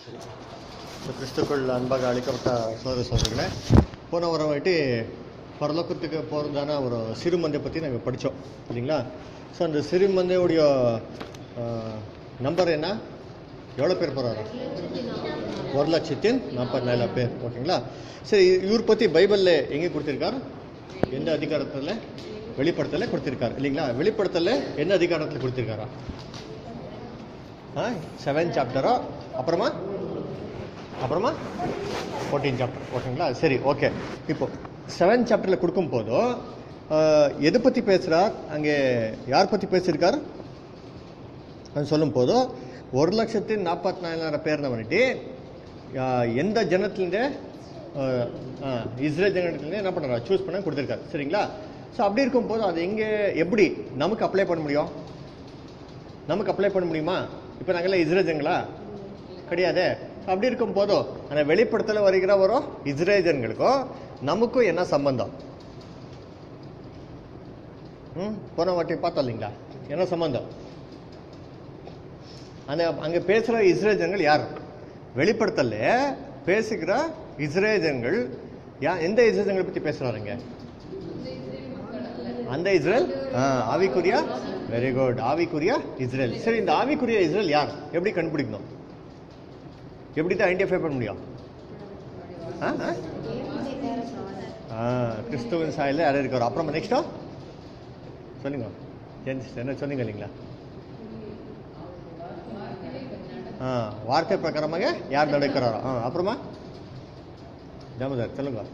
இந்த கிறிஸ்துக்குள் அன்பாக அழைக்கப்பட்ட சோதர சோதரிகளே போன வாரம் வாட்டி பரலோகத்துக்கு போகிறதான ஒரு சிறுமந்தை பற்றி நாங்கள் படித்தோம் இல்லைங்களா ஸோ அந்த சிறுமந்தையுடைய நம்பர் என்ன எவ்வளோ பேர் போகிறாரு ஒரு லட்சத்தின் நாற்பத்தி பேர் ஓகேங்களா சரி இவர் பற்றி பைபிளில் எங்கே கொடுத்துருக்கார் எந்த அதிகாரத்தில் வெளிப்படுத்தல கொடுத்துருக்காரு இல்லைங்களா வெளிப்படுத்தல என்ன அதிகாரத்தில் கொடுத்துருக்காரா ஆ செவன் சாப்டரா அப்புறமா அப்புறமா ஃபோர்டீன் சாப்டர் ஓகேங்களா சரி ஓகே இப்போ செவன் சாப்டரில் கொடுக்கும் போதும் எதை பற்றி பேசுகிறார் அங்கே யார் பற்றி பேசியிருக்கார் அது சொல்லும் போதும் ஒரு லட்சத்தி நாற்பத்தி நாலாயிரம் பேர்ன வந்துட்டு ஆஹ், எந்த ஜனத்துலேருந்து இஸ்ரேல் ஜனத்துலேருந்து என்ன பண்ணுறாரு சூஸ் பண்ண கொடுத்துருக்காரு சரிங்களா ஸோ அப்படி இருக்கும்போது அது எங்கே எப்படி நமக்கு அப்ளை பண்ண முடியும் நமக்கு அப்ளை பண்ண முடியுமா இப்போ நாங்கள்லாம் இஸ்ரேஜங்களா கிடையாதே அப்படி இருக்கும் போதும் அந்த வெளிப்படுத்தல வருகிற ஒரு இஸ்ரேஜன்களுக்கும் நமக்கும் என்ன சம்பந்தம் ம் போன வாட்டி பார்த்தோம் இல்லைங்களா என்ன சம்பந்தம் அந்த அங்கே பேசுகிற இஸ்ரேஜன்கள் யார் வெளிப்படுத்தல பேசுகிற இஸ்ரேஜன்கள் யா எந்த இஸ்ரேஜன்களை பற்றி பேசுகிறாருங்க அந்த இஸ்ரேல் ஆ, ஆவிக்குரிய வெரி குட் ஆவிக்குரிய இஸ்ரேல் சரி இந்த ஆவிக்குரிய இஸ்ரேல் யார் எப்படி கண்டுபிடிக்கணும் எப்படி தான் ஐடென்டிஃபை பண்ண முடியும் ஆ ஆ? ஆ கிறிஸ்துவின் சாயலில் யாரும் இருக்காரோ அப்புறமா நெக்ஸ்ட்டோ சொல்லுங்க ஜென்ஸ் என்ன சொன்னீங்க இல்லைங்களா ஆ வார்த்தை பிரகாரமாக யார் நடக்கிறாரோ ஆ அப்புறமா தாமோதர் சொல்லுங்க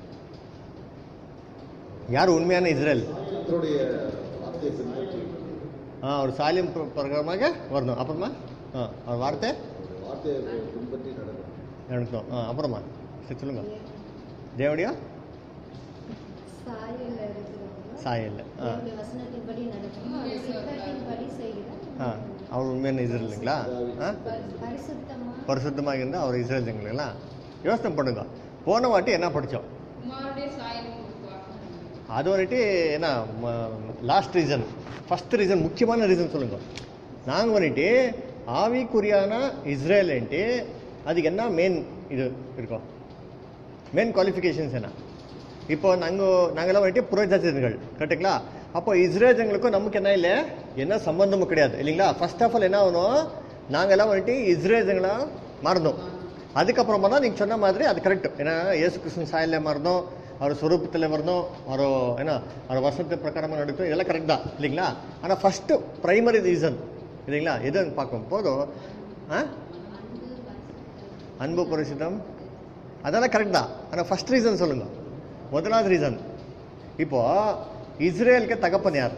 யார் உண்மையான இஸ்ரேல் கர்த்தருடைய வார்த்தையை பின்பற்றி ஆ ஒரு சாலியம் பிர- பிரகாரமாக வரணும் அப்புறமா ஆ அவர் வார்த்தை வார்த்தையை பின்பற்றி நடக்கணும் நடக்கணும் ஆ அப்புறமா சரி சொல்லுங்க தேவடியா சாயல்ல இருக்கிறவங்க சாயல்ல ஆ தேவனுடைய வசனத்தின்படி நடக்கணும் அது சித்தத்தின்படி செய்கிறார் ஆ அவர் உண்மையான இஸ்ரேல் இல்லைங்களா ஆ பரிசுத்தமா பரிசுத்தமாக இருந்தால் அவர் இஸ்ரேல் இல்லைங்களா யோசனை பண்ணுங்க போன வாட்டி என்ன படித்தோம் குமாரனுடைய சாயலும் கொடுப்பார் அது வந்துட்டு என்ன லாஸ்ட் ரீசன் ஃபர்ஸ்ட் ரீசன் முக்கியமான ரீசன் சொல்லுங்க நாங்கள் வந்துட்டு ஆவிக்குரியான இஸ்ரேல்ன்ட்டு அதுக்கு என்ன மெயின் இது இருக்கோம் மெயின் குவாலிஃபிகேஷன்ஸ் என்ன இப்போ நாங்கள் நாங்களாம் வந்துட்டு புறஜாதிகள் கரெக்டுங்களா அப்போ இஸ்ரேஜங்களுக்கும் நமக்கு என்ன இல்லை என்ன சம்பந்தமும் கிடையாது இல்லைங்களா ஃபர்ஸ்ட் ஆஃப் ஆல் என்ன ஆகணும் நாங்கெல்லாம் வந்துட்டு இஸ்ரேஜங்களா மறந்தோம் அதுக்கப்புறமா தான் நீங்கள் சொன்ன மாதிரி அது கரெக்ட் ஏன்னா இயேசு கிருஷ்ணன் சாயலில் மறந்தோம் அவர் ಸ್ವರೂಪத்தில் வரணும் அவர் என்ன அவர் வசனத்தை பிரகாரமாக நடக்கும் இதெல்லாம் கரெக்ட் தான் இல்லைங்களா ஆனால் ஃபஸ்ட்டு ப்ரைமரி ரீசன் இல்லைங்களா எதுன்னு பார்க்கும் போதும் ஆ அன்பு பரிசுத்தம் அதெல்லாம் கரெக்ட் தான் ஆனால் ஃபர்ஸ்ட் ரீசன் சொல்லுங்க முதலாவது ரீசன் இப்போ இஸ்ரேலுக்கு தகப்பன் யார்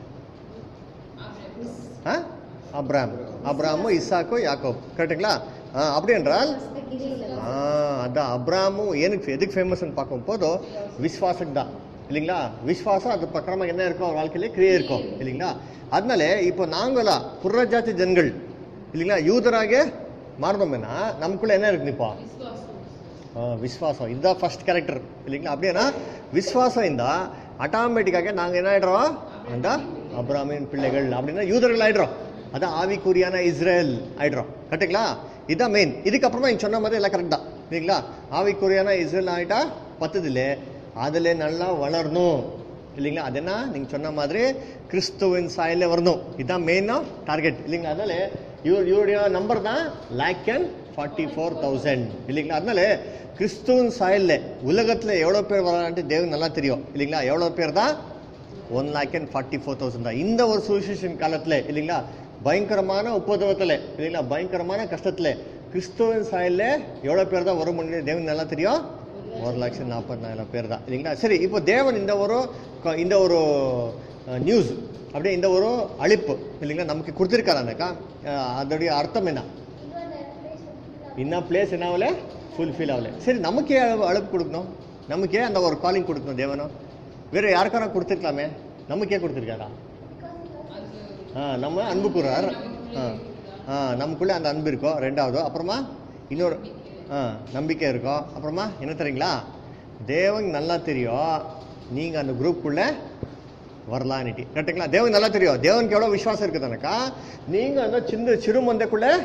ஆ அப்ராம் அப்ராமு இசாக்கோ யாக்கோப் கரெக்டுங்களா ஆ அப்படி என்றால் கிரியில ஆ அதான் அப்ராமும் எனக்கு எதுக்கு ஃபேமஸ்ன்னு பார்க்கும் போதும் விஸ்வாசம் தான் இல்லைங்களா விஸ்வாசம் அது பக்கமாக என்ன இருக்கும் அவர் வாழ்க்கையிலே கிரியை இருக்கும் இல்லைங்களா அதனால இப்போ நாங்களா புறஜாதி ஜனங்கள் இல்லைங்களா யூதராக மாறணும்னா நமக்குள்ள என்ன இருக்கு இப்போ ஆ, விஸ்வாசம் இதுதான் ஃபர்ஸ்ட் கேரக்டர் இல்லைங்களா அப்படின்னா விஸ்வாசம் இருந்தால் ஆட்டோமேட்டிக்காக நாங்கள் என்ன ஆயிடுறோம் அந்த அப்ராமின் பிள்ளைகள் அப்படின்னா யூதர்கள் ஆயிடுறோம் அதான் ஆவிக்குரியான இஸ்ரேல் ஆயிடுறோம் கரெக்டுங்களா இதுதான் மெயின் இதுக்கப்புறமா நீங்க சொன்ன மாதிரி எல்லாம் கரெக்ட் தான் இல்லைங்களா ஆவிக்குரியான இஸ்ரேல் ஆகிட்டா பத்ததில்ல அதில் நல்லா வளரணும் இல்லைங்களா அது என்ன நீங்கள் சொன்ன மாதிரி கிறிஸ்துவின் சாயலில் வரணும் இதுதான் மெயினாக டார்கெட் இல்லைங்களா அதனால இவர் இவருடைய நம்பர் தான் lakh and forty four thousand இல்லைங்களா அதனால கிறிஸ்துவின் சாயலில் உலகத்தில் எவ்வளோ பேர் வரான்ட்டு தேவன் நல்லா தெரியும் இல்லைங்களா எவ்வளோ பேர் தான் one lakh and forty four thousand தான் இந்த ஒரு சுவிசேஷன் காலத்தில் இல்லைங்களா பயங்கரமான உபதிரவத்தில் இல்லைங்களா பயங்கரமான கஷ்டத்தில் கிறிஸ்துவின் சாயலில் எவ்வளோ பேர் தான் வர முடியும் தேவன் நல்லா தெரியும் ஒரு லட்சம் நாற்பதாயிரம் பேர் தான் இல்லைங்களா சரி இப்போ தேவன் இந்த ஒரு க- இந்த ஒரு நியூஸ் அப்படியே இந்த ஒரு அழிப்பு இல்லைங்களா நமக்கு கொடுத்துருக்காரானாக்கா அதோடைய அர்த்தம் என்ன இன்னும் பிளேஸ் என்ன ஆகல ஃபுல்ஃபில் ஆகல சரி நமக்கே அளவு அழைப்பு கொடுக்கணும் நமக்கே அந்த ஒரு காலிங் கொடுக்கணும் தேவனும் வேற யாருக்கான கொடுத்துருக்கலாமே நமக்கே கொடுத்துருக்காரா ஆ நம்ம அன்பு கூறார் ஆ ஆ நமக்குள்ளே அந்த அன்பு இருக்கும் ரெண்டாவது அப்புறமா இன்னொரு ஆ நம்பிக்கை இருக்கும் அப்புறமா என்ன தெரியுங்களா தேவன் நல்லா தெரியும் நீங்கள் அந்த குரூப்புக்குள்ளே வரலான்னுட்டு கரெக்டுங்களா தேவன் நல்லா தெரியும் தேவனுக்கு எவ்வளோ விசுவாசம் இருக்குதுனாக்கா நீங்கள் அந்த சின்ன சிறு மந்தைக்குள்ளே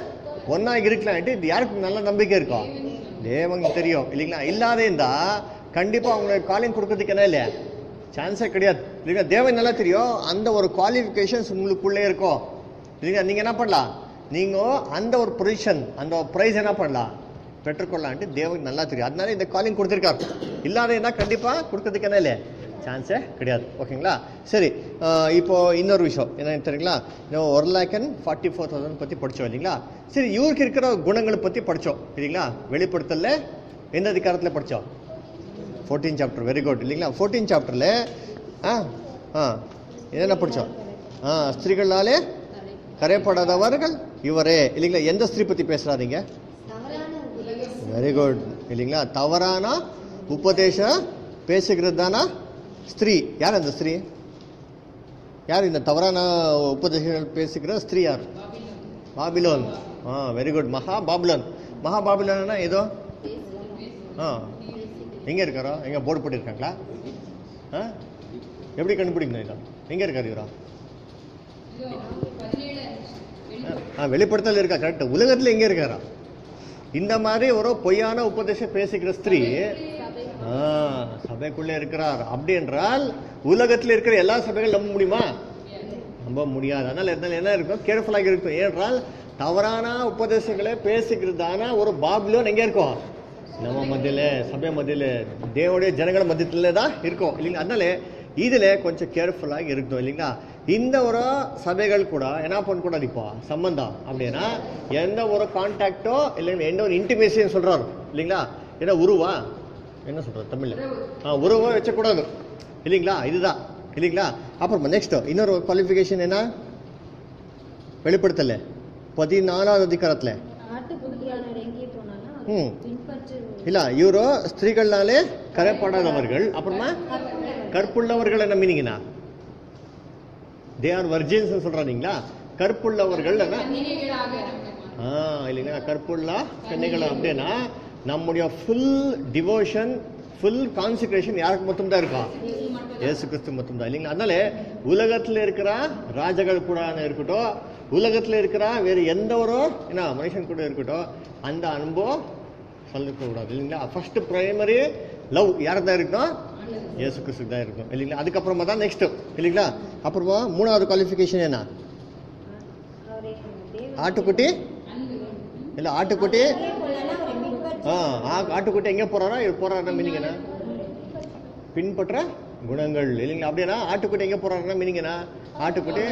ஒன்னா இருக்கலான்ட்டு இது யாருக்கு நல்ல நம்பிக்கை இருக்கும் தேவனுக்கு தெரியும் இல்லைங்களா இல்லாத இருந்தா கண்டிப்பா அவங்களுக்கு காலிங் கொடுக்கறதுக்கு என்ன இல்லை சான்ஸே கிடையாது இல்லைங்களா தேவன் நல்லா தெரியும் அந்த ஒரு குவாலிஃபிகேஷன்ஸ் உங்களுக்குள்ளே இருக்கும் இல்லைங்களா நீங்க என்ன பண்ணலாம் நீங்க அந்த ஒரு பொசிஷன் அந்த ப்ரைஸ் என்ன பண்ணலாம் பெற்றுக்கொள்ளலான்ட்டு தேவனுக்கு நல்லா தெரியும் அதனால இந்த காலிங் கொடுத்துருக்காரு இல்லாத இருந்தா கண்டிப்பா கொடுக்கறதுக்கு என்ன இல்லை சான்ஸே கிடையாது ஓகேங்களா சரி ஆஹ் இப்போ இன்னொரு விஷயம் என்னன்னு தெரியுங்களா இன்னும் ஒரு lakh and forty four thousand பற்றி படித்தோம் இல்லைங்களா சரி இவருக்கு இருக்கிற குணங்களை பற்றி படித்தோம் இல்லைங்களா வெளிப்படுத்தல எந்த அதிகாரத்தில் படித்தோம் ஃபோர்டீன் சாப்டர் வெரி குட் இல்லைங்களா ஃபோர்டீன் சாப்டரில் ஆ ஆ என்னென்ன படித்தோம் ஆ ஸ்திரீகளாலே கரைப்படாதவர்கள் இவரே இல்லைங்களா எந்த ஸ்திரீ பற்றி பேசுகிறாதீங்க தவறான உபதேசம் வெரி குட் இல்லைங்களா தவறான உபதேசம் பேசுகிறது தானா ஸ்திரீ யார் அந்த ஸ்திரீ யார் இந்த தவறான உபதேசங்கள் பேசுகிற ஸ்திரீ யார் பாபிலோன் ஆ வெரி குட் மகா பாபிலோன் மகா பாபிலோன்னா ஏதோ ஆ எங்கே இருக்காரோ எங்கே போர்டு போட்டிருக்காங்களா ஆ எப்படி கண்டுபிடிக்கணும் இதோ எங்கே இருக்காரு இவரா இதோ பதினேழு அஞ்சு. ஆ வெளிப்படுத்தல் இருக்கா கரெக்ட் உலகத்தில் எங்கே இருக்காரா இந்த மாதிரி ஒரு பொய்யான உபதேசம் பேசுகிற ஸ்திரீ ஆ, சபைக்குள்ளே இருக்கிறார் அப்படி என்றால் உலகத்தில் இருக்கிற எல்லா சபைகளும் நம்ப முடியுமா நம்ப முடியாது அதனால இருந்தாலும் என்ன இருக்கும் கேர்ஃபுல்லாக இருக்கும் ஏனென்றால் தவறான உபதேசங்களை பேசுகிறதான ஒரு பாபிலோன் எங்கே இருக்கும் நம்ம மத்தியில சபை மத்தியில தேவனுடைய ஜனங்கள் மத்தியத்துல தான் இருக்கும் இல்லைங்களா அதனால இதுல கொஞ்சம் கேர்ஃபுல்லாக இருக்கணும் இல்லைங்களா இந்த ஒரு சபைகள் கூட என்ன பண்ணக்கூடாது இப்போ சம்பந்தம் அப்படின்னா எந்த ஒரு கான்டாக்டோ இல்லைங்களா எந்த ஒரு இன்டிமேஷன் சொல்றாரு இல்லைங்களா ஏன்னா உருவா என்ன சொல்றது தமிழ்ல ஆ உருவா வச்சக்கூடாது இல்லைங்களா இதுதான் இல்லைங்களா அப்புறம் நெக்ஸ்ட் இன்னொரு குவாலிஃபிகேஷன் என்ன வெளிப்படுத்தல பதினாலாவது அதிகாரத்துல ஆட்டுக்குட்டியானவர் எங்கே போனாலும் அதை ம். பின்பற்று இல்ல இவரோ ஸ்திரீகள்னாலே கரைப்படாதவர்கள் அப்புறமா கற்புள்ளவர்கள் என்ன மீனிங்கண்ணா தே ஆர் வர்ஜின்ஸ் சொல்றாங்களா கற்புள்ளவர்கள் என்ன கன்னிகைகளாக நம்மை ஆ இல்லைங்களா கற்புள்ள கன்னிகள் அப்படின்னா நம்முடைய ஃபுல் டிவோஷன் ஃபுல் கான்சன்ட்ரேஷன் யாருக்கு மட்டும் தான் இருக்கும் இயேசு கிறிஸ்து மட்டும் தான் இல்லைங்களா அதனால உலகத்தில் இருக்கிற ராஜகள் கூட இருக்கட்டும் உலகத்தில் இருக்கிற வேறு எந்த ஒரு என்ன மனுஷன் கூட இருக்கட்டும் அந்த அனுபவம் சொல்லக்கூடாது இல்லைங்களா ஃபர்ஸ்ட் பிரைமரி லவ் யாருக்கு தான் இருக்கும் இயேசு கிறிஸ்து தான் இருக்கும் இல்லைங்களா அதுக்கப்புறமா தான் நெக்ஸ்ட் இல்லைங்களா அப்புறமா மூணாவது குவாலிஃபிகேஷன் என்ன அவரை தேவன் ஆட்டுக்குட்டி இல்லை ஆட்டுக்குட்டி எங்கே போனாலும் அவரை பின்பற்று ஆ ஆ- ஆட்டுக்குட்டி எங்கே போறாரா இது போறாருன்னா மீனிங் என்ன பின்பற்ற குணங்கள் இல்லைங்களா அப்படின்னா ஆட்டுக்குட்டி எங்கே போறாருன்னா மீனிங் என்ன ஆட்டுக்குட்டி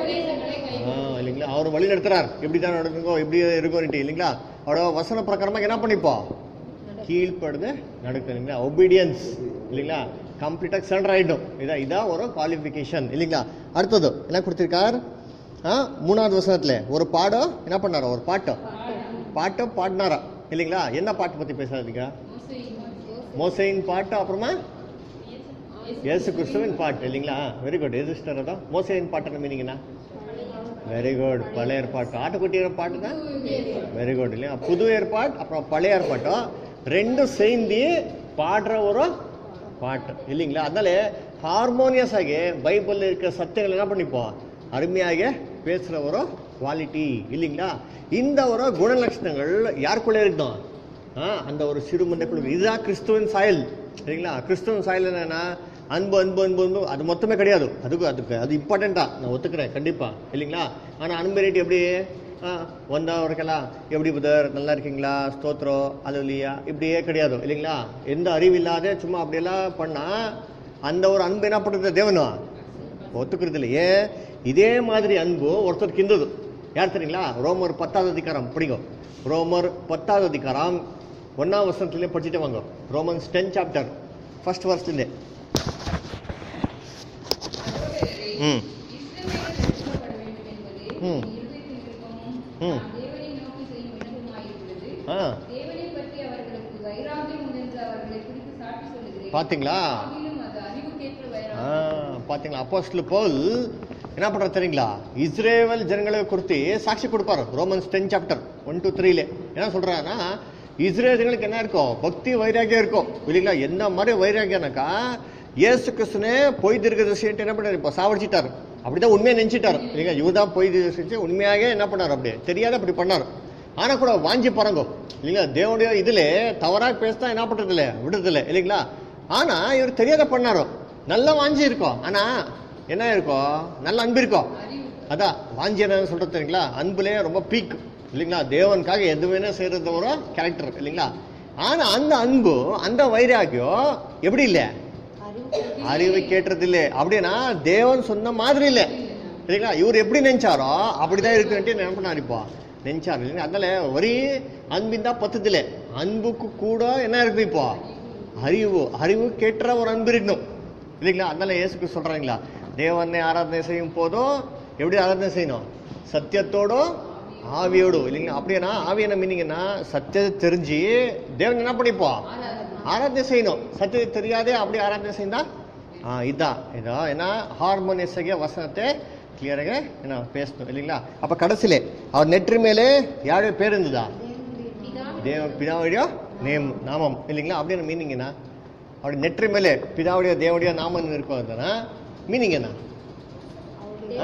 ஆ இல்லைங்களா அவர் வழி நடத்துறார் இப்படி தான் நடக்குங்கோ இப்படி இருக்கும் இல்லைங்களா அவரோட வசன பிரகாரமாக என்ன பண்ணிப்போம் கீழ்ப்படுது நடக்கும் இல்லைங்களா ஒபீடியன்ஸ் இல்லைங்களா கம்ப்ளீட்டாக சரண்டர் ஆகிடும் இதான் இதான் ஒரு குவாலிஃபிகேஷன் இல்லைங்களா அடுத்தது என்ன கொடுத்திருக்கார் ஆ மூணாவது வசனத்துல ஒரு பாடம் என்ன பண்ணாரா ஒரு பாட்டம் பாட்டம் பாடினாரா இல்லைங்களா என்ன பாட்டு பற்றி பேசாதீங்க மோசையின் பாட்டு அப்புறமா இயேசு கிறிஸ்துவின் பாட்டு இல்லைங்களா வெரி குட் எது சிஸ்டர் அதான் மோசையின் பாட்டு மீனிங்கண்ணா வெரி குட் பழைய ஏற்பாட்டு ஆட்டுக்குட்டியோட பாட்டு தான் வெரி குட் இல்லையா புது ஏற்பாடு அப்புறம் பழைய ஏற்பாட்டும் ரெண்டும் சேர்ந்து பாடுற ஒரு பாட்டு இல்லைங்களா அதனால ஹார்மோனியஸ் ஆகி பைபிளில் இருக்கிற சத்தியங்கள் என்ன பண்ணிப்போம் அருமையாக பேசுகிற ஒரு குவாலிட்டி இல்லைங்களா இந்த ஒரு குணலட்சணங்கள் யாருக்குள்ளே இருக்கணும் ஆ அந்த ஒரு சிறு மந்தைக்குள்ள இதுதான் கிறிஸ்துவின் சாயல் சரிங்களா கிறிஸ்துவின் சாயல் என்னன்னா அன்பு அன்பு அன்பு அன்பு அது மொத்தமே கிடையாது அதுக்கு அதுக்கு அது இம்பார்ட்டண்டா நான் ஒத்துக்கிறேன் கண்டிப்பா இல்லைங்களா ஆனால் அன்பு ரேட் எப்படி ஆ வந்தவருக்கெல்லாம் எப்படி புதர் நல்லா இருக்கீங்களா ஸ்தோத்திரம் அலுவலியா இப்படியே கிடையாது இல்லைங்களா எந்த அறிவு இல்லாத சும்மா அப்படியெல்லாம் பண்ணா அந்த ஒரு அன்பு என்ன பண்ணுறது தேவனா ஒத்துக்கிறது இல்லையே இதே மாதிரி அன்பு ஒருத்தருக்கு இருந்தது யார் தெரியுங்களா ரோமர் பத்தாவது அதிகாரம் பிடிக்கும் ரோமர் பத்தாவது அதிகாரம் ஒன்னாம் வருஷத்துலேயே படிச்சுட்டு வாங்க ரோமன்ஸ் டென் சாப்டர் ஃபர்ஸ்ட் வருஷத்துலேயே ம் இஸ்ரவேலர் ரட்சிக்கப்பட வேண்டும் என்பது ம். என் இருதயத்தின் விருப்பமும் ம். நான் தேவனை நோக்கி செய்யும் விண்ணப்பமாயிருக்கிறது. ஆ தேவனை பற்றி அவர்களுக்கு வைராகியம் உண்டென்று அவர்களை குறித்து சாட்சி சொல்லுகிறேன். பாத்தீங்களா? ஆகிலும் அது அறிவுக்கேற்ற ஆ, வைராகியம். பாத்தீங்களா அப்போஸ்தல பவுல் என்ன பண்றாரு தெரியுங்களா இஸ்ரேல் ஜனங்களை குறித்து சாட்சி கொடுப்பாரு Romans ten chapter one two த்ரீல என்ன சொல்றாருன்னா இஸ்ரேல் ஜனங்களுக்கு என்ன இருக்கும் பக்தி வைராகியம் இருக்கும் இல்லைங்களா என்ன மாதிரி வைராகியம்னாக்கா இயேசு கிறிஸ்துனே பொய் தீர்க்கதரிசின்ட்டு என்ன பண்ணாரு இப்போ சாவடிச்சிட்டாரு அப்படிதான் உண்மையை நினைச்சிட்டாரு இல்லைங்களா இவர் தான் பொய் தீர்க்கதரிசி உண்மையாக என்ன பண்ணாரு அப்படியே தெரியாத அப்படி பண்ணாரு ஆனா கூட வாஞ்சி பாருங்க இல்லைங்களா தேவனுடைய இதுல தவறாக பேசினா என்ன பண்றதில்ல விடுறதில்ல இல்லைங்களா ஆனா இவர் தெரியாத பண்ணாரோ நல்ல வாஞ்சி இருக்கும் ஆனா என்ன இருக்கும் நல்ல அன்பு இருக்கும் அதான் வாஞ்சி என்ன சொல்றது தெரியுங்களா அன்புலே ரொம்ப பீக் இல்லைங்களா தேவனுக்காக எதுவுமே செய்யறது ஒரு கேரக்டர் இல்லைங்களா ஆனா அந்த அன்பு அந்த வைராகியம் எப்படி இல்லை அறிவு அறிவு கேட்டது இல்லை அப்படின்னா தேவன் சொன்ன மாதிரி இல்லை சரிங்களா இவர் எப்படி நினைச்சாரோ அப்படிதான் இருக்குன்ட்டு நினைப்பனார் இப்போ நினைச்சாரு இல்லைங்களா அதனால ஒரே அன்பிந்தா பத்ததில்ல அன்புக்கு கூட என்ன இருக்குது இப்போ அறிவு அறிவு கேட்டுற ஒரு அன்பு இருக்கணும் இல்லைங்களா அதனால இயேசுக்கு சொல்றாங்களா தேவனை ஆராதனை செய்யும் போதும் எப்படி ஆராதனை செய்யணும் சத்தியத்தோடும் ஆவியோடும் இல்லைங்களா அப்படின்னா ஆவி என்ன மீனிங் என்ன சத்தியத்தை தெரிஞ்சு தேவன் என்ன பண்ணிப்போம் ஆராதனை செய்யணும் சத்தியத்தை தெரியாதே அப்படி ஆராதனை செய்தா ஆ இதான் இதா ஏன்னா ஹார்மோனியஸாக வசனத்தை கிளியராக என்ன பேசணும் இல்லைங்களா அப்போ கடைசியிலே அவர் நெற்றி மேலே யாருடைய பேர் இருந்ததா தேவ பிதாவுடைய நேம் நாமம் இல்லைங்களா அப்படின்னு மீனிங் என்ன அவருடைய நெற்றி மேலே பிதாவுடைய தேவனுடைய நாமம் இருக்கும் அதுனா மீனிங் என்ன அவருடைய ஆ?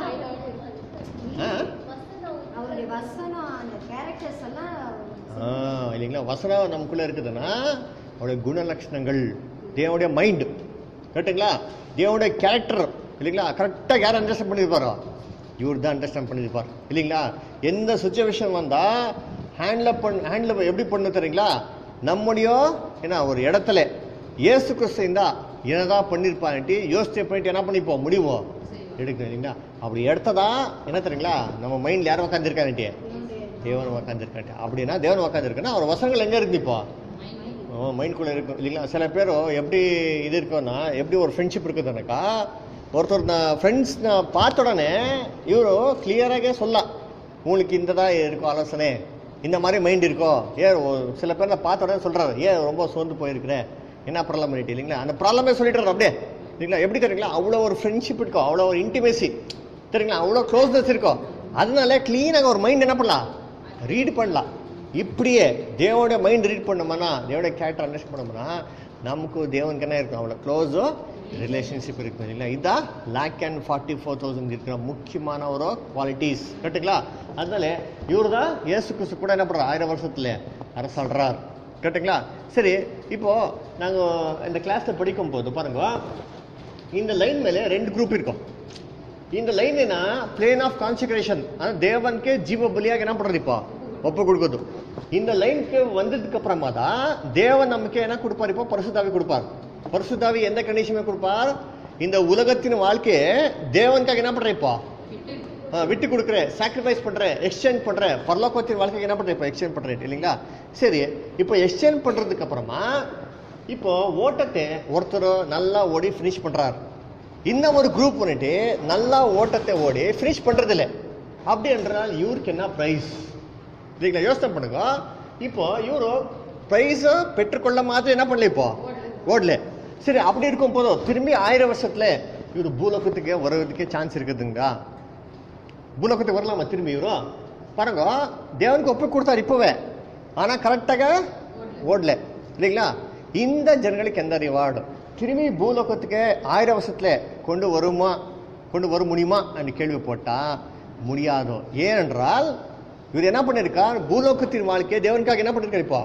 வசனம் ஆ? அவருடைய வசனம் அந்த கேரக்டர்ஸ் எல்லாம் ஆ, இல்லைங்களா வசனம் நமக்குள்ள இருக்குதுன்னா அவருடைய குணலட்சணங்கள் தேவனுடைய மைண்ட் கரெக்டுங்களா தேவனுடைய கேரக்டர் இல்லைங்களா கரெக்டாக யார் அண்டர்ஸ்டாண்ட் பண்ணியிருப்பாரோ இவர் தான் அண்டர்ஸ்டாண்ட் பண்ணியிருப்பார் இல்லைங்களா எந்த சுச்சுவேஷன் வந்தா ஹேண்டில் பண் ஹேண்டில் எப்படி பண்ணு தெரியுங்களா நம்முடைய என்ன ஒரு இடத்துல இயேசு கிறிஸ்து இருந்தா என்னதான் பண்ணியிருப்பான்ட்டு யோசிச்சு பண்ணிட்டு என்ன பண்ணிப்போம் முடிவோம் எடுக்கணும் இல்லைங்களா அப்படி எடுத்ததா என்ன தெரியுங்களா நம்ம மைண்ட்ல யாரும் உட்காந்துருக்கான்ட்டு தேவன் உக்காந்துருக்காட்டு அப்படின்னா தேவன் உக்காந்துருக்குன்னா அவர் வசங்கள் எங்க இருக்கு இப்போ மைண்ட்குள்ள இருக்கும் இல்லைங்களா சில பேர் எப்படி இது இருக்கும்னா எப்படி ஒரு ஃப்ரெண்ட்ஷிப் இருக்குதுனாக்கா ஒருத்தர் நான் ஃப்ரெண்ட்ஸ் நான் பார்த்த உடனே இவரு கிளியராக சொல்லலாம் உங்களுக்கு இந்த தான் இருக்கும் ஆலோசனை இந்த மாதிரி மைண்ட் இருக்கோ ஏன் ஒரு- சில பேர் நான் பார்த்த உடனே சொல்றாரு ஏன் ரொம்ப சோர்ந்து போயிருக்கிறேன் என்ன ப்ராப்ளம் பண்ணிட்டு இல்லைங்களா அந்த ப்ராப்ளமே சொல்லிட்டு அப்படியே இல்லைங்களா எப்படி தெரியுங்களா அவ்வளோ ஒரு ஃப்ரெண்ட்ஷிப் இருக்கும் அவ்வளோ ஒரு இன்டிமேசி தெரியுங்களா அவ்வளோ க்ளோஸ்னஸ் இருக்கும் அதனால க்ளீனாக ஒரு மைண்ட் என்ன பண்ணலாம் ரீட் பண்ணலாம் இப்படியே தேவனுடைய மைண்ட் ரீட் பண்ணோம்னா தேவனுடைய கேரக்டர் அண்டர்ஸ்டாண்ட் பண்ணோம்னா நமக்கு தேவனுக்கு என்ன இருக்கும் அவ்வளோ க்ளோஸோ ரிலேஷன்ஷிப் இருக்கும் இல்லைங்களா இதான் lakh and forty four thousand இருக்கிற முக்கியமான ஒரு குவாலிட்டிஸ் கரெக்டுங்களா அதனால இவர் தான் இயேசு கிறிஸ்து கூட என்ன பண்ணுறார் ஆயிரம் வருஷத்துல அரசாடுறார் கரெக்டுங்களா சரி இப்போ நாங்கள் இந்த கிளாஸ்ல படிக்கும் போது பாருங்க இந்த லைன் மேலே ரெண்டு குரூப் இருக்கும் இந்த லைன் என்ன பிளேன் ஆஃப் கான்சிக்ரேஷன் தேவனுக்கு ஜீவ பலியாக என்ன பண்றது இப்போ ஒப்பு கொடுக்குது இந்த லைனுக்கு வந்ததுக்கு அப்புறமா தான் தேவன் நமக்கு என்ன கொடுப்பார் இப்போ பரிசுத்தாவி கொடுப்பார் பரிசுத்தாவி எந்த கண்டிஷனுமே கொடுப்பார் இந்த உலகத்தின் வாழ்க்கையை தேவனுக்காக என்ன பண்ற இப்போ ஆ, விட்டு கொடுக்குறேன் சாக்ரிஃபைஸ் பண்றேன் எக்ஸ்சேஞ்ச் பண்றேன் பரலோகத்தின் வாழ்க்கைக்கு என்ன பண்றேன் இப்போ எக்ஸ்சேஞ்ச் பண்றேன் இல்லைங்களா சரி இப்போ எக்ஸ்சேஞ்ச் பண்றதுக்கு அப்புறமா இப்போ ஓட்டத்தை ஒருத்தர் நல்லா ஓடி ஃபினிஷ் பண்றார் இன்னும் ஒரு குரூப் பண்ணிட்டு நல்லா ஓட்டத்தை ஓடி ஃபினிஷ் பண்றது இல்லை அப்படி என்றால் இவருக்கு என்ன ப்ரைஸ் இல்லைங்களா யோசனை பண்ணுங்க இப்போ இவரு ப்ரைஸை பெற்றுக்கொள்ள மாதிரி என்ன பண்ணல இப்போ ஓடல சரி அப்படி இருக்கும் போதும் திரும்பி ஆயிரம் வருஷத்துல இவர் பூலோகத்துக்கு வர்றதுக்கே சான்ஸ் இருக்குதுங்களா பூலோகத்துக்கு வரலாமா திரும்பி இவரும் பாருங்க தேவனுக்கு ஒப்பு கொடுத்தாரு இப்பவே ஆனா கரெக்டாக ஓடல இல்லைங்களா இந்த ஜனங்களுக்கு எந்த ரிவார்டு திரும்பி பூலோகத்துக்கு ஆயிரம் வருஷத்துல கொண்டு வருமா கொண்டு வர முடியுமா என்று கேள்வி போட்டா முடியாதோ ஏனென்றால் இவர் என்ன பண்ணிருக்கார் பூலோகத்தின் வாழ்க்கையை தேவனுக்காக என்ன பண்ணிருக்காரு இப்போ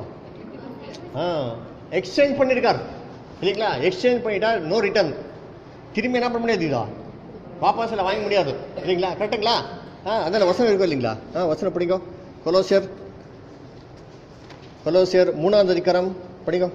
எக்ஸ்சேஞ்ச் பண்ணிருக்கார் இல்லைங்களா எக்ஸ்சேஞ்ச் பண்ணிட்டா நோ ரிட்டர்ன் திரும்பி என்ன பண்ண முடியாது இதோ வாபஸில் வாங்க முடியாது இல்லைங்களா கரெக்டுங்களா ஆ அதில் வசனம் இருக்கும் இல்லைங்களா ஆ வசனம் படிங்க கொலோசியர் கொலோசியர் மூணாவது அதிகாரம் படிங்க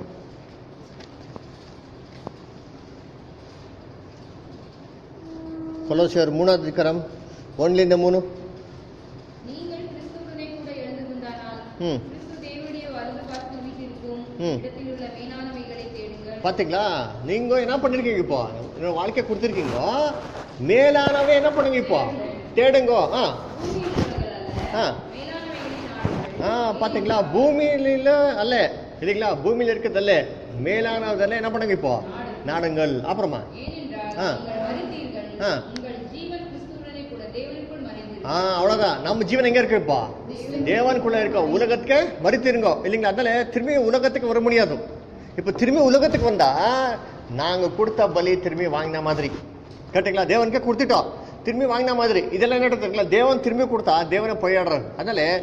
கொலோசியர் மூணாவது அதிகாரம் ஒன்லேருந்து மூணு நீங்கள் கிறிஸ்துவுடனே கூட எழுந்திருந்தானால் ம் கிறிஸ்து தேவனுடைய வலது பார்த்து வீட்டிற்கும் ம். இடத்தில் உள்ள வீணானவைகளை தேடுங்கள் பாத்தீங்களா நீங்க என்ன பண்ணிருக்கீங்க இப்போ என்னோட வாழ்க்கை கொடுத்துருக்கீங்க மேலானவே என்ன பண்ணுங்க இப்போ தேடுங்க ஆ பூமியில் உள்ளவர்கள் அல்ல ஆ மேலானவைகளை நாடுங்கள் ஆ பாத்தீங்களா பூமியில அல்ல இல்லைங்களா பூமியில இருக்கிறதல்ல மேலானதல்ல என்ன பண்ணுங்க இப்போ நாடுங்கள் அப்புறமா ஏனென்றால் ஆ. நீங்கள் மறித்தீர்கள் ஆ. உங்கள் ஜீவன் கிறிஸ்துவுடனே கூட தேவனுக்குள் மறைந்தது ஆ அவ்வளவுதான் நம்ம ஜீவன் எங்க இருக்கு இப்போ தேவனுக்குள்ள இருக்கோம் உலகத்துக்கு மறித்திருங்கோ இல்லைங்களா அதனால திரும்பி உலகத்துக்கு வர முடியாது இப்போ திரும்பி உலகத்துக்கு வந்தா நாங்க கொடுத்த பலி திரும்பி வாங்கின மாதிரி கேட்டீங்களா தேவனுக்கே கொடுத்துட்டோம் திரும்பி வாங்கின மாதிரி இதெல்லாம் என்ன தெரியுங்களா தேவன் திரும்பி கொடுத்தா தேவனை போயாடுறாரு அதனால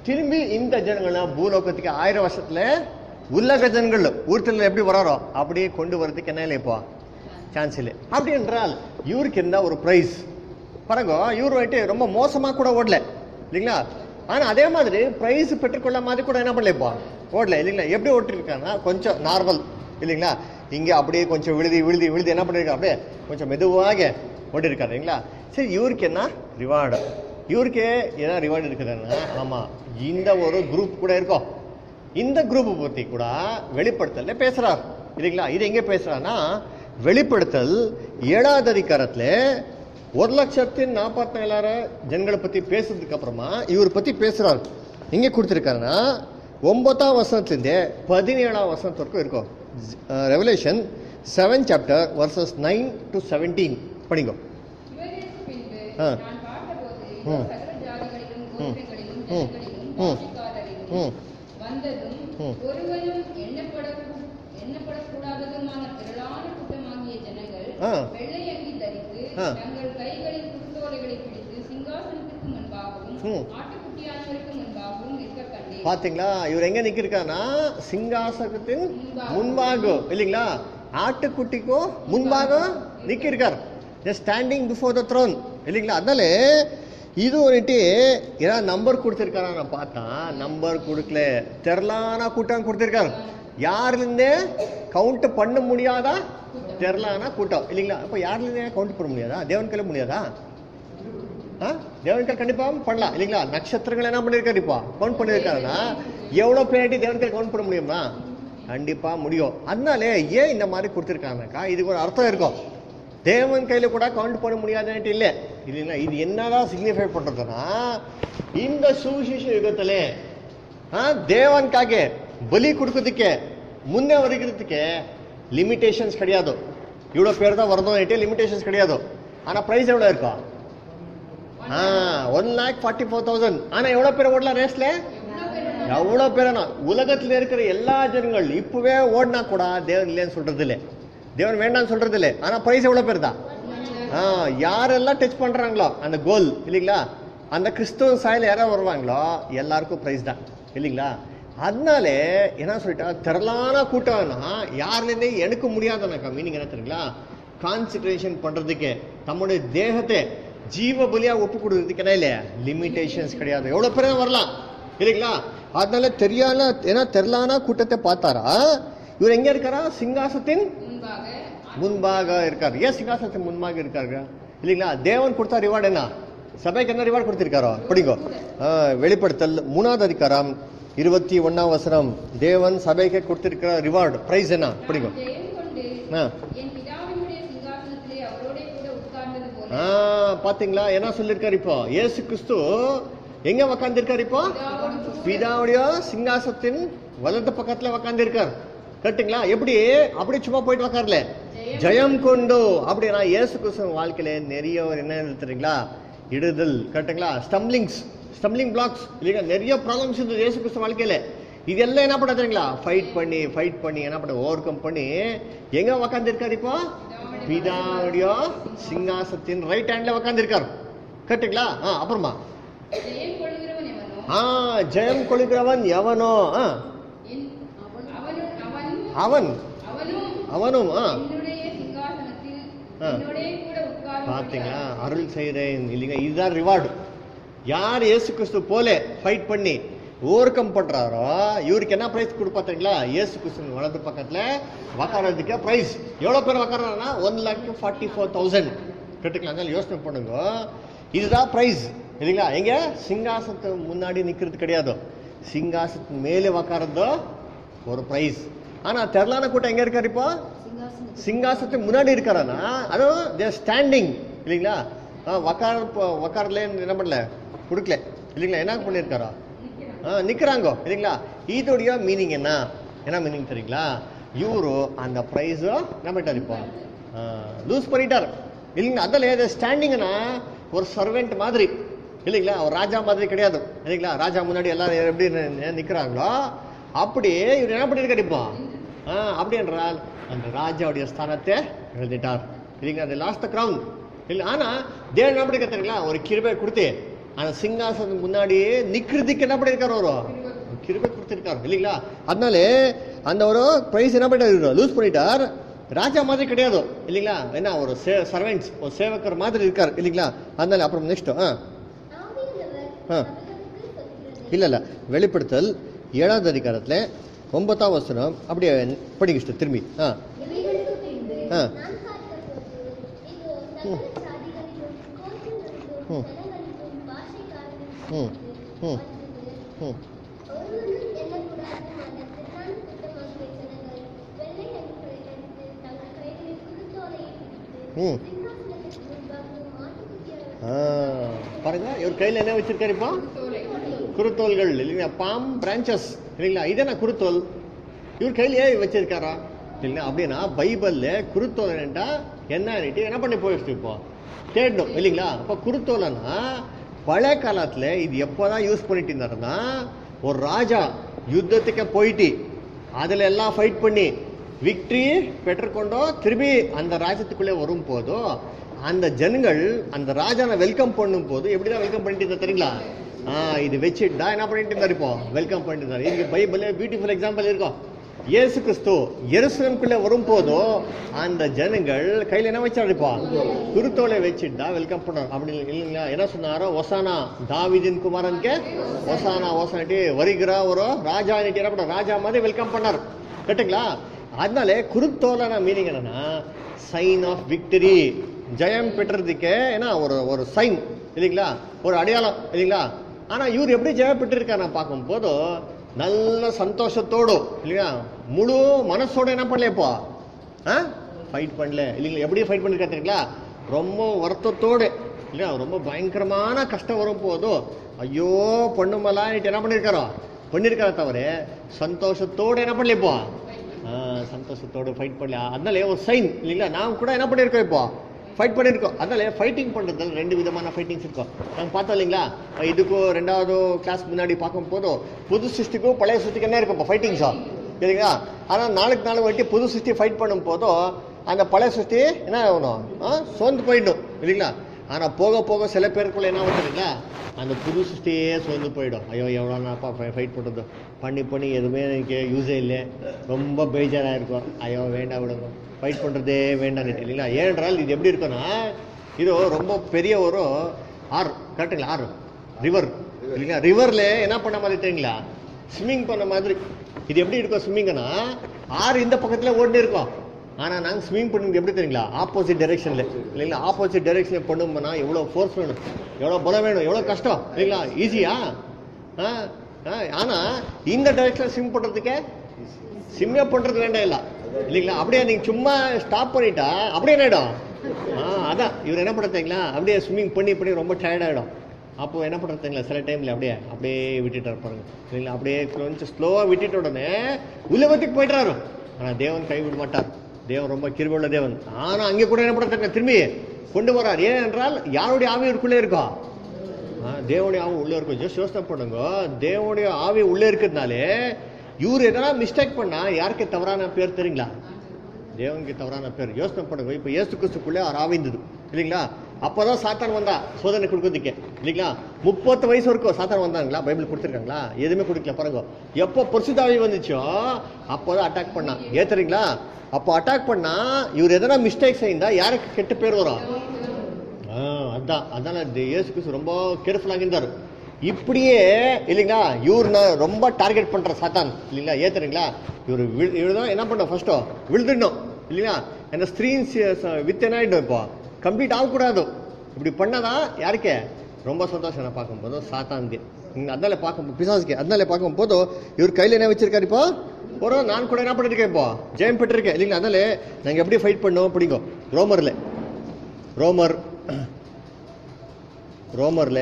திரும்பி இந்த ஜனங்களை பூலோகத்துக்கு ஆயிரம் வருஷத்துல உலக ஜனங்கள் ஊர்த்துல எப்படி வராரோ அப்படியே கொண்டு வரதுக்கு என்ன இல்லை இப்போ சான்ஸ் இல்லை அப்படி என்றால் இவருக்கு இருந்தா ஒரு பிரைஸ் பாருங்க இவர் வந்துட்டு ரொம்ப மோசமா கூட ஓடல இல்லைங்களா ஆனா அதே மாதிரி பிரைஸ் பெற்றுக்கொள்ள மாதிரி கூட என்ன பண்ணல இப்போ ஓடல இல்லைங்களா எப்படி ஓட்டிருக்காங்கன்னா கொஞ்சம் நார்மல் இல்லைங்களா இங்க அப்படியே கொஞ்சம் விழுதி விழுதி விழுதி என்ன பண்ணிருக்காரு அப்படியே கொஞ்சம் மெதுவாக ஓட்டிருக்காரு இல்லைங்களா சரி இவருக்கு என்ன ரிவார்டு இவருக்கே என்ன ரிவார்டு இருக்குதுன்னா ஆமா இந்த ஒரு குரூப் கூட இருக்கும் இந்த குரூப் பத்தி கூட வெளிப்படுத்தல பேசுறார் இல்லைங்களா இது எங்க பேசுறாருன்னா வெளிப்படுத்தல் ஏழாவது அதிகாரத்துல ஒரு லட்சத்தி நாற்பத்தி நாலாயிரம் ஜனங்களை பத்தி பேசுறதுக்கு அப்புறமா இவர் பத்தி பேசுறாரு எங்க கொடுத்துருக்காருன்னா ஒன்பதாம் வசனத்துலேருந்து பதினேழாம் வசனத்து வரைக்கும் இருக்கும் revelation seven chapter verses nine to seventeen படிங்க இவர்களுக்கு பின்பு ஆ. நான் பார்த்தபோது இதோ ம். சகல ஜாதிகளிலும் ம். கோத்திரங்களிலும் ம். ஜனங்களிலும் ம். பாஷைக்காரரிலும் ம். வந்ததும் ம். ஒருவரும் எண்ணப்பட எண்ணப்படக்கூடாததுமான திரளான கூட்டமாகிய ஜனங்கள் ஆ. வெள்ளை அங்கி தரித்து ஆ. தங்கள் கைகளில் குருத்தோலைகளை பிடித்து சிங்காசனத்திற்கு முன்பாகவும் ம். ஆட்டுக்குட்டியானவருக்கு முன்பாகவும் நிற்க கண்டேன் பாத்தீங்களா இவர் எங்க நிக்கிருக்காருன்னா சிங்காசனத்தின் முன்பாக இல்லைங்களா ஆட்டுக்குட்டிக்கும் முன்பாக நிக்கிருக்கார் ஸ்டாண்டிங் பிஃபோர் த த்ரோன் இல்லைங்களா அதனால இது வந்துட்டு ஏதாவது நம்பர் கொடுத்துருக்காரா நான் பார்த்தா நம்பர் கொடுக்கல தெரலான கூட்டம் கொடுத்துருக்காரு யாருலேருந்தே கவுண்ட் பண்ண முடியாதா தெரலான கூட்டம் இல்லைங்களா அப்போ யாருலேருந்தே கவுண்ட் பண்ண முடியாதா தேவன் கையில முடியாதா ஆ? தேவன்கள் கண்டிப்பா பண்ணலாம் இல்லைங்களா நட்சத்திரங்கள் என்ன பண்ணிருக்காரு இப்போ கவுண்ட் பண்ணிருக்காருன்னா எவ்வளவு பேராட்டி தேவன்கள் கவுண்ட் பண்ண முடியுமா கண்டிப்பா முடியும் அதனாலே ஏன் இந்த மாதிரி கொடுத்துருக்காங்கக்கா இதுக்கு ஒரு அர்த்தம் இருக்கும் தேவன் கையில கூட கவுண்ட் பண்ண முடியாதுன்ட்டு இல்லை இல்லைங்களா இது என்னதான் சிக்னிஃபை பண்றதுன்னா இந்த சுவிசேஷ யுகத்திலே ஆ, தேவனுக்காக பலி கொடுக்கறதுக்கு முன்னே வரைக்கிறதுக்கு லிமிடேஷன்ஸ் கிடையாது இவ்வளோ பேர் தான் வரணும் லிமிடேஷன்ஸ் கிடையாது ஆனா ப்ரைஸ் எவ்வளோ இருக்கும் ஆ one lakh forty four thousand ஆனா எவ்வளோ பேர் ஓடலாம் ரேஸ்ல எவ்வளோ பேரனா உலகத்துல இருக்கிற எல்லா ஜனங்கள் இப்பவே ஓடினா கூட தேவன் இல்லைன்னு சொல்றது இல்லை தேவன் வேண்டாம்னு சொல்றது இல்லை ஆனா பிரைஸ் எவ்வளோ பேர் தான் ஆ யாரெல்லாம் டச் பண்றாங்களோ அந்த கோல் இல்லைங்களா அந்த கிறிஸ்துவ சாயல யாராவது வருவாங்களோ எல்லாருக்கும் பிரைஸ் தான் இல்லைங்களா அதனால என்ன சொல்லிட்டா திரளான கூட்டம்னா யாருலேருந்தே எனக்கு முடியாதனாக்கா மீனிங் என்ன தெரியுங்களா கான்சன்ட்ரேஷன் பண்றதுக்கு தம்முடைய தேகத்தை ஜீவ பலியா ஒப்பு கொடுக்கறதுக்கு என்ன இல்லையா லிமிடேஷன்ஸ் கிடையாது எவ்வளவு பேர் வரலாம் இல்லைங்களா அதனால தெரியாத ஏன்னா தெரலான கூட்டத்தை பார்த்தாரா இவர் எங்க இருக்காரா சிங்காசத்தின் முன்பாக முன்பாக இருக்கார் ஏன் சிங்காசனத்தின் முன்பாக இருக்காரு இல்லைங்களா தேவன் கொடுத்தா ரிவார்டு என்ன சபைக்கு என்ன ரிவார்டு கொடுத்திருக்காரோ படிங்கோ ஆ, வெளிப்படுத்தல் மூணாவது அதிகாரம் இருபத்தி ஒன்னாம் வசனம் தேவன் சபைக்கு கொடுத்திருக்கிற ரிவார்டு பிரைஸ் என்ன படிங்கோ நான் ஜெயம் கொண்டு ஆ. என் பிதாவினுடைய சிங்காசனத்திலே அவரோடே கூட உட்கார்ந்தது போல ஆ பாத்தீங்களா என்ன சொல்லிருக்காரு இப்போ இயேசு கிறிஸ்து எங்க உக்காந்துருக்காரு இப்போ பிதாவுடைய சிங்காசத்தின் வலது பக்கத்துல உக்காந்துருக்கார் கரெக்ட்டுங்களா எப்படி அப்படி சும்மா போயிட்டு உக்காரல ஜெயம் கொண்டு அப்படின்னா இயேசு கிறிஸ்து வாழ்க்கையில நிறைய ஒரு என்ன இருக்கு தெரியுங்களா இடுதல் கரெக்ட்டுங்களா ஸ்டம்லிங்ஸ் ஸ்டம்லிங் பிளாக்ஸ் இல்லைங்களா நிறைய ப்ராப்ளம்ஸ் இருந்தது இயேசு கிறிஸ்து வாழ்க்கையில இதெல்லாம் என்ன பண்ண தெரியுங்களா ஃபைட் பண்ணி ஃபைட் பண்ணி என்ன பண்ண ஓவர் கம் பண்ணி எங்க உக்காந்துருக்காரு இப்போ பிதாவுடைய சிங்காசத்தின் ரைட் ஹேண்ட்ல உக்காந்துருக்காரு கரெக்ட்டுங்களா ஆ அப்புறமா ஜெயம் கொள்கிறவன் எவனோ ஆ ஜெயம் கொள்கிறவன் எவனோ ஆ என் அவனும் அவன் அவன் அவனும் அவனும் ஆ என்னுடைய சிங்காசனத்தில் ஆ. என்னுடைய கூட உட்காரும் பாத்தீங்களா அருள் செய்கிறேன் இல்லைங்க இதுதான் ரிவார்டு யார் இயேசு கிறிஸ்து போல ஃபைட் பண்ணி ஓவர் கம் பண்றாரோ இவருக்கு என்ன பிரைஸ் கொடுப்பாத்தீங்களா இயேசு கிறிஸ்து வலது பக்கத்துல உக்காரதுக்கு பிரைஸ் எவ்வளவு பேர் உக்காரானா one lakh forty four thousand கேட்டுக்கலாம் அதனால யோசனை பண்ணுங்க இதுதான் பிரைஸ் இல்லைங்களா எங்க சிங்காசனத்து முன்னாடி நிக்கிறது கிடையாது சிங்காசத்து மேலே உக்காரதோ ஒரு பிரைஸ் ஆனா தெரலான கூட்டம் எங்க இருக்காரு இப்போ சிங்காசனத்துக்கு சிங்காசத்துக்கு முன்னாடி இருக்காரனா அதுவும் தேர் ஸ்டாண்டிங் இல்லைங்களா ஆ, உக்கார உக்காரல என்ன பண்ணல கொடுக்கல இல்லைங்களா என்ன பண்ணியிருக்காரா ஆ நிற்கிறாங்கோ இல்லைங்களா இதோடைய மீனிங் என்ன என்ன மீனிங் தெரியுங்களா இவரு அந்த ப்ரைஸோ என்ன பண்ணிட்டார் இப்போ லூஸ் பண்ணிட்டார் இல்லைங்களா அதில் ஸ்டாண்டிங்னா ஒரு சர்வெண்ட் மாதிரி இல்லைங்களா ஒரு ராஜா மாதிரி கிடையாது இல்லைங்களா ராஜா முன்னாடி எல்லாரும் எப்படி நி- நிக்கிறாங்களோ அப்படியே இவர் என்ன பண்ணியிருக்காரு இப்போ ஆ, அப்படி என்றால் அந்த ராஜாவுடைய ஸ்தானத்தை எழுதிட்டார் இல்லைங்களா அது லாஸ்ட் த கிரவுன் இல்லை ஆனா தேவன் என்ன பண்ணிருக்க தெரியுங்களா ஒரு கிருபை கொடுத்து அந்த சிங்காசனத்துக்கு முன்னாடியே நிக்கிறதுக்கு என்ன பண்ணிருக்காரு அவரு கிருபை கொடுத்திருக்காரு இல்லைங்களா அதனால அந்த ஒரு பிரைஸ் என்ன பண்ணிட்டாரு லூஸ் பண்ணிட்டார் ராஜா மாதிரி கிடையாது இல்லைங்களா என்ன ஒரு சே சர்வெண்ட்ஸ் ஒரு சேவக்கர் மாதிரி இருக்கார் இல்லைங்களா அதனால அப்புறம் நெக்ஸ்ட் ஆ ஆவியானவர் ஆ. சபைகளுக்கு சொல்கிறது இல்ல இல்ல வெளிப்படுத்தல் ஏழாவது அதிகாரத்துல ஒன்பதாம் வசனம் அப்படியே படிங்க திரும்பி ஆ இவைகளுக்கு பின்பு ஆ. நான் பார்த்தபோது, இதோ சகல ஜாதிகளிலும், கோத்திரங்களிலும், ம். ஜனங்களிலும், ம். பாஷைக்காரரிலும் ம். வந்தது. ம் ஒருவனும் எண்ணக்கூடாத அந்த திரளான கூட்டமாகிய ஜனங்கள் வெள்ளை அங்கிகளை தரித்து, தங்கள் கைகளில் குருத்தோலையை பிடித்து, ம். சிங்காசனத்திற்கு முன்பாகவும் ஆட்டுக்குட்டியார் ஆ, பாருங்க இவர் கையில என்ன வச்சிருக்காரு இப்போ குருத்தோல்கள் இல்லைங்களா பாம் பிரான்ச்சஸ் இல்லைங்களா இதான குருத்தோல் இவர் கையில ஏன் வச்சிருக்காரா இல்லைங்களா அப்படின்னா பைபிள்ல குருத்தோல் என்னட்டா என்னன்னுட்டு என்ன பண்ணி போயிடுச்சு இப்போ தேடணும் இல்லைங்களா அப்போ குருத்தோலனா பழைய காலத்துல இது எப்போதான் யூஸ் பண்ணிட்டு இருந்தாருன்னா ஒரு ராஜா யுத்தத்துக்கு போயிட்டு அதுல எல்லாம் ஃபைட் பண்ணி விக்டரி பெற்றுக்கொண்டோ திரும்பி அந்த ராஜ்யத்துக்குள்ளே வரும் போதோ அந்த ஜனங்கள் அந்த ராஜானை வெல்கம் பண்ணும் போது எப்படிதான் வெல்கம் பண்ணிட்டு இருந்தா தெரியுங்களா ஆ இது வச்சுட்டா என்ன பண்ணிட்டு இருந்தாரு இப்போ வெல்கம் பண்ணிட்டு இருந்தாரு இதுக்கு பைபிள்ல பியூட்டிஃபுல் எக்ஸாம்பிள் இருக்கும் இயேசு கிறிஸ்து எருசலம்குள்ள வரும் போதோ அந்த ஜனங்கள் கையில என்ன வச்சாரு இப்போ குருத்தோலை வச்சுட்டா வெல்கம் பண்ணார் அப்படி இல்லைங்களா என்ன சொன்னாரோ ஒசானா தாவிதின் குமாரனுக்கு ஒசானா ஒசானிட்டு வருகிற ஒரு ராஜா என்ன பண்ண ராஜா மாதிரி வெல்கம் பண்ணார் கரெக்டுங்களா அதனால குருத்தோலன மீனிங் என்னன்னா சைன் ஆஃப் விக்டரி ஜெயம் பெற்றதுக்கு ஏன்னா ஒரு ஒரு சைன் இல்லைங்களா ஒரு அடையாளம் இல்லைங்களா ஆனா இவர் எப்படி ஜெயம் பெற்றிருக்காரு நான் பார்க்கும்போது நல்ல சந்தோஷத்தோடு இல்லையா முழு மனசோட என்ன பண்ணல இப்போ ஆ ஃபைட் பண்ணல இல்லைங்களா எப்படி ஃபைட் பண்ணிருக்காரு தெரியுங்களா ரொம்ப வருத்தத்தோடு இல்லையா ரொம்ப பயங்கரமான கஷ்டம் வரும் போதோ ஐயோ பொண்ணுமெல்லாம் என்ன பண்ணிருக்காரோ பண்ணிருக்கார தவிர சந்தோஷத்தோடு என்ன பண்ணல இப்போ ஆ, சந்தோஷத்தோடு ஃபைட் பண்ணல அதனால ஒரு சைன் இல்லைங்களா நான் கூட என்ன பண்ணியிருக்கோம் இப்போ ஃபைட் பண்ணியிருக்கோம் அதனால ஃபைட்டிங் பண்ணுறதுல ரெண்டு விதமான ஃபைட்டிங்ஸ் இருக்கும் நாங்கள் பார்த்தோம் இல்லைங்களா இதுக்கும் ரெண்டாவது கிளாஸ் முன்னாடி பார்க்கும் போதும் புது சிருஷ்டிக்கும் பழைய சிருஷ்டிக்கு என்ன இருக்கும் இப்போ ஃபைட்டிங்ஸா இல்லைங்களா ஆனால் நாளுக்கு நாள் வட்டி புது சிருஷ்டி ஃபைட் பண்ணும் போதும் அந்த பழைய சிருஷ்டி என்ன ஆகணும் ஆ சோர்ந்து போயிடும் இல்லைங்களா ஆனால் போக போக சில பேருக்குள்ள என்ன ஆகும் தெரியுங்களா அந்த புது சிருஷ்டியே சோர்ந்து போயிடும் ஐயோ எவ்வளோ நான்ப்பா ஃபைட் பண்ணுறது பண்ணி பண்ணி எதுவுமே எனக்கு யூஸே இல்லை ரொம்ப பேஜாராக இருக்கும் ஐயோ வேண்டாம் விடுங்க ஃபைட் பண்ணுறதே வேண்டாம் இல்லைங்களா ஏனென்றால் இது எப்படி இருக்குன்னா இது ரொம்ப பெரிய ஒரு ஆறு கரெக்டுங்களா ஆறு ரிவர் இல்லைங்களா ரிவரில் என்ன பண்ண மாதிரி தெரியுங்களா ஸ்விம்மிங் பண்ண மாதிரி இது எப்படி இருக்கும் ஸ்விம்மிங்னா ஆறு இந்த பக்கத்தில் ஓடினு இருக்கும் ஆனால் நாங்கள் ஸ்விமிங் பண்ணுறது எப்படி தெரியுங்களா ஆப்போசிட் டைரெக்ஷனில் இல்லைங்களா ஆப்போசிட் டைரெக்ஷனில் பண்ணும்போனா எவ்வளோ ஃபோர்ஸ் வேணும் எவ்வளோ பலம் வேணும் எவ்வளோ கஷ்டம் இல்லைங்களா ஈஸியா ஆ ஆ ஆனால் இந்த டைரெக்ஷனில் ஸ்விம் பண்ணுறதுக்கே ஸ்விம்மே பண்ணுறது வேண்டாம் இல்லை இல்லைங்களா அப்படியே நீங்கள் சும்மா ஸ்டாப் பண்ணிட்டா அப்படியே என்ன ஆகிடும் ஆ அதான் இவர் என்ன பண்ணுறீங்களா அப்படியே ஸ்விம்மிங் பண்ணி பண்ணி ரொம்ப டயர்டாகிடும் அப்போ என்ன பண்ணுறதுங்களா சில டைமில் அப்படியே அப்படியே விட்டுட்டு இருப்பாருங்க இல்லைங்களா அப்படியே கொஞ்சம் ஸ்லோவாக விட்டுட்ட உடனே உலகத்துக்கு போயிட்டாரு ஆனால் தேவன் கை விட மாட்டார் தேவன் ரொம்ப கிருபுள்ள தேவன் ஆனால் அங்கே கூட என்ன பண்ணுறாங்க திரும்பி கொண்டு வரார் ஏன் என்றால் யாருடைய ஆவி இவருக்குள்ளே இருக்கா ஆ, தேவனுடைய ஆவி உள்ளே இருக்கும் ஜஸ்ட் யோசனை பண்ணுங்க தேவனுடைய ஆவி உள்ளே இருக்கிறதுனாலே இவர் எதனா மிஸ்டேக் பண்ணா யாருக்கு தவறான பேர் தெரியுங்களா தேவனுக்கு தவறான பேர் யோசனை பண்ணுங்க இப்போ இயேசு கிறிஸ்துக்குள்ளே அவர் ஆவி இருந்தது இல்லைங்களா அப்போதான் சாத்தான் வந்தா சோதனை கொடுக்கறதுக்கு இல்லைங்களா முப்பத்து வயசு வரைக்கும் சாத்தான் வந்தாங்களா பைபிள் கொடுத்துருக்காங்களா எதுவுமே கொடுக்கல பாருங்க எப்போ பரிசுத்தாவி வந்துச்சோ அப்போதான் அட்டாக் பண்ணா ஏத்துறீங்களா அப்போ அட்டாக் பண்ணா இவர் எதனா மிஸ்டேக் செய்தா யாருக்கு கெட்ட பேர் வரும் ஆ, அதான் அதான் இயேசு கிறிஸ்து ரொம்ப கேர்ஃபுல்லாக இருந்தார் இப்படியே இல்லைங்களா இவர் நான் ரொம்ப டார்கெட் பண்ற சாத்தான் இல்லைங்களா ஏத்துறீங்களா இவர் இவர் தான் என்ன பண்ண ஃபர்ஸ்ட்டோ விழுந்துடணும் இல்லைங்களா அந்த ஸ்க்ரீன் வித் என்ன ஆகிடும் இப்போ கம்ப்ளீட் ஆகக்கூடாது இப்படி பண்ணாதான் யாருக்கே ரொம்ப சந்தோஷம் நான் பார்க்கும்போது சாத்தானுக்கு நீங்க அதனால பார்க்கும் பிசாசுக்கு அதனால பார்க்கும்போது இவர் கையில் என்ன வச்சிருக்காரு இப்போ ஒரு நான் கூட என்ன பண்ணிருக்கேன் இப்போ ஜெயம் பெற்றிருக்கேன் இல்லைங்களா அதனால நாங்கள் எப்படி ஃபைட் பண்ணோம் பிடிங்கோ ரோமரில் ரோமர் ரோமரில்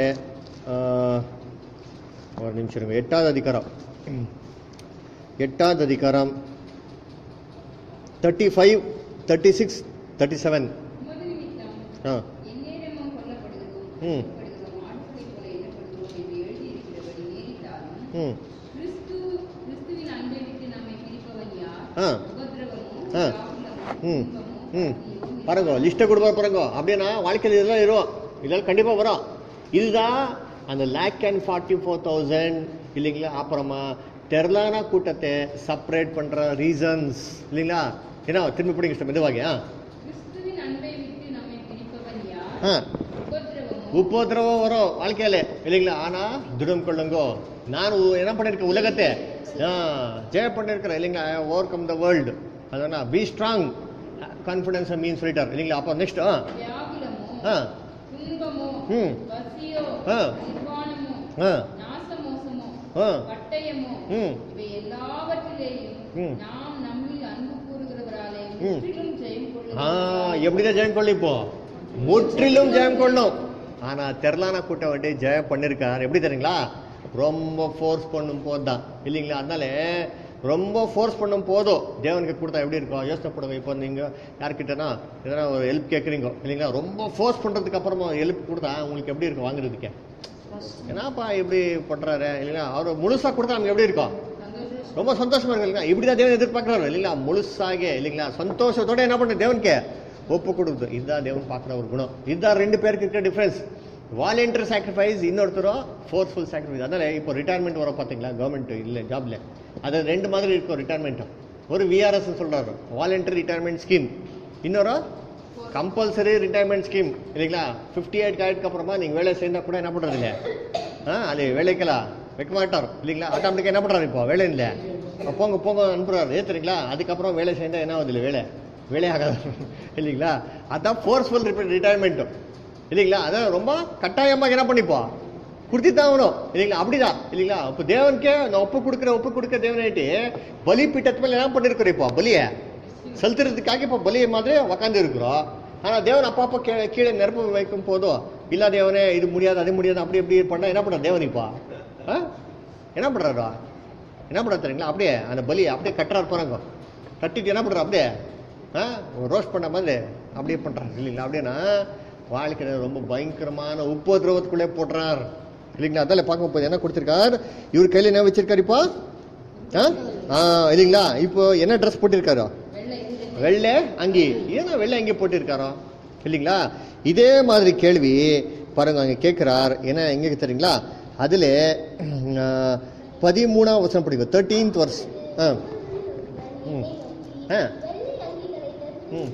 ஒரு நிமிஷம் இருங்க எட்டாவது அதிகாரம் எட்டாவது அதிகாரம் thirty five thirty six thirty seven உமது நிமித்தம் ஆ எந்நேரமும் கொல்லப்படுகிறோம், ம். கொல்லப்படுகிறோம், ஆடுகளைப் போல எண்ணப்படுகிறோம் என்று எழுதியிருக்கிறபடி நேரிட்டாலும், ம் கிறிஸ்து கிறிஸ்துவின் அன்பை விட்டு நம்மை பிரிப்பவன் யார்? ஆ. உபத்திரவமோ, ஆ. வியாகுலமோ, ம் துன்பமோ, ம் பசியோ, பாருங்க லிஸ்ட்டை கொடுப்பார் பாருங்க அப்படின்னா வாழ்க்கையில் இதெல்லாம் வரும் இதெல்லாம் கண்டிப்பாக வரும் இதுதான் அந்த lakh and forty four thousand இல்லைங்களா அப்புறமா தெர்லானா கூட்டத்தை செப்பரேட் பண்ற ரீசன்ஸ் இல்லைங்களா ஏன்னா திரும்பி பிடிங்க sister, மெதுவாக ஆ கிறிஸ்துவின் அன்பை விட்டு நம்மை பிரிப்பவன் யார் ஆ உபத்திரவமோ உபோதிரவம் வரும் வாழ்க்கையில இல்லைங்களா ஆனா திடம் கொள்ளுங்கோ நான் உ- என்ன பண்ணிருக்கேன் உலகத்தை ஆ, ஜெய பண்ணிருக்கிறேன் இல்லைங்களா ஓவர் கம் த வேர்ல்டு அதான் பி ஸ்ட்ராங் கான்ஃபிடன்ஸ் மீன் சொல்லிட்டார் இல்லைங்களா அப்போ நெக்ஸ்ட் ஆ வியாகுலமோ ஆ துன்பமோ ம். பசியோ ஆ. நிர்வாணமோ ஆ நாசமோசமோ ஆ பட்டயமோ ம். இவை எல்லாவற்றிலேயும் ம். நாம் நம்மில் அன்பு கூறுகிறவராலே ம். முற்றிலும் ஜெயம் ஆ கொள்ளுகிறோம் எப்படிதான் ஜெயம் கொள்ளு இப்போ முற்றிலும் ஜெயம் கொள்ளும் ஆனா தெரலான கூட்டம் வண்டி ஜெயம் பண்ணிருக்கார் எப்படி தெரியுங்களா ரொம்ப ஃபோர்ஸ் பண்ணும் போது தான் இல்லைங்களா அதனால ரொம்ப ஃபோர்ஸ் பண்ணும் போதும் தேவனுக்கு கொடுத்தா எப்படி இருக்கும் யோசனை பண்ணுங்க இப்போ நீங்க யார்கிட்டனா எதனா ஒரு ஹெல்ப் கேட்குறீங்க இல்லைங்களா ரொம்ப ஃபோர்ஸ் பண்றதுக்கு அப்புறமா ஹெல்ப் கொடுத்தா உங்களுக்கு எப்படி இருக்கும் வாங்குறதுக்கு என்னப்பா இப்படி பண்றாரு இல்லைங்களா அவர் முழுசா கொடுத்தா நமக்கு எப்படி இருக்கும் ரொம்ப சந்தோஷமா இருக்கு இல்லைங்களா இப்படிதான் தேவன் எதிர்பார்க்கிறாரு இல்லைங்களா முழுசாக இல்லைங்களா சந்தோஷத்தோட என்ன பண்ண தேவனுக்கு ஒப்பு கொடுக்குது இதுதான் தேவன் பார்க்குற ஒரு குணம் இதுதான் ரெண்டு பேருக்கு இருக்கிற டிஃபரன்ஸ் வாலண்டியர் சாக்ரிஃபைஸ் இன்னொருத்தரும் ஃபோர்ஸ்ஃபுல் சாக்ரிஃபைஸ் அதனால இப்போ ரிட்டையர்மெண்ட் வர பார்த்தீங்களா கவர்மெண்ட் இல்லை ஜாப்ல அது ரெண்டு மாதிரி இருக்கும் ரிட்டையர்மெண்ட் ஒரு விஆர்எஸ் சொல்றாரு வாலண்டியர் ரிட்டையர்மெண்ட் ஸ்கீம் இன்னொரு கம்பல்சரி ரிட்டையர்மெண்ட் ஸ்கீம் இல்லைங்களா ஃபிஃப்டி எயிட் ஆயிடுக்கு அப்புறமா நீங்கள் வேலை சேர்ந்தா கூட என்ன பண்ணுறது இல்லை ஆ அது வேலைக்கெல்லாம் வைக்க மாட்டார் இல்லைங்களா ஆட்டோமேட்டிக்காக என்ன பண்ணுறாரு இப்போ வேலை இல்லை போங்க போங்க அனுப்புறாரு ஏற்றுறீங்களா அதுக்கப்புறம் வேலை சேர்ந்தா என்ன ஆகுது இல்லை வேலை வேலை ஆகாது இல்லைங்களா அதான் ஃபோர்ஸ்ஃபுல் ரிட்டையர்மெண்ட்டும் இல்லைங்களா அதான் ரொம்ப கட்டாயமாக என்ன பண்ணிப்போம் கொடுத்து தான் ஆகணும் இல்லைங்களா அப்படிதான் இல்லைங்களா இப்போ தேவனுக்கே நான் ஒப்பு கொடுக்குற ஒப்பு கொடுக்க தேவனாயிட்டு பலி பீட்டத்து மேலே என்ன பண்ணிருக்கிறோம் இப்போ பலியை செலுத்துறதுக்காக இப்போ பலியை மாதிரி உக்காந்து இருக்கிறோம் ஆனால் தேவன் அப்பா அப்பா கீழே கீழே நெருப்பு வைக்கும் போதும் இல்ல தேவனே இது முடியாது அது முடியாது அப்படி இப்படி பண்ணா என்ன பண்ணுற தேவன் இப்போ ஆ என்ன பண்ணுறாரா என்ன பண்ணுறது தெரியுங்களா அப்படியே அந்த பலியை அப்படியே கட்டுறாரு போறாங்க கட்டிட்டு என்ன பண்ணுறா அப்படியே ஆ ரோஸ்ட் பண்ண மாதிரி அப்படியே பண்ணுறாரு இல்லைங்களா அப்படின்னா வாழ்க்கையில ரொம்ப பயங்கரமான உபதிரவத்துக்குள்ளே போடுறார் இல்லைங்களா அதில் பார்க்க போது என்ன கொடுத்துருக்கார் இவர் கையில் என்ன வச்சிருக்காரு இப்போ ஆ ஆ இல்லைங்களா இப்போ என்ன ட்ரெஸ் போட்டிருக்காரோ வெள்ளை வெள்ளை அங்கி ஏன்னா வெள்ளை அங்கி போட்டிருக்காரோ இல்லைங்களா இதே மாதிரி கேள்வி பாருங்க அங்க கேட்கிறார் என்ன எங்க தெரியுங்களா அதுல ஆ, பதிமூணாம் வசனம் படிக்கும் தேர்ட்டீன்த் வர்ஸ் ஆ ம் ஆ ம்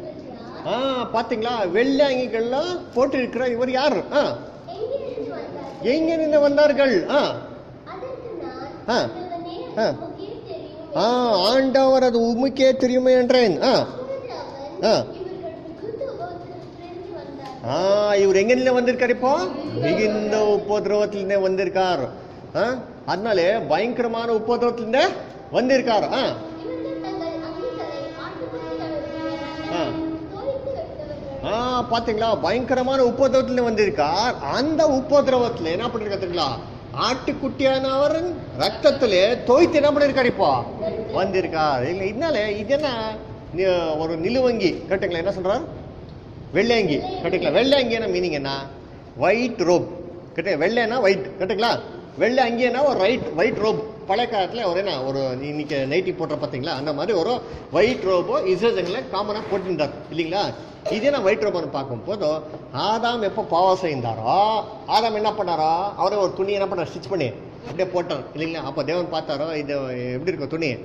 ஆ பாத்தீங்களா வெள்ளை அங்கிகள்லாம் போட்டிருக்கிற இவர் யார் ஆ எங்கிருந்து வந்தார் எங்க நின்று வந்தார்கள் ஆ அதற்கு நான் ஆ. ஆண்டவனே, ஆ. உமக்கே தெரியும் ஆ ஆண்டவர் அது உமக்கே தெரியுமே என்றேன் ஆ அப்பொழுது அவன் ஆ. இவர்கள் மிகுந்த உபத்திரவத்திலிருந்து வந்தார் ஆ இவர் எங்கிருந்து வந்திருக்காரு இப்போ மிகுந்த உபதிரவத்திலிருந்தே வந்திருக்கார் ஆ அதனாலே பயங்கரமான உபதிரவத்திலிருந்தே வந்திருக்கார் ஆ இவர்கள் தங்கள் அங்கிகளை ஆட்டுக்குட்டிகளுடைய ஆ. தோய்த்து வைத்தவர்கள் ஆ பாத்தீங்களா பயங்கரமான உபதிரவத்துல வந்திருக்கார் அந்த உபதிரவத்துல என்ன பண்ணிருக்கா ஆட்டுக்குட்டியானவர் ரத்தத்திலே தோய்த்து என்ன பண்ணிருக்காரு இப்போ வந்திருக்கார் இல்ல இதனால இது என்ன நி- ஒரு நிலுவங்கி கேட்டுங்களா என்ன சொல்றார் வெள்ளையங்கி கேட்டுங்களா வெள்ளையங்கி என்ன மீனிங் என்ன ஒயிட் ரோப் கேட்டு வெள்ளைனா ஒயிட் கேட்டுங்களா வெள்ளை அங்கினா ஒரு ரைட் ஒயிட் ரோப் பழைய காலத்தில் ஒரு என்ன ஒரு இன்னைக்கு நைட்டி போட்டுற பார்த்தீங்களா அந்த மாதிரி ஒரு ஒயிட் ரோபோ இஸ்ரேஜங்களை காமனாக போட்டிருந்தார் இல்லைங்களா இதே நான் ஒயிட் ரோபோன்னு பார்க்கும் போதும் ஆதாம் எப்போ பாவம் செய்தாரோ ஆதாம் என்ன பண்ணாரோ அவரே ஒரு துணி என்ன பண்ணார் ஸ்டிச் பண்ணி அப்படியே போட்டார் இல்லைங்களா அப்போ தேவன் பார்த்தாரோ இது எப்படி இருக்கும் துணி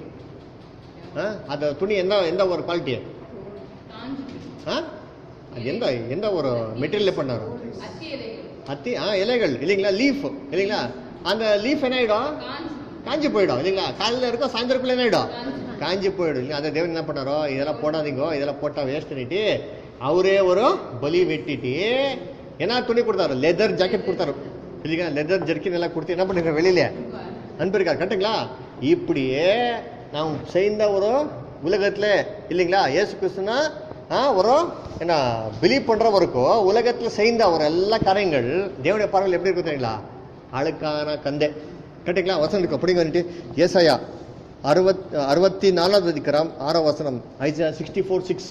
ஆ அந்த துணி எந்த எந்த ஒரு குவாலிட்டி காஞ்சி ஆ அது எந்த எந்த ஒரு மெட்டீரியல் பண்ணாரோ அத்தி இலைகள் அத்தி ஆ இலைகள் இல்லைங்களா லீஃப் இல்லைங்களா அந்த லீஃப் என்ன ஆயிடும் காஞ்சி காஞ்சி போயிடும் இல்லைங்களா காலையில் இருக்கும் சாயந்தரக்குள்ள என்ன ஆயிடும் காஞ்சி காஞ்சி போயிடும் இல்லையா அந்த தேவன் என்ன பண்ணாரோ இதெல்லாம் போடாதீங்கோ இதெல்லாம் போட்டா வேஸ்ட் பண்ணிட்டு அவரே ஒரு பலி வெட்டிட்டு என்ன துணி கொடுத்தாரு லெதர் ஜாக்கெட் கொடுத்தாரு இல்லைங்களா லெதர் ஜெர்க்கின் எல்லாம் கொடுத்து என்ன பண்ணிருக்காரு வெளியில அனுப்பியிருக்காரு கரெக்டுங்களா இப்படியே நாம் செய்த ஒரு உலகத்துல இல்லைங்களா இயேசு கிறிஸ்துனா ஆ ஒரு என்ன பிலீவ் பண்றவருக்கோ உலகத்துல செய்த ஒரு எல்லா காரியங்கள் தேவனுடைய பார்வையில் எப்படி இருக்கும் தெரியுங்களா அழுக்கான கந்தை கரெக்டுங்களா வசனம் இருக்கு அப்படிங்க வந்துட்டு ஏசாயா அறுபத் அறுபத்தி நாலாவது அதிகாரம் ஆறாம் வசனம் ஐசா சிக்ஸ்டி ஃபோர் சிக்ஸ்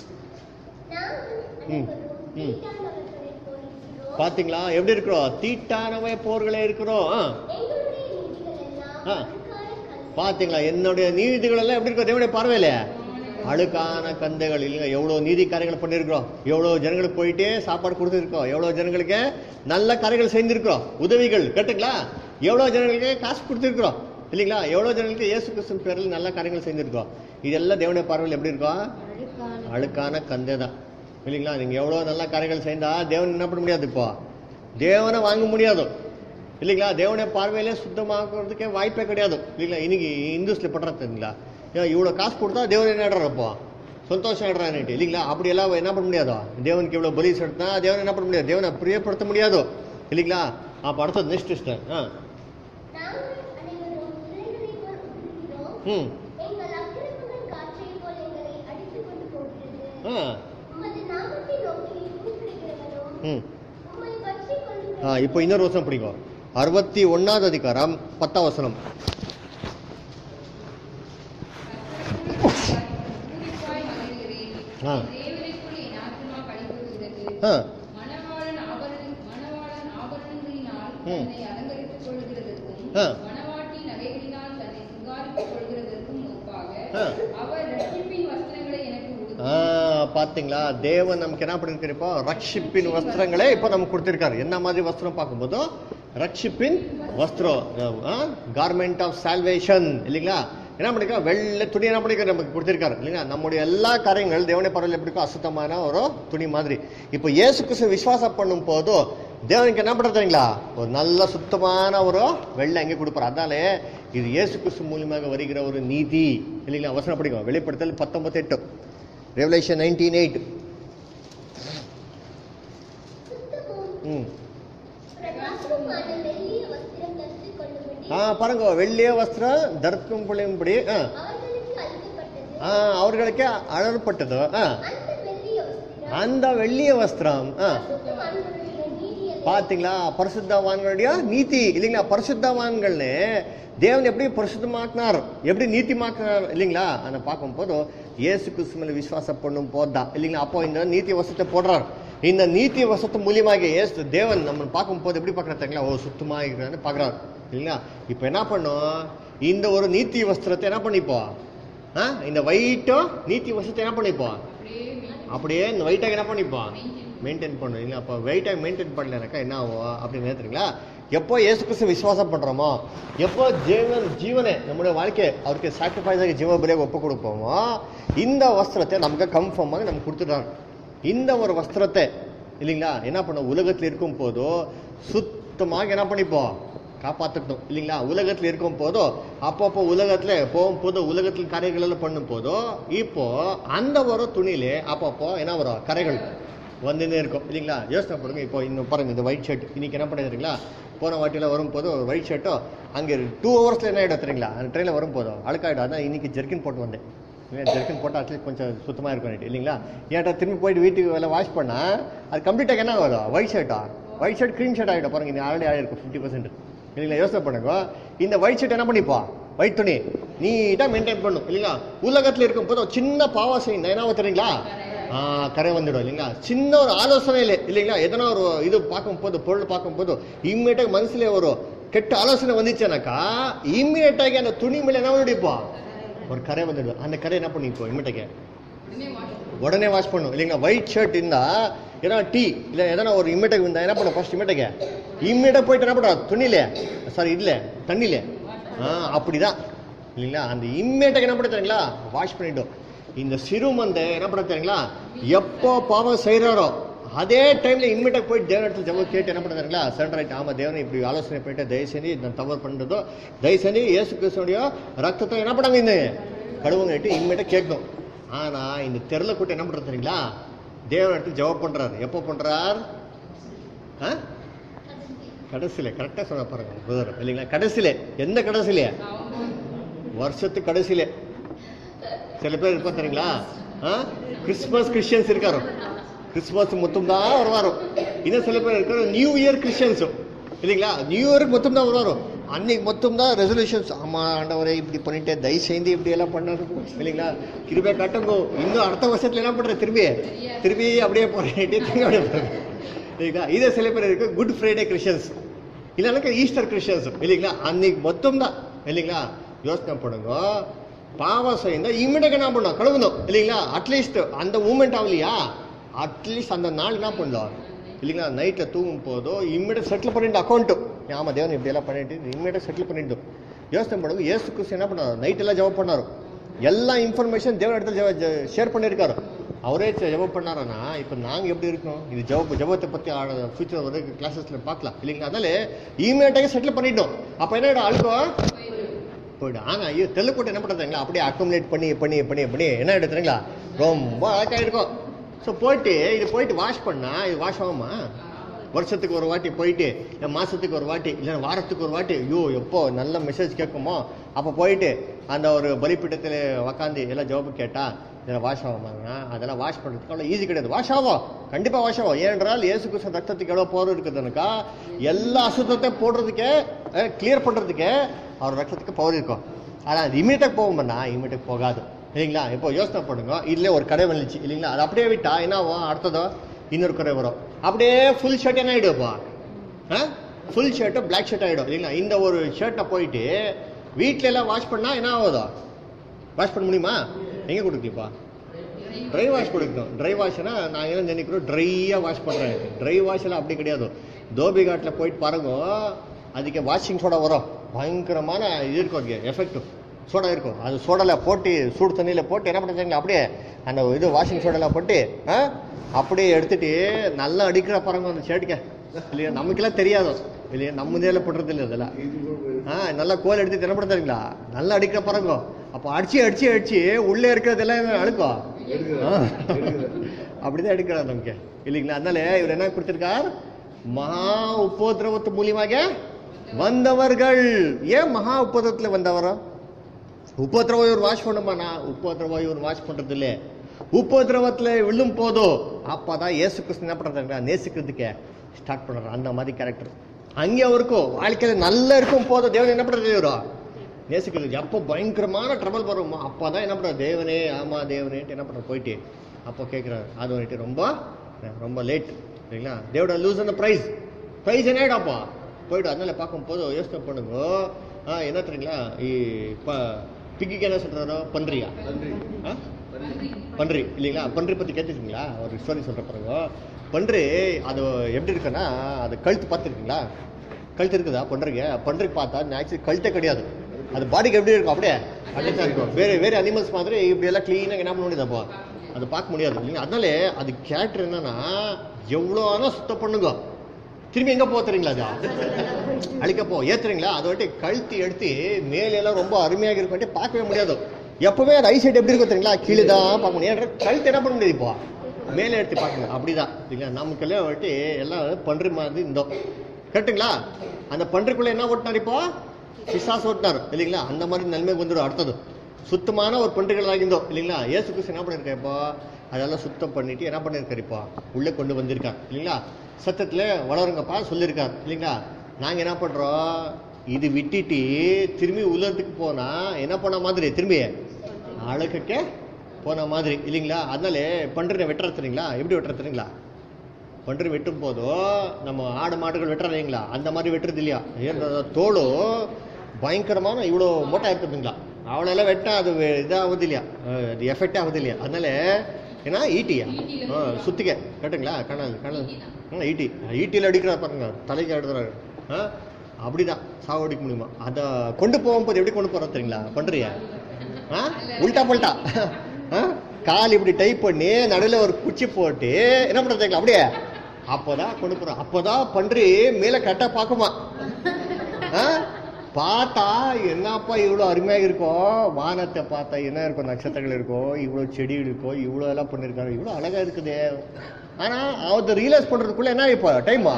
நாங்கள் ம். அனைவரும் ம். தீட்டானவர்களை போலிருக்கிறோம். பாத்தீங்களா எப்படி இருக்கிறோம் தீட்டானவை போர்களே இருக்கிறோம் ஆ. எங்களுடைய நீதிகள் எல்லாம் ஆ. அழுக்கான கல். பாத்தீங்களா என்னுடைய நீதிகள் எல்லாம் எப்படி இருக்கும் தேவனுடைய பார்வையில அழுக்கான கந்தைகள் இல்லைங்க எவ்வளோ நீதி காரியங்கள் பண்ணியிருக்கிறோம் எவ்வளோ ஜனங்களுக்கு போயிட்டே சாப்பாடு கொடுத்துருக்கோம் எவ்வளோ ஜனங்களுக்கு நல்ல காரியங்கள் செஞ்சிருக்கிறோம் உதவிகள் கேட்டுங்களா எவ்வளோ ஜனங்களுக்கு காசு கொடுத்துருக்குறோம் இல்லைங்களா எவ்வளோ ஜனங்களுக்கு இயேசு கிறிஸ்துவின் பேரில் நல்ல காரியங்கள் செஞ்சிருக்கோம் இதெல்லாம் தேவனுடைய பார்வையில் எப்படி இருக்கும் அழுக்கான கந்தை தான் இல்லைங்களா நீங்கள் எவ்வளோ நல்ல காரியங்கள் செய்தா தேவன் என்ன பண்ண முடியாது இப்போ தேவனை வாங்க முடியாது இல்லைங்களா தேவனுடைய பார்வையிலே சுத்தமாக்குறதுக்கே வாய்ப்பே கிடையாது இல்லைங்களா இன்னைக்கு இந்துஸ்ல பண்றதுங்களா ஏன் இவ்வளோ காசு கொடுத்தா தேவன் என்ன ஆடுறாரு அப்போ சந்தோஷம் ஆடுறான்னுட்டு இல்லைங்களா அப்படி எல்லாம் என்ன பண்ண முடியாதோ தேவனுக்கு இவ்வளோ பலி செலுத்தினா தேவன் என்ன பண்ண முடியாது தேவனை பிரியப்படுத்த முடியாது இல்லைங்களா அப்போ அடுத்தது நெக்ஸ்ட் சிஸ்டர் ஆ நாங்கள் அனைவரும் இறைவனை போல் இருக்கிறோம் ம் எங்கள் அக்கிரமங்கள் காற்றைப் போல் எங்களை அடித்துக் கொண்டு போகிறது ஆ உமது நாமத்தை நோக்கி கூப்பிடுகிறவனோ ம் உம்மை பற்றிக் கொள்ளுகிற ஆ இப்போ இன்னொரு வசனம் பிடிக்கும் அறுபத்தி ஒன்னாவது அதிகாரம் பத்தாம் வசனம் பூரிப்பாய் மகிழ்கிறேன். ஆ. தேவனுக்குள் என் ஆத்துமா களிகூறுகிறது. ஆ மணவாளன் ஆபரண- மணவாளன் ஆபரணங்களினால் ம். தன்னை அலங்கரித்துக் கொள்கிறதற்கும், ஆ. மணவாட்டி நகைகளினால் தன்னை சிங்காரித்துக் கொள்கிறதற்கும் ஒப்பாக, ஆ. அவர் இரட்சிப்பின் வஸ்திரங்களை எனக்கு ஆ, உடுத்தி, பாத்தீங்களா தேவன் நமக்கு என்ன பண்ணிருக்காரு இப்போ ரட்சிப்பின் வஸ்திரங்களே இப்போ நமக்கு கொடுத்திருக்காரு என்ன மாதிரி வஸ்திரம் பார்க்கும்போது ரட்சிப்பின் வஸ்திரம் கார்மெண்ட் ஆஃப் சால்வேஷன் இல்லைங்களா என்ன பண்ணிருக்கா வெள்ளை துணி என்ன பண்ணிருக்காரு நமக்கு கொடுத்திருக்காரு இல்லைங்களா நம்முடைய எல்லா காரியங்கள் தேவனை பரவாயில்ல எப்படி இருக்கும் அசுத்தமான ஒரு துணி மாதிரி இப்போ இயேசு கிறிஸ்து விசுவாசம் பண்ணும் போது தேவனுக்கு என்ன பண்றது தெரியுங்களா ஒரு நல்ல சுத்தமான ஒரு வெள்ளை அங்கே கொடுப்பாரு அதனாலே இது இயேசு கிறிஸ்து மூலியமாக வருகிற ஒரு நீதி இல்லைங்களா வசனம் படிக்கும் வெளிப்படுத்தல் பத்தொன்பத்தி எட்டு ரெவலேஷன் நைன்டீன் எயிட் சுத்தமும் ம் பிரகாசமுமான மெல்லிய வஸ்திரம் தரித்துக் கொள்ளும்படி ஆ பாருங்க வெள்ளிய வஸ்திரம் தர்க்கம் புள்ளியும்படி ஆ அவர்களுக்கு அளிக்கப்பட்டது ஆ அவர்களுக்கு அழற்பட்டது ஆ அந்த மெல்லிய வஸ்திரம் அந்த வெள்ளிய வஸ்திரம் ஆ பரிசுத்தவான்களுடைய நீதியதை பாத்தீங்களா பரிசுத்தவான்களுடைய நீதி இல்லைங்களா பரிசுத்தவான்கள்னு தேவன் எப்படி பரிசுத்தமாக்கினார் எப்படி நீதிமாக்கினார் இல்லைங்களா அதை பார்க்கும்போது இயேசு கிறிஸ்து மேல விசுவாசம் பண்ணும் போதுதான் இல்லைங்களா அப்போ இந்த நீதி வசத்தை போடுறார் இந்த நீதி வசத்து மூலியமாக இயேசு தேவன் நம்ம பார்க்கும்போது எப்படி பார்க்கறாங்களா ஓ சுத்தமா இருக்கிறான்னு பார்க்கறாரு இல்லைங்களா இப்போ என்ன பண்ணும் இந்த ஒரு நீதி வஸ்திரத்தை என்ன பண்ணிப்போம் ஆ இந்த ஒயிட்டோ நீதி வசத்தை என்ன பண்ணிப்போம் அப்படியே மெய்- அப்படியே இந்த வெயிட்டாக என்ன பண்ணிப்போம் மெயின்டைன் பண்ணணும் இல்லை அப்போ வெயிட்டாக மெயின்டைன் பண்ணலனாக்கா என்ன ஆகும் அப்படின்னு நினைக்கிறீங்களா எப்போ இயேசு கிறிஸ்து விசுவாசம் பண்ணுறோமோ எப்போ ஜீவன் ஜீவனை நம்முடைய வாழ்க்கை அவருக்கு சாக்ரிஃபைஸ் ஆகி ஜீவ பலியாக ஒப்பு கொடுப்போமோ இந்த வஸ்திரத்தை நமக்கு கன்ஃபார்மாக நமக்கு கொடுத்துட்டாங்க இந்த ஒரு வஸ்திரத்தை இல்லைங்களா என்ன பண்ண உலகத்தில் இருக்கும் போதோ சுத்தமாக என்ன பண்ணிப்போம் காப்பாற்றட்டும் இல்லைங்களா உலகத்தில் இருக்கும் போதோ அப்பப்போ உலகத்தில் போகும்போது உலகத்தில் கரைகள் எல்லாம் பண்ணும் போதோ இப்போ அந்த ஒரு துணியிலே அப்பப்போ என்ன வரும் கரைகள் வந்துன்னே இருக்கும் இல்லைங்களா யோசனை பண்ணுங்க இப்போ இன்னும் பாருங்க இந்த ஒயிட் ஷர்ட் இன்னைக்கு என்ன பண்ணிடுறீங்களா போன வாட்டியில் வரும்போது ஒரு ஒயிட் ஷர்ட்டோ அங்கே டூ ஹவர்ஸில் என்ன ஆகிடும் தெரியுங்களா அந்த ட்ரெயினில் வரும்போதோ அழுக்காயிடும் அதான் இன்னைக்கு ஜெர்கின் போட்டு வந்தேன் ஜெர்கின் போட்டால் அட்லீஸ்ட் கொஞ்சம் சுத்தமாக இருக்கும் இல்லைங்களா ஏன்டா திரும்பி போயிட்டு வீட்டுக்கு வேலை வாஷ் பண்ணால் அது கம்ப்ளீட்டாக என்ன வரும் ஒயிட் ஷர்ட்டா ஒயிட் ஷர்ட் க்ரீம் ஷர்ட் ஆகிடும் பாருங்க இது ஆல்ரெடி ஆகிருக்கும் ஃபிஃப்டி பர்சன்ட் இல்லைங்களா யோசனை பண்ணுங்க இந்த ஒயிட் ஷர்ட் என்ன பண்ணிப்பா ஒயிட் துணி நீட்டாக மெயின்டைன் பண்ணும் இல்லைங்களா உலகத்தில் இருக்கும் போது ஒரு சின்ன பாவம் செய்யும் என்ன ஆகும் தெரியுங்களா ஆ, கரை வந்துடும் இல்லைங்களா சின்ன ஒரு ஆலோசனை இல்லை இல்லைங்களா எதனா ஒரு இது பார்க்கும்போது பொருள் பார்க்கும்போது இம்மிடியாக மனசுல ஒரு கெட்ட ஆலோசனை வந்துச்சுனாக்கா இம்மிடியட்டாகி அந்த துணி மேலே என்ன பண்ணிப்பா ஒரு கரை வந்துடும் அந்த கரை என்ன பண்ணிப்போம் இம்மிடியாக உடனே வாஷ் உடனே வாஷ் பண்ணும் இல்லைங்களா ஒயிட் ஷர்ட் இருந்தா ஏன்னா டீ இல்லை எதனா ஒரு இம்மீட்டக் இருந்தா என்ன பண்ணும் ஃபர்ஸ்ட் இம்மீட்டக்க இம்மீட்டக் போயிட்டு என்ன பண்ணுறோம் துணியில சாரி இதில் தண்ணியில ஆ அப்படிதான் இல்லைங்களா அந்த இம்மீட்டக் என்ன பண்ண தெரியுங்களா வாஷ் பண்ணிட்டோம் இந்த சிறுமந்தை என்ன பண்ண தெரியுங்களா எப்போ பாவம் செய்கிறாரோ அதே டைம்ல இம்மீட்டக் போய் தேவனத்தில் ஜெப கேட்டு என்ன பண்ண தெரியுங்களா சரண்டர் ஆயிட்டு ஆமா தேவனை இப்படி ஆலோசனை பண்ணிட்டு தயவு செஞ்சு நான் தவறு பண்ணுறதோ தயவு செஞ்சு இயேசு கிறிஸ்துடைய ரத்தத்தை என்ன பண்ணாங்க இந்த கடுவங்கிட்டு இம்மீட்டக் கேட்கணும் ஆனா இந்த தெருல கூட்டம் என்ன பண்றது தெரியுங்களா தேவனிடத்தில் ஜெபம் பண்றாரு எப்போ பண்றார் ஆ? கடைசியில கரெக்டா சொன்ன பாருங்க brother. இல்லைங்களா கடைசியில எந்த கடைசியில வருஷத்து கடைசியில சில பேர் இருப்பா தெரியுங்களா ஆ? கிறிஸ்மஸ் கிறிஸ்டியன்ஸ் இருக்காரு கிறிஸ்மஸ் மொத்தம் தான் வருவாரு இன்னும் சில பேர் இருக்காரு நியூ இயர் கிறிஸ்டியன்ஸும் இல்லைங்களா நியூ இயருக்கு மொத்தம் தான் வருவாரு அன்னைக்கு மொத்தம் தான் ரெசல்யூஷன்ஸ் ஆமா ஆண்டவரே இப்படி பண்ணிட்டு தயவு செய்து இப்படி எல்லாம் பண்ணாரு இல்லைங்களா கிருபை கட்டுங்கோ இன்னும் அடுத்த வருஷத்துல என்ன பண்ற திரும்பி திரும்பி அப்படியே போறேன் திரும்பி அப்படியே போறேன் இல்லைங்களா இதே சில பேர் இருக்கு குட் ஃப்ரைடே கிறிஸ்டியன்ஸ் இல்லைனாக்கா ஈஸ்டர் கிறிஸ்டியன்ஸ் இல்லைங்களா அன்னைக்கு மொத்தம் தான் இல்லைங்களா யோசனை பண்ணுங்க பாவம் செய்யுந்தா இம்மிடியாக என்ன பண்ணோம் கழுவணும் இல்லைங்களா அட்லீஸ்ட் அந்த மூமெண்ட் ஆகலையா அட்லீஸ்ட் அந்த நாள் என்ன பண்ணலாம் இல்லைங்களா நைட்டில் தூங்கும் போதோ இம்மிடியட் செட்டில் பண்ணிட்டு அக்கௌண்ட்டு ஆமாம் தேவன் இப்படி எல்லாம் பண்ணிட்டு இம்மிடியட் செட்டில் பண்ணிட்டு யோசனை பண்ணுங்க ஏசு கிறிஸ்து என்ன பண்ணாரு நைட் எல்லாம் ஜெபம் பண்ணாரு எல்லா இன்ஃபர்மேஷன் தேவன் இடத்துல ஷேர் பண்ணியிருக்காரு அவரே ஜெபம் பண்ணாரனா இப்போ நாங்கள் எப்படி இருக்கோம் இது ஜெப ஜெபத்தை பற்றி ஃபியூச்சர் வந்து கிளாஸஸில் பார்க்கலாம் இல்லைங்களா அதனால இமீடியட்டாக செட்டில் பண்ணிட்டோம் அப்போ என்ன அழுக்கம் போயிடும் ஆனால் ஐயோ தெல்லு போட்டு என்ன பண்ணுறதுங்களா அப்படியே அக்குமுலேட் பண்ணி பண்ணி பண்ணி பண்ணி என்ன எடுத்துறீங்களா ரொம்ப அழகாக இருக்கும் ஸோ போயிட்டு இது போயிட்டு வாஷ் பண்ணா இது வாஷ் ஆகுமா வருஷத்துக்கு ஒரு வாட்டி போயிட்டு இல்லை மாதத்துக்கு ஒரு வாட்டி இல்லை வாரத்துக்கு ஒரு வாட்டி ஐயோ எப்போ நல்ல மெசேஜ் கேட்குமோ அப்போ போயிட்டு அந்த ஒரு பலிப்பீடத்தில் உக்காந்து எல்லாம் ஜவாபு கேட்டால் இதெல்லாம் வாஷ் ஆகுமாங்க அதெல்லாம் வாஷ் பண்ணுறதுக்கு அவ்வளோ ஈஸி கிடையாது வாஷ் ஆகும் கண்டிப்பாக வாஷ் ஆகும் ஏனென்றால் இயேசு கிறிஸ்து ரத்தத்துக்கு எவ்வளோ போர் இருக்குதுனாக்கா எல்லா அசுத்தத்தை போடுறதுக்கே கிளியர் பண்ணுறதுக்கே அவர் ரத்தத்துக்கு பவர் இருக்கும் ஆனால் அது இமீடியட்டாக போகும்னா இமீடியட்டாக போகாது இல்லைங்களா இப்போ யோசனை பண்ணுங்க இதுல ஒரு கடை வந்துச்சு இல்லைங்களா அது அப்படியே விட்டா என்ன ஆகும் அடுத்ததோ இன்னொரு கடை வரும் அப்படியே ஃபுல் ஷர்ட் என்ன ஆகிடுப்பா ஆ ஃபுல் ஷர்ட்டு பிளாக் ஷர்ட் ஆகிடும் இல்லைங்களா இந்த ஒரு ஷர்ட்டை போயிட்டு வீட்டில எல்லாம் வாஷ் பண்ணா என்ன ஆகுதோ வாஷ் பண்ண முடியுமா எங்கே கொடுக்குறீப்பா ட்ரை வாஷ் கொடுக்கணும் ட்ரை வாஷ்னா நான் என்ன நினைக்கிறோம் ட்ரையாக வாஷ் பண்ணுறேன் ட்ரை வாஷ் எல்லாம் அப்படி கிடையாது தோபி காட்டில் போயிட்டு பாருங்க அதுக்கு வாஷிங் சோடா வரும் பயங்கரமான இது இருக்கும் அதுக்கு எஃபெக்ட் சோடா இருக்கும் அது சோடாவில் போட்டு சூடு தண்ணியில் போட்டு என்ன பண்ணுறாங்க அப்படியே அந்த இது வாஷிங் சோடாவில் போட்டு ஆ அப்படியே எடுத்துட்டு நல்லா அடிக்கிற பாருங்க அந்த ஷர்ட்டுக்கு இல்லையா நமக்கெல்லாம் தெரியாது இல்லையா நம்ம நேரில் போடுறது இல்லை அதெல்லாம் ஆ நல்லா கோல் எடுத்து என்ன பண்ணுறீங்களா நல்லா அடிக்கிற பாருங்க அப்போ அடிச்சு அடிச்சு அடிச்சு உள்ளே இருக்கிறதெல்லாம் அழுக்கும் ஆ. அப்படிதான் எடுக்கிறார் நமக்கு இல்லைங்களா அதனால இவர் என்ன கொடுத்திருக்கார் மகா உபோதிரவத்து மூலியமாக வந்தவர்கள் ஏன் மகா உபோதிரத்துல வந்தவரா உபோதிரவம் இவர் வாஷ் பண்ணுமாண்ணா உபோதிரவம் இவர் வாஷ் பண்றது இல்ல உபோதிரவத்துல விழும் போதோ அப்பதான் இயேசு கிறிஸ்து என்ன பண்றாங்க நேசிக்கிறதுக்கு ஸ்டார்ட் பண்றாரு அந்த மாதிரி கேரக்டர் அங்கே அவருக்கும் வாழ்க்கையில நல்லா இருக்கும் போதும் தேவன் என்ன பண்றது இவரோ நேசிக்கிறது எப்போ பயங்கரமான ட்ரபிள் வருமோ அப்பதான் என்ன பண்றாரு தேவனே ஆமா தேவனேன்ட்டு என்ன பண்றாரு போயிட்டு அப்போ கேட்குறாரு அது வந்துட்டு ரொம்ப ரொம்ப லேட் சரிங்களா தேவோட லூஸ் அந்த ப்ரைஸ் ப்ரைஸ் என்ன ஆகிடாப்பா போயிட்டு அதனால பார்க்கும்போது யோசனை பண்ணுங்க ஆ என்ன தெரியுங்களா இ இப்போ பிக்கிக்கு என்ன சொல்கிறாரோ பன்றியா நன்றி ஆ பன்றி இல்லைங்களா பன்றி பற்றி கேட்டுருக்கீங்களா ஒரு ஸ்டோரி சொல்கிற பாருங்க பன்றி அது எப்படி இருக்குன்னா அது கழுத்து பார்த்துருக்கீங்களா கழுத்து இருக்குதா பன்றிக்கு பன்றிக்கு பார்த்தா ஆக்சுவலி கழுத்தே கிடையாது அது பாடிக்கு எப்படி இருக்கும் அப்படியே அப்படியே தான் இருக்கும் வேறு வேறு அனிமல்ஸ் மாதிரி இப்படி எல்லாம் க்ளீனாக என்ன பண்ண முடியாது அப்போ அது பார்க்க முடியாது இல்லைங்களா அதனால அது கேரக்டர் என்னன்னா எவ்வளோ ஆனால் சுத்தம் பண்ணுங்க திரும்பி எங்கே போக தெரியுங்களா அது அழிக்க போ ஏத்துறீங்களா அதை வந்துட்டு கழுத்து எடுத்து மேலெல்லாம் ரொம்ப அருமையாக இருக்கும் பார்க்கவே முடியாது எப்பவுமே அது ஐ சைடு எப்படி இருக்கும் தெரியுங்களா கீழே தான் பார்க்க முடியும் ஏன்னா கழுத்து என்ன பண்ண முடியாது இப்போ மேலே எடுத்து பார்க்கணும் அப்படிதான் இல்லைங்களா நமக்கெல்லாம் வந்துட்டு எல்லாம் பன்றி மாதிரி இருந்தோம் கரெக்டுங்களா அந்த பன்றிக்குள்ள என்ன ஓட்டினார் இப்போ பிசாஸ் ஓட்டினார் இல்லைங்களா அந்த மாதிரி நன்மை வந்துடும் அடுத்தது சுத்தமான ஒரு பன்றிகள் ஆகியிருந்தோம் இல்லைங்களா ஏசு கிறிஸ்து என்ன பண்ணியிருக்காரு இப்போ அதெல்லாம் சுத்தம் பண்ணிட்டு என்ன பண்ணியிருக்காரு இப்போ உள்ளே கொண்டு வந்திருக்கார் இல்லைங்களா சத்தத்தில் வளருங்கப்பா சொல்லியிருக்கார் இல்லைங்களா நாங்கள் என்ன பண்ணுறோம் இது விட்டுட்டு திரும்பி உள்ளத்துக்கு போனால் என்ன பண்ண மாதிரி திரும்பி அழகுக்கே போன மாதிரி இல்லைங்களா அதனால பன்றினை வெட்டுற தெரியுங்களா எப்படி வெட்டுற தெரியுங்களா பன்றி வெட்டும் போதோ நம்ம ஆடு மாடுகள் வெட்டுறீங்களா அந்த மாதிரி வெட்டுறது இல்லையா ஏன்னா தோலோ பயங்கரமான இவ்வளோ மோட்டா இருக்குதுங்களா அவளெல்லாம் வெட்டா அது வே- இதாகுது இல்லையா அஹ் அது எஃபெக்ட் ஆகுது இல்லையா அதனால ஏன்னா ஈட்டியா ஆ சுத்திக்க கட்டுங்களா கணல் கணல் ஆ ஈட்டி ஈட்டியில் அடிக்கிறா பாருங்க தலைக்கு அடுத்துறாரு ஆ அப்படிதான் சாவடிக்க முடியுமா அதை கொண்டு போகும்போது எப்படி கொண்டு போகிறோம் தெரியுங்களா பண்றியா ஆ உல்டா பல்ட்டா ஆ கால் இப்படி டைப் பண்ணி நடுவில் ஒரு குச்சி போட்டு என்ன பண்ணுறது தெரியுங்களா அப்படியே அப்போதான் கொண்டு போகிறோம் அப்போதான் பன்றி மேலே கரெக்டாக பார்க்குமா ஆ? பார்த்தா என்னப்பா இவ்வளோ அருமையாக இருக்கும் வானத்தை பார்த்தா என்ன இருக்கும் நட்சத்திரங்கள் இருக்கும் இவ்வளோ செடி இருக்கும் இவ்வளோ எல்லாம் பண்ணியிருக்காரு இவ்வளோ அழகாக இருக்குதே ஆனால் அதை ரியலைஸ் பண்ணுறதுக்குள்ள என்ன இப்போ டைமா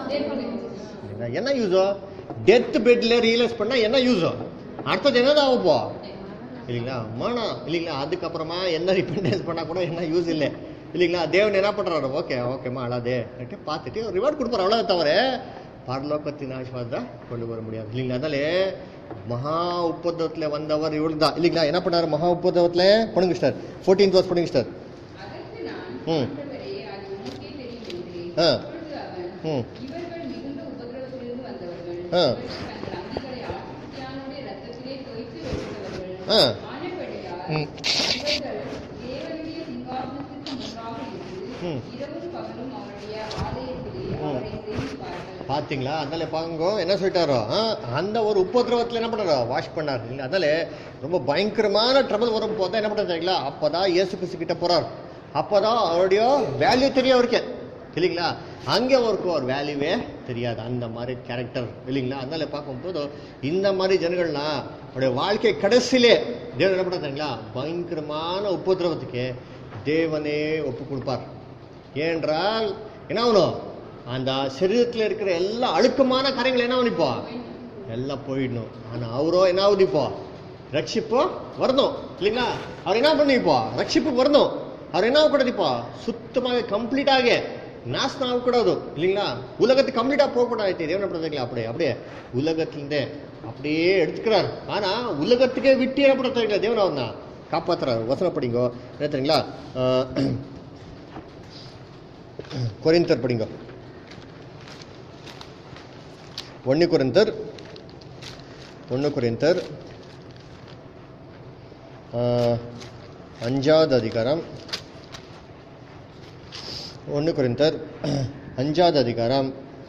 என்ன யூஸோ டெத் பெட்ல ரியலைஸ் பண்ணா என்ன யூஸோ அடுத்தது என்னதான் ஆகுப்போ இல்லைங்களா மனம் இல்லைங்களா அதுக்கப்புறமா என்ன ரிப்பெண்டன்ஸ் பண்ணா கூட என்ன யூஸ் இல்லை இல்லைங்களா தேவன் என்ன பண்றாரு ஓகே ஓகேம்மா அழாதே பார்த்துட்டு ரிவார்ட் கொடுப்பாரு அவ்வளோ தவிர பரலோகத்தின் ஆசிர்வாதத்தை கொண்டு வர முடியாது இல்லைங்களா அதனால மகா உப்பதத்தில் வந்தவர் இவரு தான் இல்லைங்களா என்ன பண்ணாரு மகா உப்பதத்தில் பண்ணுங்க சார் ஃபோர்டீன் வர்ஸ் பண்ணுங்க சார் அதற்கு நான் ம். ஆண்டவரே, அது உமக்கே தெரியும் என்றேன். ஆ. அப்பொழுது அவர், ம் இவர்கள் மிகுந்த உபத்திரவத்திலிருந்து வந்தவர்கள் ஆ. இவர்கள் தங்கள் அங்கிகளை ஆட்டுக்குட்டியானுடைய இரத்தத்திலே தோய்த்து வெளுத்தவர்கள் ஆ. ஆனபடி ம். இவர்கள் தேவனுடைய சிங்காசனத்திற்கு முன்பாக இருந்து ம். இரவும் பகலும் அவருடைய ஆலயத்திலே ம். அவரை சேவிப்பார்கள் பாத்தீங்களா அதனால பாருங்க என்ன சொல்லிட்டாரோ ஆ, அந்த ஒரு உபதிரவத்துல என்ன பண்றாரோ வாஷ் பண்ணார் இல்லைங்களா அதனால ரொம்ப பயங்கரமான ட்ரபிள் வரும் போது என்ன பண்றாரு தெரியுங்களா அப்பதான் இயேசு கிறிஸ்து கிட்ட போறார் அப்பதான் அவருடைய வேல்யூ தெரியும் அவருக்கு இல்லைங்களா அங்கே அவருக்கு ஒரு வேல்யூவே தெரியாது அந்த மாதிரி கேரக்டர் இல்லைங்களா அதனால பார்க்கும்போது இந்த மாதிரி ஜனங்கள்லாம் அவருடைய வாழ்க்கை கடைசியிலே தேவன் என்ன பண்றாரு தெரியுங்களா பயங்கரமான உபதிரவத்துக்கு தேவனே ஒப்பு கொடுப்பார் ஏனென்றால் என்ன ஆகணும் அந்த சரீரத்தில் இருக்கிற எல்லா அழுக்கமான காரியங்கள் என்ன ஆகும் இப்போ எல்லாம் போயிடணும் ஆனா அவரோ என்ன ஆகுது இப்போ ரட்சிப்போ வரணும் இல்லைங்களா அவர் என்ன பண்ணு இப்போ ரட்சிப்பு வரணும் அவர் என்ன ஆகக்கூடாது இப்போ சுத்தமாக கம்ப்ளீட்டாக நாசனம் ஆகக்கூடாது இல்லைங்களா உலகத்துக்கு கம்ப்ளீட்டாக போகக்கூடாது தேவன் என்ன பண்ணுறதுங்களா அப்படியே அப்படியே உலகத்திலிருந்தே அப்படியே எடுத்துக்கிறார் ஆனா உலகத்துக்கே விட்டு என்ன பண்ணுறதுங்களா தேவன் அவன் தான் காப்பாத்துறாரு வசனம் படிங்கோ என்ன தெரியுங்களா ஆஹ், கொரிந்தர் படிங்க ஒன்று குறைந்தர் ஒன்று குறைந்தர் அஞ்சாவது அதிகாரம் ஒன்று குறைந்தர் அஞ்சாவது அதிகாரம்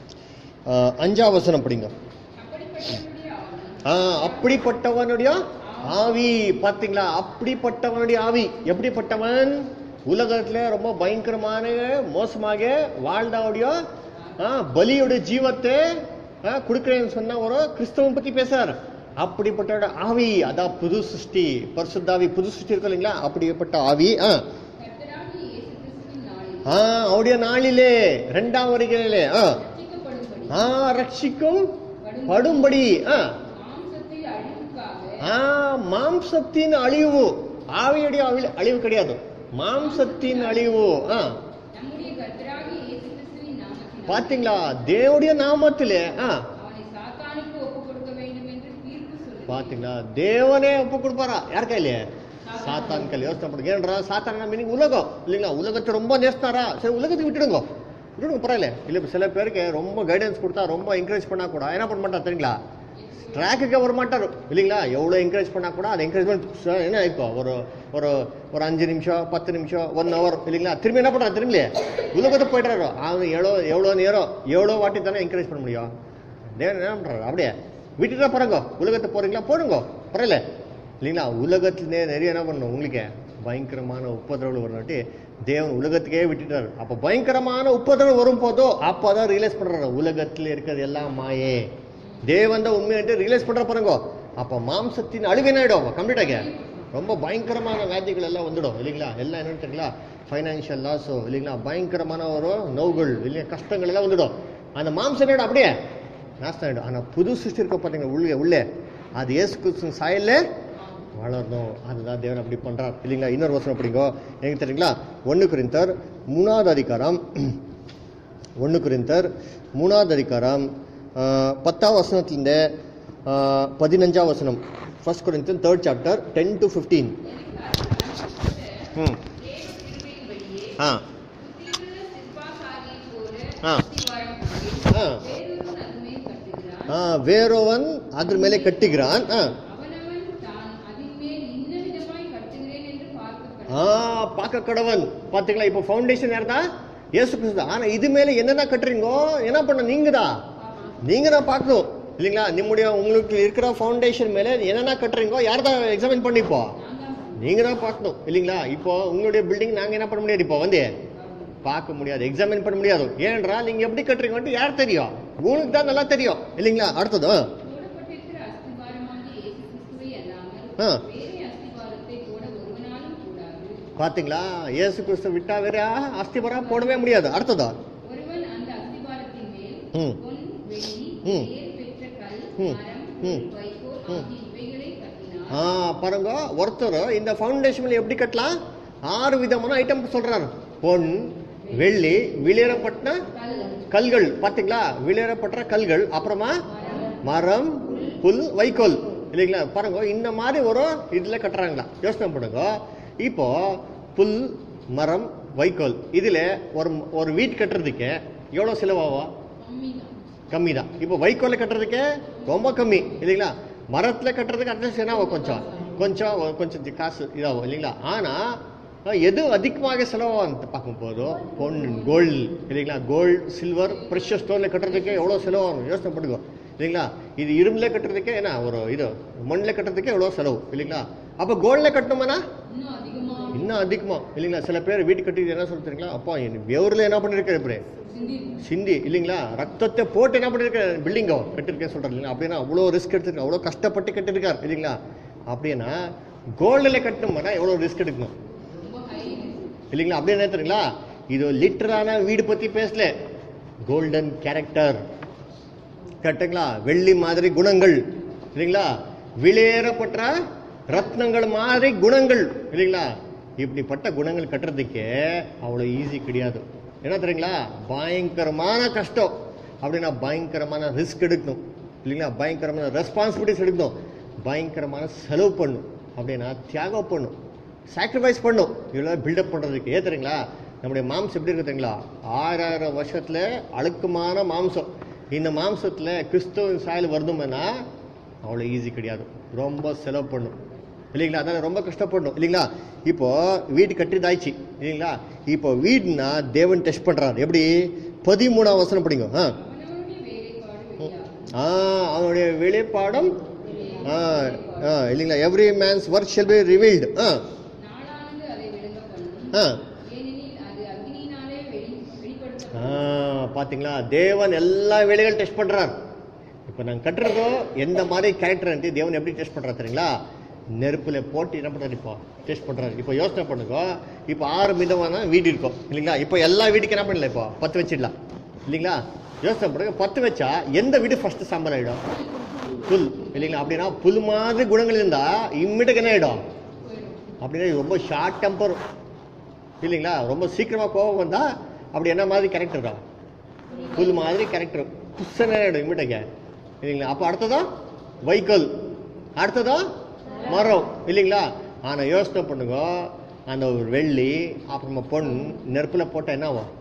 ஆஹ், அஞ்சாவது வசனம் படிங்க அப்படிப்பட்டவருடைய ஆவி ஆ, அப்படிப்பட்டவனுடைய ஆவி பாத்தீங்களா அப்படிப்பட்டவனுடைய ஆவி எப்படிப்பட்டவன் உலகத்துல ரொம்ப பயங்கரமான மோசமாக வாழ்ந்தவனுடைய ஆ, பலியோட ஜீவத்தை ஆ, கொடுக்கிறேன்னு சொன்ன ஒரு கிறிஸ்தவன் பத்தி பேசுறார் அப்படிப்பட்ட ஆவி அதான் புது சிருஷ்டி பரிசுத்தாவி புது சிருஷ்டி இருக்கும் இல்லைங்களா அப்படிப்பட்ட ஆவி ஆ கர்த்தராகிய இயேசு கிறிஸ்துவின் நாளில் ஆ, அவருடைய நாளிலே ரெண்டாம் வருகையிலே ஆ ரட்சிக்கப்படும்படி ஆ ரட்சிக்கும் படும்படி ஆ மாம்சத்தை அழிவுக்காக ஆ மாம்சத்தின் அழிவு ஆவியுடைய அழி- அழிவு கிடையாது மாம்சத்தின் அழிவு ஆ நம்முடைய கர்த்தராகிய இயேசு கிறிஸ்துவின் நாமத்தினால் பாத்தீங்களா தேவனுடைய நாமத்திலே ஆ அவனை சாத்தானுக்கு ஒப்புக் கொடுக்க வேண்டும் என்று தீர்ப்பு சொல்லுகிறேன் பாத்தீங்களா தேவனே ஒப்பு கொடுப்பாரா யார் கையிலே சாத்தான் கையில் யோசனை பண்ணுங்க ஏன்றா சாத்தான் மீனிங் உலகம் இல்லைங்களா உலகத்தை ரொம்ப நேசினாரா சரி உலகத்துக்கு விட்டுடுங்க விட்டுடுங்க பரவாயில்ல இல்லை இப்ப சில பேருக்கு ரொம்ப கைடன்ஸ் கொடுத்தா ரொம்ப என்கரேஜ் பண்ணா கூட என்ன பண்ண மாட்டா தெரியுங்களா ட்ராக்குக்கே வர மாட்டார் இல்லைங்களா எவ்வளோ என்கரேஜ் பண்ணா கூட அது என்கரேஜ்மெண்ட் என்ன இப்போ ஒரு ஒரு ஒரு அஞ்சு நிமிஷம் பத்து நிமிஷம் ஒன் ஹவர் இல்லைங்களா திரும்பி என்ன பண்ணுறா திரும்பிலே உலகத்தை போயிடுறாரோ அவன் எவ்வளோ எவ்வளோ நேரம் எவ்வளோ வாட்டி தானே என்கரேஜ் பண்ண முடியும் தேவன் என்ன பண்ணுறாரு அப்படியே விட்டுட்டா போறங்க உலகத்தை போறீங்களா போடுங்க பரவாயில்ல இல்லைங்களா உலகத்திலே நிறைய என்ன பண்ணணும் உங்களுக்கு பயங்கரமான உப்பதரவு வரலாட்டி தேவன் உலகத்துக்கே விட்டுட்டாரு அப்போ பயங்கரமான உப்பதரவு வரும் போதோ அப்போதான் ரியலைஸ் பண்றாரு உலகத்தில் இருக்கிறது எல்லாம் மாயே தேவன் தான் உண்மையாட்டு ரியலைஸ் பண்ற பாருங்க அப்போ மாம்சத்தின் அழிவு என்ன ஆயிடும் கம்ப்ளீட்டாக ரொம்ப பயங்கரமான வியாதிகள் எல்லாம் வந்துடும் இல்லைங்களா எல்லாம் என்னன்னு தெரியல ஃபைனான்ஷியல் லாஸோ இல்லைங்களா பயங்கரமான ஒரு நோவுகள் இல்லையா கஷ்டங்கள் எல்லாம் வந்துடும் அந்த மாம்சம் என்ன அப்படியே நாசம் ஆயிடும் ஆனால் புது சிருஷ்டி இருக்க பார்த்தீங்கன்னா உள்ளே உள்ளே அது இயேசு கிறிஸ்துவின் சாயல்ல வளரணும் அதுதான் தேவன் அப்படி பண்றார் இல்லைங்களா இன்னொரு வசனம் அப்படிங்கோ எனக்கு தெரியுங்களா ஒன்று குறிந்தர் மூணாவது அதிகாரம் ஒன்று குறிந்தர் மூணாவது அதிகாரம் ஆஹ், பத்தாம் வசனத்துலேருந்து பதினஞ்சாம் வசனம் first Corinthians third chapter ten to fifteen ம் தேவ கிருபையின் வழியே ஆ புத்தியுள்ள சிற்பாசாரியைப் போல ஆ. அஸ்திவாரம் பண்ணி, ஆ. வேறொருவன் அதுமேல் கட்டுகிறான். ஆ வேறொவன் அದ್ರ ಮೇಲೆ கட்டுகிறான் ஆ அவனவன் தான் அதின்மேல் இன்ன விதமாய் கட்டுகிறேன் என்று பார்க்கப்படும். ஆ பார்க்க கடவன் பாத்தீங்களா இப்போ ஃபவுண்டேஷன் யார்தா இயேசு கிறிஸ்து தான். ஆனா இது மேல என்னதான் கட்டுறீங்கோ என்ன பண்ண நீங்க தான் நீங்க தான் பார்க்கணும் இல்லைங்களா நம்முடைய உங்களுக்கு இருக்கிற ஃபவுண்டேஷன் மேல என்னென்ன கட்டுறீங்கோ யார் தான் எக்ஸாமின் பண்ணிப்போ நீங்க தான் பார்க்கணும் இல்லைங்களா இப்போ உங்களுடைய பில்டிங் நாங்க என்ன பண்ண முடியாது இப்போ வந்து பார்க்க முடியாது எக்ஸாமின் பண்ண முடியாது ஏனென்றால் நீங்க எப்படி கட்டுறீங்கன்ட்டு யார் தெரியும் உங்களுக்கு தான் நல்லா தெரியும் இல்லைங்களா அடுத்தது ஆ. போடப்பட்டிருக்கிற அஸ்திவாரமாகிய இயேசு கிறிஸ்துவை அல்லாமல் ஆ. வேறே அஸ்திவாரத்தை போட ஒருவனாலும் கூடாது. பாத்தீங்களா இயேசு கிறிஸ்து விட்டா வேற அஸ்திபரம் போடவே முடியாது அடுத்ததா ஒருவன் அந்த அஸ்திவாரத்தின் மேல் ம். பொன், வெள்ளி, ம். பெயர் பெற்ற கல், ம். மரம், ம். வைக்கோல் ம். ஆகிய இவைகளை கட்டினான். ஆ பாருங்க ஒருத்தர் இந்த ஃபவுண்டேஷன் எப்படி கட்டலாம் ஆறு விதமான ஐட்டம் சொல்றாரு பொன் வெள்ளி விளையரப்பட்ட கல், கல்கள் பாத்தீங்களா விளையரப்பட்ட கல்கள் அப்புறமா மரம் புல் வைக்கோல் இல்லைங்களா பாருங்க இந்த மாதிரி ஒரு இதுல கட்டுறாங்களா யோசனை பண்ணுங்க இப்போ புல் மரம் வைக்கோல் இதுல ஒரு ஒரு வீட் கட்டுறதுக்கு எவ்வளவு செலவாகும் கம்மிதான். கம்மி தான் இப்போ வைக்கோல கட்டுறதுக்கு ரொம்ப கம்மி இல்லைங்களா மரத்துல கட்டுறதுக்கு அட்லீஸ்ட் என்ன ஆகும் கொஞ்சம் கொஞ்சம் கொஞ்சம் தி- காசு இதாகும் இல்லைங்களா ஆனால் எது அதிகமாக செலவாகும் பார்க்கும்போதோ பொன் கோல்டு இல்லைங்களா கோல்டு சில்வர் ப்ரெஷர் ஸ்டோனில் கட்டுறதுக்கே எவ்வளோ செலவாகும் யோசனை பண்ணுங்க இல்லைங்களா இது இரும்புல கட்டுறதுக்கே என்ன ஒரு இது மண்ணில் கட்டுறதுக்கே எவ்வளோ செலவு இல்லைங்களா அப்போ கோல்டில் கட்டணுமானா இன்னும் அதிகமா இன்னும் அதிகமா இல்லைங்களா சில பேர் வீட்டு கட்டி என்ன சொல்றீங்களா அப்பா என் வெவரில் என்ன பண்ணிருக்காரு இப்படி சிந்தி சிந்தி இல்லைங்களா ரத்தத்தை போட்டு என்ன பண்ணிருக்காரு பில்டிங்கோ கட்டிருக்கேன் சொல்றாரு இல்லைங்களா அப்படின்னா அவ்வளோ ரிஸ்க் எடுத்துருக்காரு அவ்வளோ கஷ்டப்பட்டு கட்டிருக்காரு இல்லைங்களா அப்படின்னா கோல்டில் கட்டணும்னா எவ்வளோ ரிஸ்க் எடுக்கணும் ரொம்ப ஹை இல்லைங்களா அப்படி என்ன தெரியுங்களா இது லிட்டரான வீடு பத்தி பேசல கோல்டன் கேரக்டர் கரெக்டுங்களா வெள்ளி மாதிரி குணங்கள் இல்லைங்களா விலையேறப்பட்ட ரத்னங்கள் மாதிரி குணங்கள் இல்லைங்களா இப்படிப்பட்ட குணங்கள் கட்டுறதுக்கே அவ்வளோ ஈஸி கிடையாது என்ன தெரியுங்களா பயங்கரமான கஷ்டம் அப்படின்னா பயங்கரமான ரிஸ்க் எடுக்கணும் இல்லைங்களா பயங்கரமான ரெஸ்பான்சிபிலிட்டிஸ் எடுக்கணும் பயங்கரமான செலவு பண்ணும் அப்படின்னா தியாகம் பண்ணும் சாக்ரிஃபைஸ் பண்ணும் இவ்வளோ பில்டப் பண்ணுறதுக்கு ஏன் தெரியுங்களா நம்முடைய மாம்சம் எப்படி இருக்கு தெரியுங்களா ஆறாயிரம் வருஷத்துல அழுக்குமான மாம்சம் இந்த மாம்சத்தில் கிறிஸ்துவின் சாயல் வருதுமென்னா அவ்வளோ ஈஸி கிடையாது ரொம்ப செலவு பண்ணும் இல்லைங்களா அதான் ரொம்ப கஷ்டப்படணும் இல்லைங்களா இப்போ வீடு கட்டிதாச்சு இல்லைங்களா இப்போ வீடுனா தேவன் டெஸ்ட் பண்றாரு எப்படி பதிமூணாம் வசனம் படிங்க ஆ அவனவனுடைய வேலைப்பாடு வெளியாகும் ஆ அவனுடைய வெளிப்பாடம் ஆ ஆ இல்லைங்களா every man's work shall be revealed ஆ நாளானது அதை விளங்க பண்ணும் ஆ ஏனெனில் அது அக்னியினாலே வெளி வெளிப்படுத்த ஆ, பாத்தீங்களா தேவன் எல்லா வேலைகளும் டெஸ்ட் பண்றார் இப்போ நாங்கள் கட்டுறதோ எந்த மாதிரி கேரக்டர் தேவன் எப்படி டெஸ்ட் பண்றாரு தெரியுங்களா நெருப்புல போட்டு என்ன பண்றாரு இப்போ டெஸ்ட் பண்றாரு இப்போ யோசனை பண்ணுங்க இப்போ ஆறு விதமான வீடு இருக்கும் இல்லைங்களா இப்போ எல்லா வீட்டுக்கு என்ன பண்ணல இப்போ பத்து வச்சிடலாம் இல்லைங்களா யோசனை பண்ணுங்க பத்து வச்சா எந்த வீடு ஃபர்ஸ்ட் சாம்பல் ஆயிடும் புல் இல்லைங்களா அப்படின்னா புல் மாதிரி குணங்கள் இருந்தா இம்மிடிக்கு என்ன ஆயிடும் அப்படின்னா இது ரொம்ப ஷார்ட் டெம்பர் இல்லைங்களா ரொம்ப சீக்கிரமா கோவம் வந்தா அப்படி என்ன மாதிரி கேரக்டர் தான் புல் மாதிரி கேரக்டர் புஷ்ஷன இமிட்டக்க இல்லைங்களா அப்போ அடுத்ததா வைக்கல் அடுத்ததா மரம் இல்லைங்களா ஆனா யோசனை பண்ணுங்க அந்த ஒரு வெள்ளி அப்புறமா பொன் நெருப்புல போட்டா என்ன ஆகும்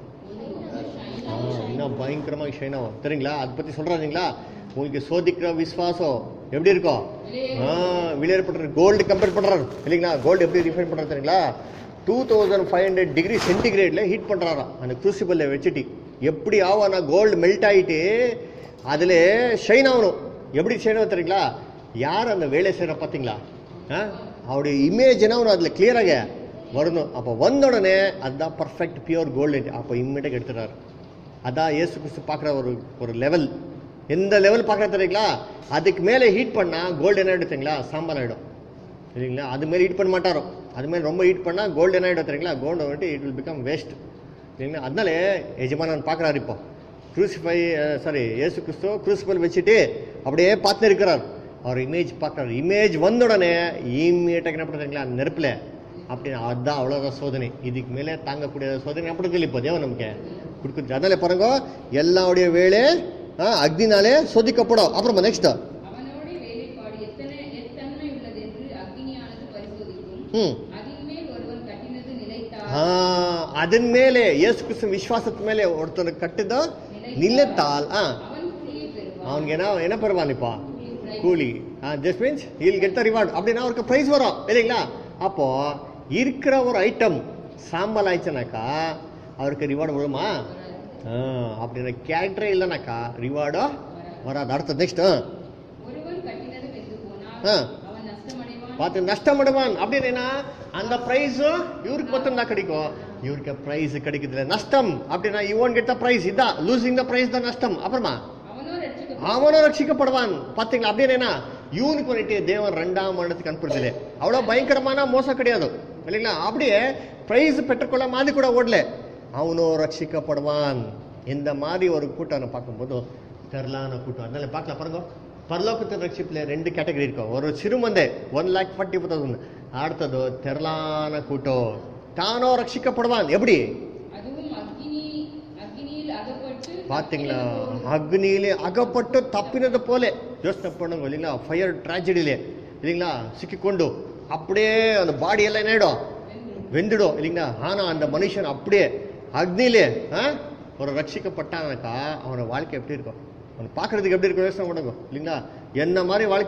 ஆ, இன்னும் பயங்கரமாக ஷைன் ஆகும் தெரியுங்களா அதை பத்தி சொல்றாங்களா உங்களுக்கு சோதிக்கிற விசுவாசம் எப்படி இருக்கும் ஆ விளையாடப்படுற கோல்டு கம்பேர் பண்றாரு இல்லைங்களா கோல்டு எப்படி டிஃபைன் பண்றாரு தெரியுங்களா two thousand five hundred degree சென்டிகிரேட்ல ஹீட் பண்றாராம் அந்த குரூசிபல்ல வச்சுட்டு எப்படி ஆவானா கோல்டு மெல்ட் ஆயிட்டு அதுல ஷைன் ஆகணும் எப்படி ஷைன் ஆகும் தெரியுங்களா யார் அந்த வேலை செய்யற பார்த்தீங்களா ஆ? அவருடைய இமேஜ் என்ன ஆகணும் அதுல கிளியராக வரணும் அப்போ வந்த உடனே அதுதான் பர்ஃபெக்ட் பியூர் கோல்டு அப்போ இம்மிடியாக எடுத்துறாரு அதான் இயேசு கிறிஸ்து பார்க்குற ஒரு ஒரு லெவல் எந்த லெவல் பார்க்குற தெரியுங்களா அதுக்கு மேலே ஹீட் பண்ணால் கோல்டு என்ன எடுத்தீங்களா சாம்பல் ஆகிடும் சரிங்களா அது மேலே ஹீட் பண்ண மாட்டாரோ அது மேலே ரொம்ப ஹீட் பண்ணால் கோல்டு என்ன ஆகிடும் தெரியுங்களா கோல்டு வந்துட்டு இட் வில் பிகம் வேஸ்ட் சரிங்களா அதனால எஜமானன் பார்க்குறாரு இப்போ குரூசிஃபை சாரி இயேசு கிறிஸ்து குரூசிபல் வச்சுட்டு அப்படியே பார்த்து இருக்கிறார் அவர் இமேஜ் பார்க்குறாரு இமேஜ் வந்த உடனே இம்மீடியட்டாக என்ன பண்ணுறீங்களா நெருப்பில் அப்படின்னு அதுதான் அவ்வளோதான் சோதனை இதுக்கு மேலே தாங்கக்கூடிய சோதனை அப்படி இல்லை இப்போ தேவன் நமக்கு கொடுக்குது அதனால பாருங்க எல்லாருடைய வேலை ஆ, அக்னினாலே சோதிக்கப்படும் அப்புறமா நெக்ஸ்ட் அவனோட வேலைப்பாடு எத்தனை எத்தன்மை உள்ளது என்று அக்னியானது பரிசோதிக்கும் ம் அதின் மேல் ஒருவன் கட்டினது நிலைத்தால் ஆ, அதன் மேலே இயேசு கிறிஸ்து விசுவாசத்து மேலே ஒருத்தர் கட்டுதோ நிலைத்தால் ஆ அவன் கூலியை பெறுவான் அவனுக்கு என்ன என்ன பெறுவான்ப்பா கூலி just means he'll get the reward அப்படின்னா அவருக்கு ப்ரைஸ் வரும் இல்லைங்களா அப்போ இருக்கிற ஒரு ஐட்டம் சாம்பல் ஆயிடுச்சுனாக்கா அவருக்கு ரிவார்டு வருமா ஆ, அப்படின்னா கேரக்டரே இல்லைனாக்கா ரிவார்டோ வராது அடுத்த நெக்ஸ்ட் ஒருவன் கட்டினது வெந்து ஆ. போனால் அவன் நஷ்டமடைவான் பார்த்து நஷ்டமடைவான் அப்படின்னு என்ன அந்த பிரைஸ் இவருக்கு மட்டும்தான் கிடைக்கும் இவருக்கு பிரைஸ் கிடைக்குது நஷ்டம் அப்படின்னா you won't get the prize இதான் லூசிங் த பிரைஸ் தான் நஷ்டம் அப்புறமா அவனோ ரட்சிக்க அவனும் ரட்சிக்கப்படுவான் பாத்தீங்களா அப்படின்னு என்ன இவனுக்கு வந்துட்டு தேவன் ரெண்டாம் மரணத்துக்கு அனுப்புறதில்லை அவ்வளோ பயங்கரமான மோசம் கிடையாது இல்லைங்களா அப்படியே பிரைஸ் பெற்றுக்கொள்ள மாதிரி கூட ஓடல அவனும் ரட்சிக்கப்படுவான் இந்த மாதிரி ஒரு கூட்டம் பார்க்கும்போது தெரலான கூட்டம் அதனால பார்க்கலாம் பாருங்க பரலோகத்தின் ரட்சிப்புல ரெண்டு கேட்டகரி இருக்கும் ஒரு சிறுமந்தை one lakh forty four thousand அடுத்தது தெரலான கூட்டம் தானோ ரட்சிக்கப்படுவான் எப்படி அதுவும் அக்னி அக்னியில் அகப்பட்டு பாத்தீங்களா அக்னியிலே அகப்பட்டு தப்பினது போல யோசனை பண்ணுங்க இல்லைங்களா ஃபயர் ட்ராஜடியிலே இல்லைங்களா சிக்கிக்கொண்டு அப்படியே அந்த பாடி எல்லாம் என்ன ஆயிடும் வெந்துடும் இல்லைங்களா ஆனா அந்த மனுஷன் அப்படியே அக்னியிலே ஆ, ஒரு ரட்சிக்கப்பட்டானாக்கா அவனோட வாழ்க்கை எப்படி இருக்கும் அவன் பார்க்கறதுக்கு எப்படி இருக்கும் யோசனை பண்ணுங்க இல்லைங்களா என்ன மாதிரி வாழ்க்கை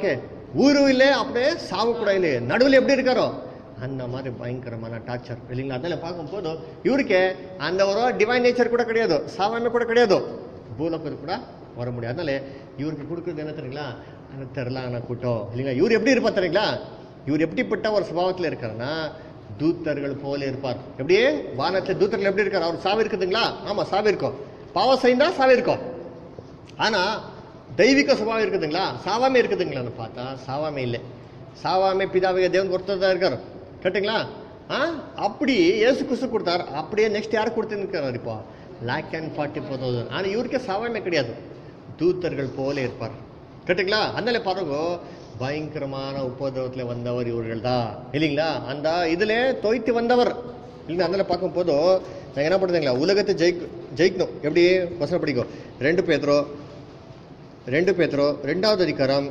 ஊரும் இல்லை அப்படியே சாவு கூட இல்லை நடுவில் எப்படி இருக்காரோ அந்த மாதிரி பயங்கரமான டார்ச்சர் இல்லைங்களா அதனால பார்க்கும்போது இவருக்கு அந்த ஒரு டிவைன் நேச்சர் கூட கிடையாது சாவாமை கூட கிடையாது பூலோகத்துக்கு கூட வர முடியாது அதனால இவருக்கு கொடுக்குறது என்ன தெரியுங்களா அந்த தெரலான கூட்டம் இல்லைங்களா இவர் எப்படி இருப்பார் தெரியுங்களா இவர் எப்படிப்பட்ட ஒரு சுபாவத்தில் இருக்காருன்னா தூத்தர்கள் போல இருப்பார் எப்படியே வானத்தில் தூத்தர்கள் எப்படி இருக்கார் அவர் சாவி இருக்குதுங்களா ஆமா சாவி இருக்கும் பாவம் செய்தா சாவி இருக்கும் ஆனா தெய்வீக சுபாவம் இருக்குதுங்களா சாவாமே இருக்குதுங்களான்னு பார்த்தா சாவாமே இல்லை சாவாமே பிதாவிக தேவன் ஒருத்தர் தான் இருக்காரு கேட்டுங்களா ஆ அப்படி ஏசு கிறிஸ்து கொடுத்தார் அப்படியே நெக்ஸ்ட் யார் கொடுத்துருக்காரு இப்போ lakh and forty four thousand ஆனால் இவருக்கே சாவாமே கிடையாது தூத்தர்கள் போல இருப்பார் கேட்டுங்களா அதனால பாருங்க பயங்கரமான உபதிரவத்தில் வந்தவர் இவர்கள் தான் இல்லைங்களா அந்த இதுல தோய்த்து வந்தவர் இல்லைங்க அதனால பார்க்கும்போது நாங்கள் என்ன பண்ணுறதுங்களா உலகத்தை ஜெயிக்க ஜெயிக்கணும் எப்படி வசனம் படிக்கும் ரெண்டு பேத்ரோ ரெண்டு பேத்ரோ ரெண்டாவது அதிகாரம்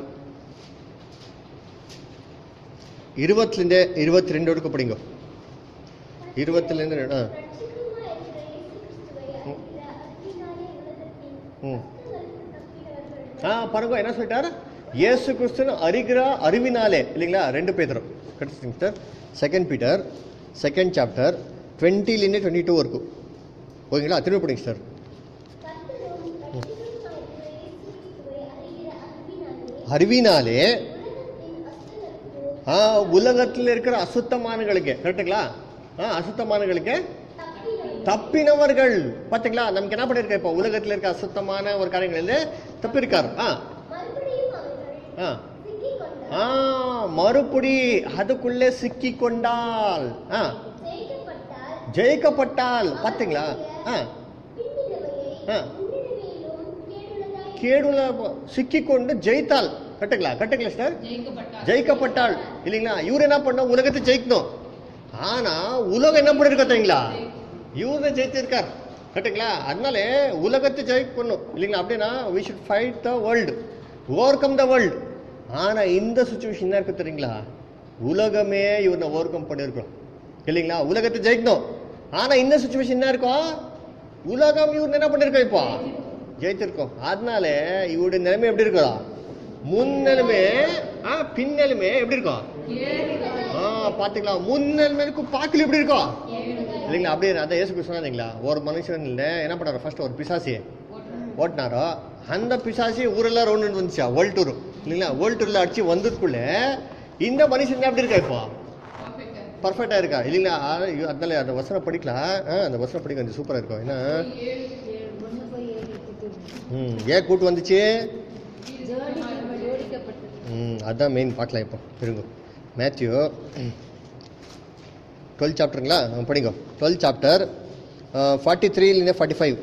இருபத்துலேருந்து இருபத்தி ரெண்டு வரைக்கும் படிங்க இருபத்துலேருந்து ரெண்டு- ஆ ரட்சிகருமாய் இருக்கிற இயேசு கிறிஸ்துவை அறிகிற அறிவினாலே உலகத்தின் ம் கஷ்டங்களுக்கு ஆ பாருங்க என்ன சொல்லிட்டார் இயேசு கிறிஸ்துன்னு அறிகிற அறிவினாலே இல்லைங்களா ரெண்டு பேதரும் கிடைச்சிங்க sir second Peter second chapter டுவெண்ட்டிலேருந்து டுவெண்ட்டி டூ இருக்கும் ஓகேங்களா திரும்ப படிங்க சார் கர்த்தரும் ரட்சிகருமாய் இருக்கிற இயேசு கிறிஸ்துவை அறிகிற அறிவினாலே அறிவினாலே உலகத்தின் அசுத்தங்களுக்கு ஆ உலகத்தில் இருக்கிற அசுத்தமானங்களுக்கு கரெக்டுங்களா ஆ அசுத்தமானங்களுக்கு தப்பினவர்கள் தப்பினவர்கள் பாத்தீங்களா நமக்கு என்ன பண்ணிருக்க இப்போ உலகத்தில் இருக்க அசுத்தமான ஒரு காரியங்களில் தப்பிருக்காரு ஆ மறுபடியும் அவர்கள் ஆ சிக்கிக்கொண்டார் ஆ மறுபடி அதுக்குள்ளே சிக்கி கொண்டால் ஆ ஜெயிக்கப்பட்டால் ஜெயிக்கப்பட்டால் பாத்தீங்களா ஆ பின்னினவையை ஆ. முன்னினவையிலும் கேடுள்ளதாய் கேடுல சிக்கிக்கொண்டு ஜெயித்தாள் கட்டுங்களா கட்டுங்களா சார் ஜெயிக்கப்பட்டார் ஜெயிக்கப்பட்டாள் இல்லைங்களா இவர் என்ன பண்ண உலகத்தை ஜெயிக்கணும் ஆனா உலகம் என்ன பண்ணிருக்க தெரியுங்களா இவரு ஜெயித்திருக்கார் கட்டுங்களா அதனால உலகத்தை ஜெயிக்கணும் இல்லைங்களா அப்படின்னா we should fight the world overcome the world ஆனா இந்த சுச்சுவேஷன் என்ன இருக்கு தெரியுங்களா உலகமே இவனை ஓவர் கம் பண்ணியிருக்கோம் இல்லைங்களா உலகத்தை ஜெயிக்கணும் ஆனா இந்த சுச்சுவேஷன் என்ன இருக்கும் உலகம் இவர் என்ன பண்ணிருக்கோம் இப்போ ஜெயித்திருக்கோம் அதனால இவருடைய நிலைமை எப்படி இருக்கா முன்னிலைமை ஆ பின்னலுமே எப்படி இருக்கும் ஆ பாத்தீங்களா முன்னல் இருக்கும் பாக்கல எப்படி இருக்கும் இல்லைங்களா அப்படியே அதான் ஏசு கிறிஸ்து சொன்னாங்களா ஒரு மனுஷன் இல்ல என்ன பண்ணாரு ஃபர்ஸ்ட் ஒரு பிசாசி ஓட்டினாரோ அந்த பிசாசி ஊரெல்லாம் ரவுண்ட் வந்துச்சா வேர்ல்ட் டூர் இல்லைங்களா வேர்ல்ட் டூர்ல அடிச்சு வந்ததுக்குள்ள இந்த மனுஷன் எப்படி இருக்கா இப்போ பர்ஃபெக்டா இருக்கா இல்லைங்களா ஆ, ஐயோ, அதனால அந்த வசனம் படிக்கலாம் ஆ, அந்த வசனம் படிக்க கொஞ்சம் சூப்பரா இருக்கும் ஏன்னா ம் ஏன் கூட்டு வந்துச்சு ம் அதான் மெயின் பார்க்கலாம் இப்போ இருங்க மேத்யூ டுவெல் சாப்டருங்களா ஆ, படிங்க டுவெல் சாப்டர் ஃபார்ட்டி த்ரீலேருந்து ஃபார்ட்டி ஃபைவ்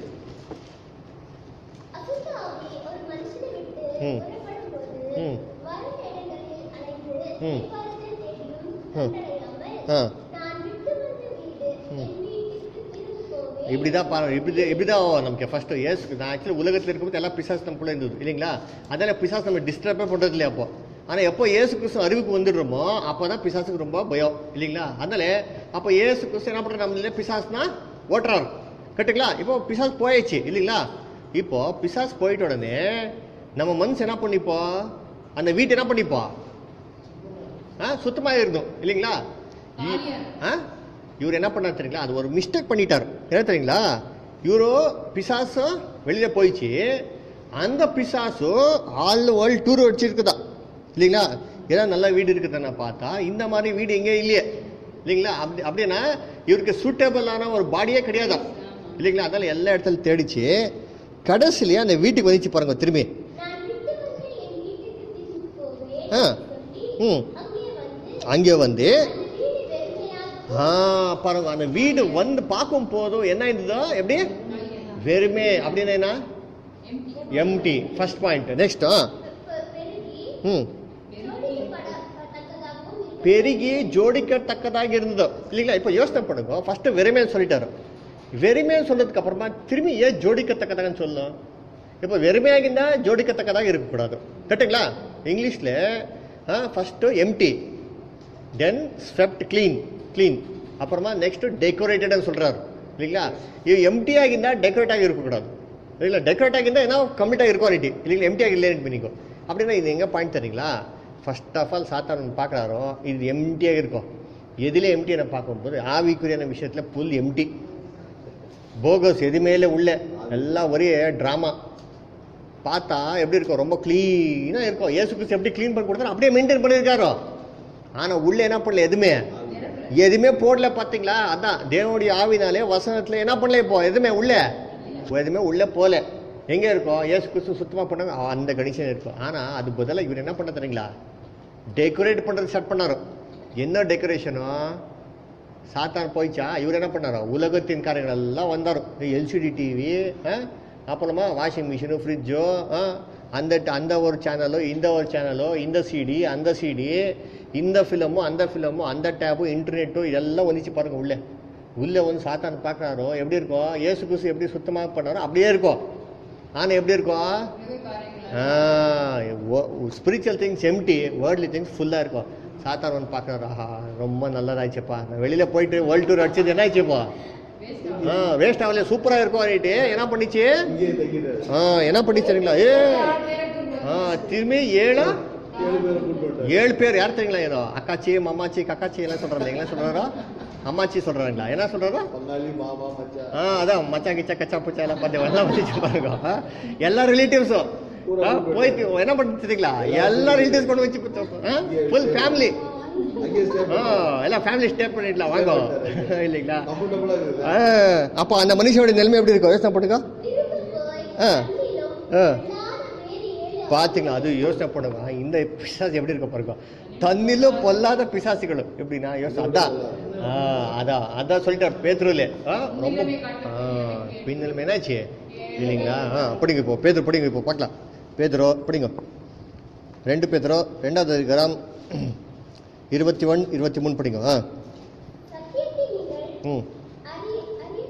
அசுத்த ஆவி ஒரு மனுஷனை விட்டு ம். புறப்படும்போது ம். வரும் இடங்களில் அலைந்து ம். இவ்வாறுதான் தேடியும் ம். கண்டடையாமல் ஆ நான் விட்டு வந்த வீடு ம். என் வீட்டுக்கு திரும்பி போவேன் இப்படி தான் பாருங்க இப்படி இப்படி தான் நமக்கு ஃபர்ஸ்ட் ஏஸ் நான் ஆக்சுவலி உலகத்தில் இருக்கும்போது எல்லாம் பிசாஸ் நமக்குள்ள இருந்தது இல்லைங்களா அதனால பிசாஸ் நம்ம டிஸ்டர்பே பண்ணுறது இல்லையா அப்போ ஆனால் எப்போ ஏசு கிறிஸ்து அறிவுக்கு வந்துடுறோமோ அப்போ தான் பிசாசுக்கு ரொம்ப பயம் இல்லைங்களா அதனால அப்போ ஏசு கிறிஸ்து என்ன பண்ணுற நம்மள பிசாஸ்னா ஓட்டுறாரு கட்டுங்களா இப்போ பிசாஸ் போயிடுச்சு இல்லைங்களா இப்போ பிசாஸ் போயிட்ட உடனே நம்ம மனசு என்ன பண்ணிப்போ அந்த வீட்டை என்ன பண்ணிப்போ ஆ சுத்தமாக இருந்தோம் இல்லைங்களா இ- ஆ இவர் என்ன பண்ணார் தெரியுங்களா அது ஒரு மிஸ்டேக் பண்ணிட்டார் என்ன தெரியுங்களா இவரு பிசாசு வெளியில போயிடுச்சு அந்த பிசாசு ஆல் வேர்ல்ட் டூர் வச்சிருக்குதா இல்லைங்களா ஏதாவது நல்ல வீடு இருக்குதுன்னு பார்த்தா இந்த மாதிரி வீடு எங்கேயும் இல்லையே இல்லைங்களா அப்படி அப்படின்னா இவருக்கு சூட்டபிளான ஒரு பாடியே கிடையாதா இல்லைங்களா அதனால எல்லா இடத்துல தேடிச்சு கடைசிலேயே அந்த வீட்டுக்கு வந்துச்சு பாருங்க திரும்பி நான் விட்டு வந்த என் வீட்டுக்கு திரும்பி போவேன் ஆ. சொல்லி ம் அங்கே வந்து அங்கே வந்து அந்த வீடு வெறுமையாக ஆ பாருங்க அந்த வீடு வந்து பார்க்கும் போதும் என்ன இருந்ததோ எப்படி வெறுமே அப்படின்னா என்ன எம்டி ஃபர்ஸ்ட் பாயிண்ட் நெக்ஸ்ட் பெ- பெருகி ம் ஜோடிக்கப்படத்தக்கதாகவும் இருக்க பெருகி ஜோடிக்கத்தக்கதாக இருந்ததோ இல்லைங்களா இப்போ யோசனை பண்ணுங்க ஃபர்ஸ்ட் வெறுமைன்னு சொல்லிட்டாரு வெறுமைன்னு சொன்னதுக்கு அப்புறமா திரும்பி ஏன் ஜோடிக்கத்தக்கதாகன்னு சொல்லணும் இப்போ வெறுமையாகிருந்தா ஜோடிக்கத்தக்கதாக இருக்கக்கூடாது கரெக்டுங்களா இங்கிலீஷில் first empty then swept clean clean அப்புறமா நெக்ஸ்ட் டெக்கரேட்டட்னு சொல்றாரு இல்லைங்களா இது எம்டி ஆகிருந்தா டெக்கரேட் ஆகி இருக்கக்கூடாது இல்லைங்களா டெக்கரேட் ஆகிருந்தா என்ன கம்ப்ளீட்டாக இருக்கும் குவாலிட்டி இல்லைங்களா எம்டி ஆகி இல்லைன்னு பண்ணிக்கோ அப்படின்னா இது எங்கே பாயிண்ட் தரீங்களா ஃபர்ஸ்ட் ஆஃப் ஆல் சாத்தான் பார்க்குறாரோ இது எம்டியாக இருக்கும் எதில் எம்டியை பார்க்கும்போது ஆவிக்குரியான விஷயத்தில் புல் எம்டி போகஸ் எதுமேல உள்ள எல்லாம் ஒரே ட்ராமா பார்த்தா எப்படி இருக்கும் ரொம்ப க்ளீனாக இருக்கும் ஏசு கிறிஸ்து எப்படி க்ளீன் பண்ணி கொடுத்தாரோ அப்படியே மெயின்டைன் பண்ணியிருக்காரோ ஆனால் உள்ள என்ன பண்ணல எதுவுமே எதுவுமே போடல பார்த்தீங்களா அதான் தேவனுடைய ஆவினாலே வசனத்தில் என்ன பண்ணல இப்போ எதுவுமே உள்ள எதுவுமே உள்ள போல எங்கே இருக்கும் ஏசு கிறிஸ்து சுத்தமாக பண்ணாங்க அந்த கண்டிஷன் இருக்கும் ஆனால் அது பதிலாக இவர் என்ன பண்ண தெரியுங்களா டெக்கரேட் பண்ணுறது ஸ்டார்ட் பண்ணாரோ என்ன டெக்கரேஷனோ சாத்தான் போயிச்சா இவர் என்ன பண்ணாரோ உலகத்தின் காரியங்கள் எல்லாம் வந்தாரோ எல்சிடி டிவி அப்புறமா வாஷிங் மிஷினு ஃப்ரிட்ஜோ அந்த அந்த ஒரு சேனலோ இந்த ஒரு சேனலோ இந்த சிடி அந்த சிடி இந்த ஃபிலமும் அந்த ஃபிலமும் அந்த டேபும் இன்டர்நெட்டும் இதெல்லாம் வந்துச்சு பாருங்க உள்ளே உள்ளே வந்து சாத்தான் பார்க்குறாரோ எப்படி இருக்கும் ஏசு கிறிஸ்து எப்படி சுத்தமாக பண்ணாரோ அப்படியே இருக்கும் ஆனால் எப்படி இருக்கும் மிக காரியங்களா spiritual things empty worldly things ஃபுல்லாக இருக்கும் சாத்தான் வந்து பார்க்குறாரு ஆஹா ரொம்ப நல்லதாச்சுப்பா நான் வெளியில் போயிட்டு வேர்ல்டு டூர் அடிச்சது என்ன ஆச்சுப்பா வேஸ்ட் ஆ வேஸ்ட் ஆகல சூப்பராக இருக்கும் அப்படின்ட்டு என்ன பண்ணிச்சு இங்கேயே தங்கிட்டாரு ஆ என்ன பண்ணிச்சு தெரியுங்களா ஏ ஆ திரும்பி ஏழா ஏழு பேரை கூட்டு வந்தாரு. ஏழு பேர் யார் தெரியுங்களா ஏதோ அக்காச்சி மம்மாச்சி கக்காச்சி எல்லாம் சொல்கிறாங்க எல்லாம் சொல்கிறாரோ அம்மாச்சி சொல்கிறாங்களா என்ன சொல்கிறாரோ பங்காளி மாமா மச்சான் ஆ அதான் மச்சான் கிச்சா கச்சா புச்சா எல்லாம் பார்த்து எல்லாம் வந்து பாருங்க ஆ, எல்லா ரிலேட்டிவ்ஸும் போயிட்டு என்ன பண்ணுறீங்களா எல்லா ரிலேட்டிவ்ஸ் கொண்டு வச்சு ஃபுல் ஃபேமிலி அங்கேயே ஸ்டே ஆ எல்லாம் ஃபேமிலி ஸ்டே பண்ணிடலாம் வாங்க இல்லைங்களா கம்ஃபர்டபுளா இருக்குது ஆ, அப்போ அந்த மனுஷனுடைய நிலைமை எப்படி இருக்கும் யோசனை பண்ணுங்க திரும்ப போய் ஆ. தண்ணியிலும் ஆ. இல்லாத வேறு ஏழு பாத்தீங்களா அது யோசனை பண்ணுங்க இந்த பிசாசு எப்படி இருக்க பாருங்க தண்ணிலும் பொல்லாத பிசாசுகளும் எப்படின்னா யோசனை அதான் ஆ, அதான் அதான் சொல்லிட்டார் பேத்துருல ரொம்ப ஆ, பின்னல் என்னாச்சு இல்லைங்களா ஆ படிங்க இப்போ பேதுரு படிங்க இப்போ பார்க்கலாம் பேதுரோ படிங்க ரெண்டு பேதுரோ ரெண்டாவது அதிகாரம் இருபத்தி ஒன் இருபத்தி மூணு படிங்க ஆ சத்தியத்தை நீங்கள் ம் அறி அறி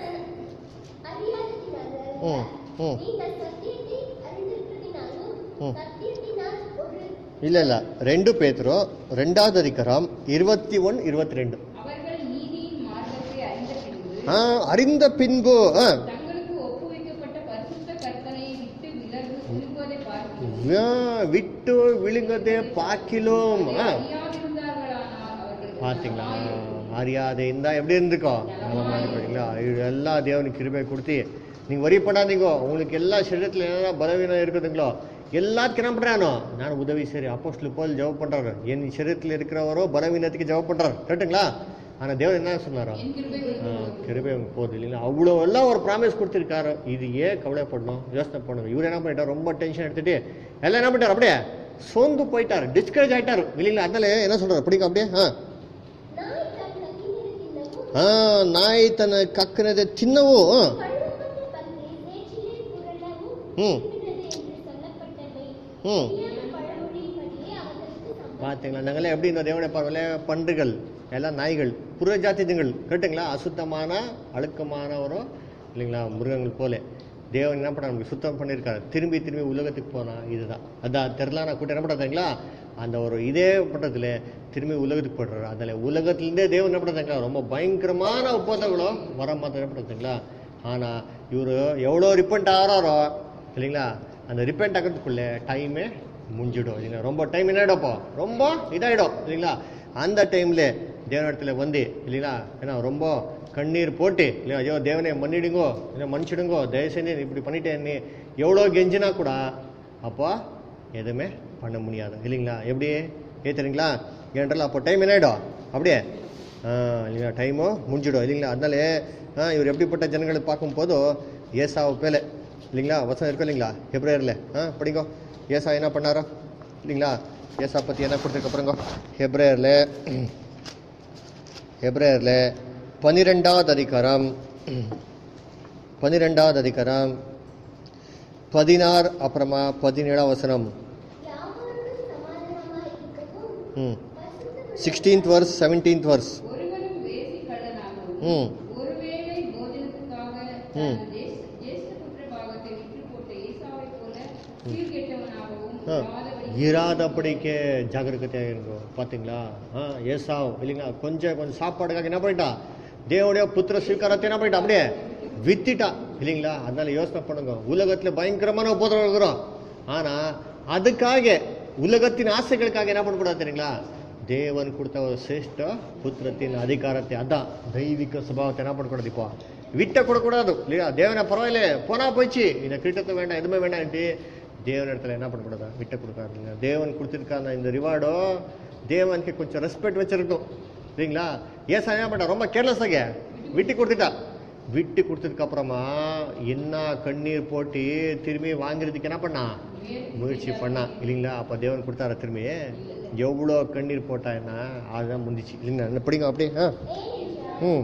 அறியாததினால ம், ம். நீங்கள் சத்தியத்தை அறிந்திருக்கிறதினாலும் ம். சத்தியத்தினால் ஒரு இல்லை இல்லை ரெண்டு பேதுரோ ரெண்டாவது அதிகாரம் இருபத்தி ஒன் இருபத்தி ரெண்டு அவர்கள் நீதியின் மார்க்கத்தை அறிந்த பின்பு ஆ அறிந்த பின்பு ஆ தங்களுக்கு ஒப்புவிக்கப்பட்ட பரிசுத்த கற்பனையை விட்டு விலகு விழுங்குவதை பார்க்கிறோம் ஆ, விட்டு விழுங்கதே பாக்கிலும் ஆ, அறியாதிருந்தார்களானால் அவர்கள் பாத்தீங்களா அறியாதை இருந்தா எப்படி இருந்துக்கோ நல்ல மாதிரி பார்த்தீங்களா இது எல்லா தேவனுக்கு கிருபை கொடுத்து நீங்க வரி பண்ணாதீங்க உங்களுக்கு எல்லா சரீரத்தில் என்ன பலவீனம் இருக்குதுங்களோ எல்லாத்துக்கும் என்ன பண்றானோ நான் உதவி சரி அப்போஸ்டல் போல் ஜெபம் பண்றாரு என் சரீரத்தில் இருக்கிறவரோ பலவீனத்துக்கு ஜெபம் பண்றாரு கரெக்டுங்களா ஆனா தேவன் என்ன சொன்னாரோ என் கிருபை ஆ, கிருபை உங்களுக்கு போகுது இல்லைங்களா அவ்வளோ எல்லாம் ஒரு ப்ராமிஸ் கொடுத்துருக்காரு இது ஏன் கவலைப்படணும் யோசனை பண்ணுங்க இவர் என்ன பண்ணிட்டார் ரொம்ப டென்ஷன் எடுத்துட்டு எல்லாம் என்ன பண்ணிட்டார் அப்படியே சோர்ந்து போயிட்டார் டிஸ்கரேஜ் ஆயிட்டார் இல்லைங்களா அதனால என்ன சொல்றாரு பிடிக்கும் அப்படியே ஆ நாய் தன் நக்கினது தின்னவும் ஆ, நாய் தன்னை கக்குனதை தின்னவும் ஆ, பழுவப்பட்ட பன்றி சேற்றிலே புரளவும் ம். விடுகிறது என்று சொல்லப்பட்டவை ம் சரியான பழமொழியின்படியே அவர்களுக்கு சம்பந்தம் பார்த்தீங்களா நாங்களே எப்படி இந்த தேவனை பார்க்கல பன்றுகள் எல்லாம் நாய்கள் புற ஜாதிதுங்கள் கேட்டுங்களா அசுத்தமான அழுக்கமானவரோ இல்லைங்களா மிருகங்கள் போல தேவன் என்ன பண்ண நமக்கு சுத்தம் பண்ணியிருக்காரு திரும்பி திரும்பி உலகத்துக்கு போனா இதுதான் அதான் தெரில நான் கூட்டம் என்ன பண்ணுறாங்களா அந்த ஒரு இதே பட்டத்தில் திரும்பி உலகத்துக்கு போடுறாரு அதில் உலகத்துலேருந்தே தேவன் என்ன பண்ணுறாங்களா ரொம்ப பயங்கரமான ஒப்பந்தங்களும் வர மாதிரி என்ன பண்ணுறாங்களா ஆனால் இவர் எவ்வளோ ரிப்பன்ட் ஆகிறாரோ இல்லைங்களா அந்த ரிப்பெண்ட் ஆகிறதுக்குள்ளே டைமே முடிஞ்சிடும் இல்லைங்களா ரொம்ப டைம் என்ன ஆகிடும்ப்போ ரொம்ப இதாகிடும் இல்லைங்களா அந்த டைமில் தேவனிடத்துல வந்து இல்லைங்களா ஏன்னா ரொம்ப கண்ணீர் போட்டு இல்லையா ஐயோ தேவனே மன்னிடுங்கோ இல்லை மன்னிச்சிடுங்கோ தயவுசெய்து நீ இப்படி பண்ணிட்டேன் நீ எவ்வளோ கெஞ்சினா கூட அப்போ எதுவுமே பண்ண முடியாது இல்லைங்களா எப்படி ஏற்றுறீங்களா ஏன்றால் அப்போ டைம் என்ன ஆகிடும் அப்படியே ஆ, இல்லைங்களா டைமும் முடிஞ்சிடும் இல்லைங்களா அதனாலே ஆ, இவர் எப்படிப்பட்ட ஜனங்களை பார்க்கும்போது ஏசாவை பேல இல்லைங்களா வசனம் இருக்கும் இல்லைங்களா ஹெப்ரேயரில் ஆ படிங்கோ ஏசா என்ன பண்ணாரோ இல்லைங்களா ஏசா பற்றி என்ன கொடுத்துருக்க பாருங்க ஹெப்ரேயரில் ஹெப்ரேயரில் பன்னிரெண்டாவது அதிகாரம் பன்னிரெண்டாவது அதிகாரம் பதினாறு அப்புறமா பதினேழாம் வசனம் யாவரோடும் சமாதானமாய் இருக்கவும் ம் பரிசுத்த சிக்ஸ்டீன்த் வர்ஸ் செவன்டீன்த் வர்ஸ் ஒருவனும் வேசி கள்ளனாகவும் ம் ஒருவேளை போஜனத்துக்காக ம். தன் ஜேஷ்ட ஜேஷ்ட புத்திர பாகத்தை விற்று போட்ட ஏசாவைப் போல சீர்கெட்டவனாகவும் ஆ, இராதபடி இராதபடிக்கே ஜாகிரதையாக இருக்கும் பார்த்தீங்களா ஆ ஏசாவ் இல்லைங்களா கொஞ்சம் கொஞ்சம் சாப்பாடுக்காக என்ன பண்ணிட்டான் தேவனுடைய புத்திர ஸ்வீகாரத்தை என்ன பண்ணிட்டான் அப்படியே வித்திட்டான் இல்லைங்களா அதனால யோசனை பண்ணுங்க உலகத்தில் பயங்கரமான உபதிரவம் இருக்கிறோம் ஆனால் அதுக்காக உலகத்தின் ஆசைகளுக்காக என்ன பண்ணக்கூடாது தெரியுங்களா தேவன் கொடுத்த ஒரு சிரேஷ்ட புத்திரத்தின் அதிகாரத்தை அதான் தெய்வீக சுபாவத்தை என்ன பண்ணக்கூடாது இப்போ விட்ட கொடுக்கூடாது இல்லையா தேவனை பரவாயில்ல போனா போயிடுச்சு இந்த கிட்டத்தை வேண்டாம் எதுவுமே வேண்டாம்ட்டு தேவன் இடத்துல என்ன பண்ணக்கூடாது விட்ட கொடுக்காது இல்லைங்களா தேவன் கொடுத்துருக்கான இந்த ரிவார்டோ தேவனுக்கு கொஞ்சம் ரெஸ்பெக்ட் வச்சிருக்கணும் சரிங்களா ஏசா என்ன பண்ணா ரொம்ப கேர்லெஸ் ஆக விட்டு கொடுத்துட்டா விட்டு கொடுத்ததுக்கு அப்புறமா என்ன கண்ணீர் போட்டு திரும்பி வாங்குறதுக்கு என்ன பண்ணா முயற்சி பண்ணா இல்லைங்களா அப்போ தேவன் கொடுத்தாரா திரும்பி எவ்வளோ கண்ணீர் போட்டா என்ன அதுதான் முந்திச்சு இல்லைங்களா என்ன படிங்க அப்படியே ஆ ம்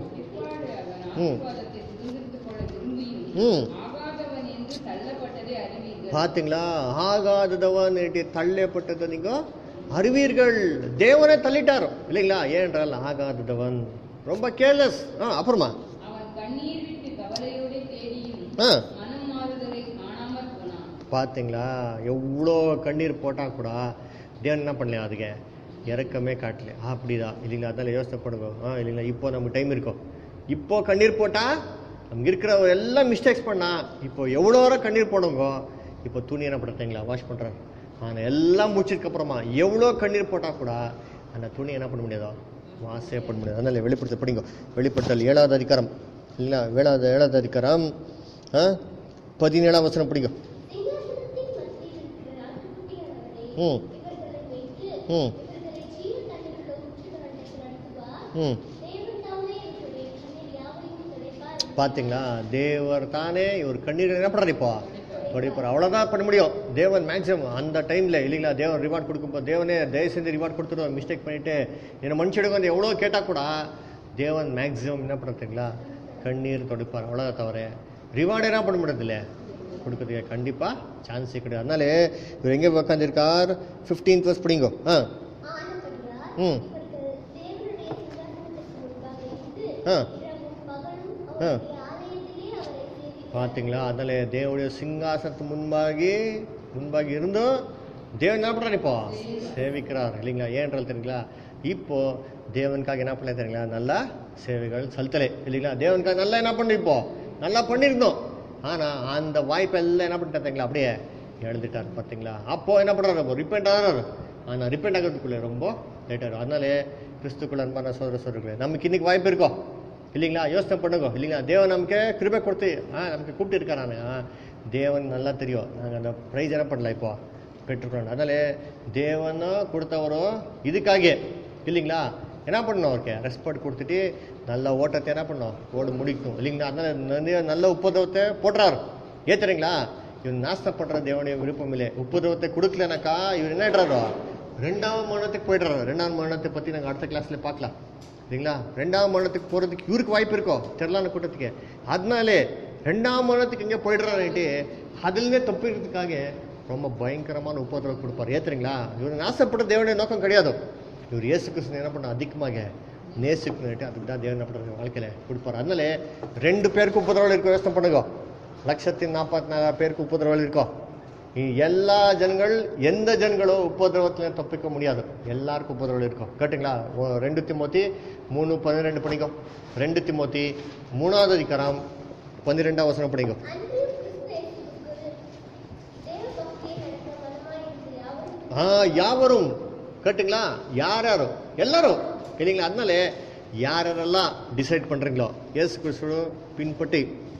ம். ஆசீர்வாதத்தை சுதந்திரித்துக் கொள்ள விரும்பியும் ம் ஆகாதவன் என்று தள்ளப்பட்டதை அறிவீர்கள் பார்த்தீங்களா ஆகாததவன் என்று தள்ளப்பட்டதை நீங்க அறிவீர்கள் தேவனே தள்ளிட்டாரோ இல்லைங்களா ஏனென்றால் ஆகாததவன் ரொம்ப கேர்லெஸ் ஆ அப்புறமா அவன் கண்ணீர் விட்டு கவலையோட தேடியும் ஆ மனம் மாறுதலை காணாமற் போனான் பார்த்தீங்களா எவ்வளோ கண்ணீர் போட்டால் கூட தேவன் என்ன பண்ணல அதுக்கு இறக்கமே காட்டல அப்படிதான் இல்லைங்களா அதனால யோசனை பண்ணுங்க ஆ இல்லைங்களா இப்போ நமக்கு டைம் இருக்கும் இப்போ கண்ணீர் போட்டால் நமக்கு இருக்கிற எல்லாம் மிஸ்டேக்ஸ் பண்ணா இப்போ எவ்வளோ வரை கண்ணீர் போடுங்க இப்போ துணி என்ன பண்ணுறீங்களா வாஷ் பண்ணுறாரு ஆனால் எல்லாம் முடிச்சதுக்கு அப்புறமா எவ்வளோ கண்ணீர் போட்டால் கூட அந்த துணி என்ன பண்ண முடியாதோ வாஷே பண்ண முடியாது அதனால வெளிப்படுத்த படிங்க வெளிப்படுத்தல் ஏழாவது அதிகாரம் இல்லைங்களா ஏழாவது ஏழாவது அதிகாரம் ஆ பதினேழாம் வசனம் படிங்க சிங்காசனத்தின் மத்தியில் இருக்கிற ஆட்டுக்குட்டியானவரே, ம். இவர்களை மீட்டு, ம். இவர்களை ஜீவ தண்ணீருள்ள ஊற்றுகளிடத்தில் நடத்துவார். ம் தேவன் தாமே இவருடைய கண்ணீர் யாவையும் துடைப்பார். பார்த்தீங்களா தேவர் தானே இவர் கண்ணீர் என்ன பண்ணுறாரு இப்போ துடைப்பார் அவ்வளோதான் பண்ண முடியும் தேவன் மேக்ஸிமம் அந்த டைமில் இல்லைங்களா தேவன் ரிவார்ட் கொடுக்கும்போது தேவனே தயவு செஞ்சு ரிவார்ட் கொடுத்துருவோம் மிஸ்டேக் பண்ணிட்டு என்னை மனுஷனுக்கு வந்து எவ்வளோ கேட்டால் கூட தேவன் மேக்ஸிமம் என்ன பண்ணுறதுங்களா கண்ணீர் துடைப்பார் அவ்வளோதான் தவிர ரிவார்டு என்ன பண்ண முடியதில்ல கொடுக்கறதுக்கு கண்டிப்பாக சான்ஸே கிடையாது அதனாலே இவர் எங்கே உட்காந்துருக்கார் ஃபிஃப்டீன்த் வர்ஸ் படிங்கோ ஆ ஆனபடியால் ம். இவர்கள் தேவனுடைய சிங்காசனத்திற்கு முன்பாக இருந்து, ஆ. இரவும் பகலும் ஆ. அவருடைய ஆலயத்திலே அவரை சேவிப்பார்கள். பார்த்தீங்களா அதனால தேவனுடைய சிங்காசனத்து முன்பாகி முன்பாகி இருந்தும் தேவன் என்ன பண்றாரு இப்போ சேவிக்கிறார் இல்லைங்களா ஏன்றால் தெரியுங்களா இப்போ தேவனுக்காக என்ன பண்ணல தெரியுங்களா நல்லா சேவைகள் செலுத்தலை இல்லைங்களா தேவனுக்காக நல்லா என்ன பண்ணு இப்போ நல்லா பண்ணியிருந்தோம் ஆனா அந்த வாய்ப்பெல்லாம் என்ன பண்ணிட்டாரு தெரியுங்களா அப்படியே எழுதிட்டார் பார்த்தீங்களா அப்போ என்ன பண்றாரு ரிப்பெண்ட் ஆகிறாரு ஆனா ரிப்பெண்ட் ஆகிறதுக்குள்ளே ரொம்ப லேட் ஆகும் அதனாலே கிறிஸ்துக்குள்ள அன்பான சோதர சோதர்களே நமக்கு இன்னைக்கு வாய்ப்பு இருக்கோம் இல்லைங்களா யோசனை பண்ணுங்க இல்லைங்களா தேவன் நமக்கு கிருபை கொடுத்து ஆ நமக்கு கூப்பிட்டு இருக்காரானே ஆ, தேவன் நல்லா தெரியும் நாங்கள் அந்த ப்ரைஸ் என்ன பண்ணல இப்போ பெற்றுக்கணும் அதனால தேவனை கொடுத்தவரோ இதுக்காக இல்லைங்களா என்ன பண்ணணும் அவருக்கு ரெஸ்பெக்ட் கொடுத்துட்டு நல்ல ஓட்டத்தை என்ன பண்ணணும் ஓடு முடிக்கணும் இல்லைங்களா அதனால நிறைய நல்ல உப்பதவத்தை போடுறாரு ஏத்துறீங்களா இவன் நாசப்படுற தேவனுடைய விருப்பம் இல்லை உப்புதவத்தை கொடுக்கலனாக்கா இவர் என்ன ஆயிடுறாரோ ரெண்டாவது மரணத்துக்கு போயிடுறாரு ரெண்டாவது மரணத்தை பற்றி நாங்கள் அடுத்த கிளாஸ்ல பார்க்கலாம் சரிங்களா ரெண்டாம் மரணத்துக்கு போகிறதுக்கு இவருக்கு வாய்ப்பு இருக்கோ தெரலான கூட்டத்துக்கு அதனாலே ரெண்டாம் மரணத்துக்கு இங்கே போயிடுறாருன்ட்டு அதுலேருந்தே தப்பிக்கிறதுக்காக ரொம்ப பயங்கரமான உபதிரவம் கொடுப்பார் ஏத்துறீங்களா இவர் நாசப்பட்ட தேவனுடைய நோக்கம் கிடையாது இவர் இயேசு கிறிஸ்து என்ன பண்ண அதிகமாக நேசிக்கணுன்ட்டு அதுக்கு தான் தேவன் என்ன பண்ணுறாரு வாழ்க்கையில் கொடுப்பார் அதனால ரெண்டு பேருக்கு உபதிரவம் இருக்கும் யோசனை பண்ணுங்க லட்சத்தி நாற்பத்தி நாலாயிரம் பேருக்கு உபதிரவம் இருக்கோ ಈ எல்லா ஜனங்கள் எந்த ஜனங்களோ உபதிரவத்துல தப்பிக்க முடியாது எல்லாருக்கும் உபதிரவம் இருக்கும் கேட்டுங்களா ஓ- ரெண்டு திமோத்தி மூணு பன்னிரெண்டு படிக்கும் ரெண்டு திமோத்தி மூணாவது அதிகாரம் பன்னிரெண்டாம் வசனம் படிக்கும் அன்றியும் கிறிஸ்து இயேசுவுக்குள் தேவபக்தியை நடத்த மனமாயிருந்து யாவரும் ஆ யாவரும் கேட்டுங்களா யார் யாரும் எல்லாரும் இல்லைங்களா அதனால யார் யாரெல்லாம் டிசைட் பண்றீங்களோ இயேசு கிறிஸ்துவ பின்பற்றி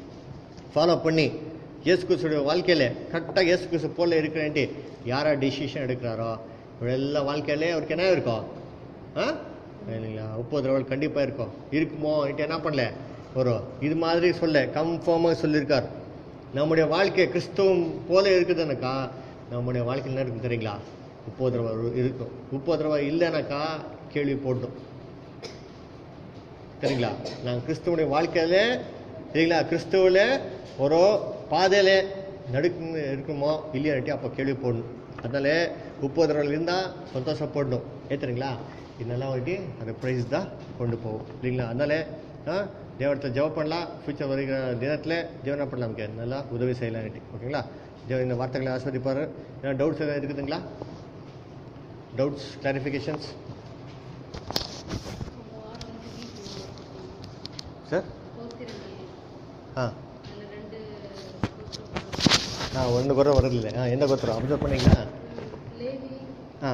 ஃபாலோ பண்ணி இயேசு கிறிஸ்துடைய வாழ்க்கையில கரெக்டாக இயேசு கிறிஸ்து போல இருக்கிறேன்ட்டு யாரா டிசிஷன் எடுக்கிறாரோ இவரெல்லாம் வாழ்க்கையிலே அவருக்கு என்ன இருக்கும் ஆ இல்லைங்களா உப்போதிரவல் கண்டிப்பாக இருக்கும் இருக்குமோ இட்டு என்ன பண்ணல வரும் இது மாதிரி சொல்ல கன்ஃபார்மாக சொல்லியிருக்கார் நம்முடைய வாழ்க்கை கிறிஸ்துவம் போல இருக்குதுனாக்கா நம்முடைய வாழ்க்கையில் என்ன இருக்கும் தெரியுங்களா உப்போதிரவம் இருக்கும் உப்போதிரவம் இல்லைனாக்கா கேள்வி போடணும் சரிங்களா நாங்கள் கிறிஸ்துவனுடைய வாழ்க்கையில சரிங்களா கிறிஸ்துவில் ஒரு பாதையில நடுக்கு இருக்குமோ இல்லையாட்டி அப்போ கேள்வி போடணும் அதனால முப்பது இருந்தால் சந்தோஷப்படணும் ஏற்றுறீங்களா இதெல்லாம் வந்துட்டு அந்த ப்ரைஸ் தான் கொண்டு போகும் இல்லைங்களா அதனால ஆ தேவத்தை ஜெபம் பண்ணலாம் ஃபியூச்சர் வருகிற தினத்தில் தேவனா பண்ணலாம் நமக்கு நல்லா உதவி செய்யலாம்ட்டு ஓகேங்களா தேவன் இந்த வார்த்தைகளை ஆஸ்வதிப்பார் ஏன்னா டவுட்ஸ் எதாவது இருக்குதுங்களா டவுட்ஸ் கிளாரிஃபிகேஷன்ஸ் சார் ஆ ஆ ஒன்று குறை வரதில்லை ஆ எந்த கோத்திரம் அப்சர்வ் பண்ணீங்களா லேவி ஆ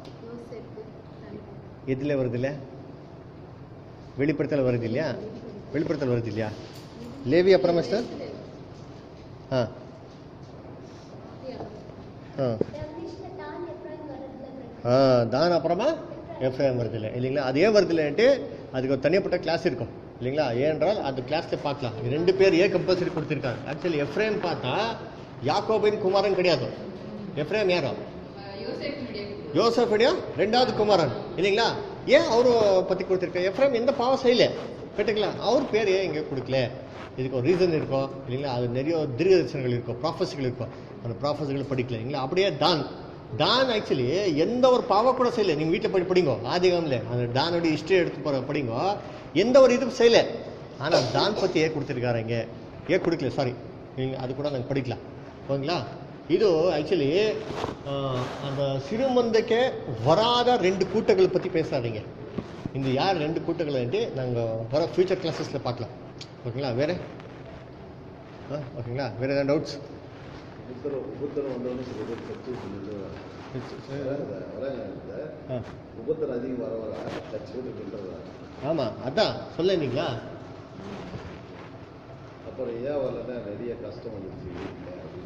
எதில் வருது இல்லை வெளிப்படுத்தல் வருது இல்லையா வெளிப்படுத்தல் வருது இல்லையா லேவி அப்புறம் மாஸ்டர் ஆ ஆ ரமேஷ்ல தான் எப்ராயிம் வரதுல பிரச்சனை. ஆ தான் அப்புறமா எஃப்ஐஎம் வருது இல்லை இல்லைங்களா அது ஏன் வருது இல்லைன்ட்டு அதுக்கு ஒரு தனிப்பட்ட கிளாஸ் இருக்கும் இல்லைங்களா ஏனென்றால் அந்த கிளாஸில் பார்க்கலாம் இது ரெண்டு பேர் ஏன் கம்பல்சரி கொடுத்துருக்காங்க ஆக்சுவலி எஃப்ரேம் பார்த்தா யாக்கோபின் குமாரன் கிடையாது எஃப்ரேம் யாரோ யோசேப்பினுடைய யோசஃபுடைய ரெண்டாவது குமாரன் இல்லைங்களா ஏன் அவரு பற்றி கொடுத்துருக்காரு எஃப்ரேம் எந்த பாவம் செய்யல கேட்டுங்களா அவர் பேர் ஏன் இங்கே கொடுக்கல இதுக்கு ஒரு ரீசன் இருக்கும் இல்லைங்களா அது நிறைய தீர்க்க தரிசனங்கள் இருக்கும் ப்ராஃபஸிகள் இருக்கும் அந்த ப்ராஃபஸிகள் படிக்கல இல்லைங்களா அப்படியே தான் தான் ஆக்சுவலி எந்த ஒரு பாவம் கூட செய்யல நீங்கள் வீட்டில் போய் படிங்க ஆதிகாமில் அந்த தானோட ஹிஸ்ட்ரி எடுத்து போகிற படிங்க எந்த ஒரு இதுவும் செய்யல ஆனால் தான் பற்றி ஏன் கொடுத்துருக்காரு இங்கே ஏன் கொடுக்கல சாரி நீங்கள் அது கூட நாங்கள் படிக்கலாம் ஓகேங்களா ಇದು ಆ್ಯಕ್ಚುಲಿ அந்த சிறுமந்தைக்கு வராத ரெண்டு கூட்டங்களை பற்றி பேசாதீங்க இந்த யார் ரெண்டு கூட்டங்கள் வந்து நாங்கள் வர ஃபியூச்சர் கிளாஸஸில் பார்க்கலாம் ஓகேங்களா வேறு ஆ ஓகேங்களா வேறு ஏதாவது டவுட்ஸ் புத்தர் புத்தர் வந்தோன்னு சில பேர் சர்ச்சை சொல்லிட்டு வராங்க ஆ உபத்தர் அதிகம் வர வர சர்ச்சை விட்டு சொல்றாங்க ஆமாம் அதான் சொல்லிங்களா அப்புறம் ஏன் வரலன்னா நிறைய கஷ்டம் வந்துச்சு வீட்டுல அப்படின்னு.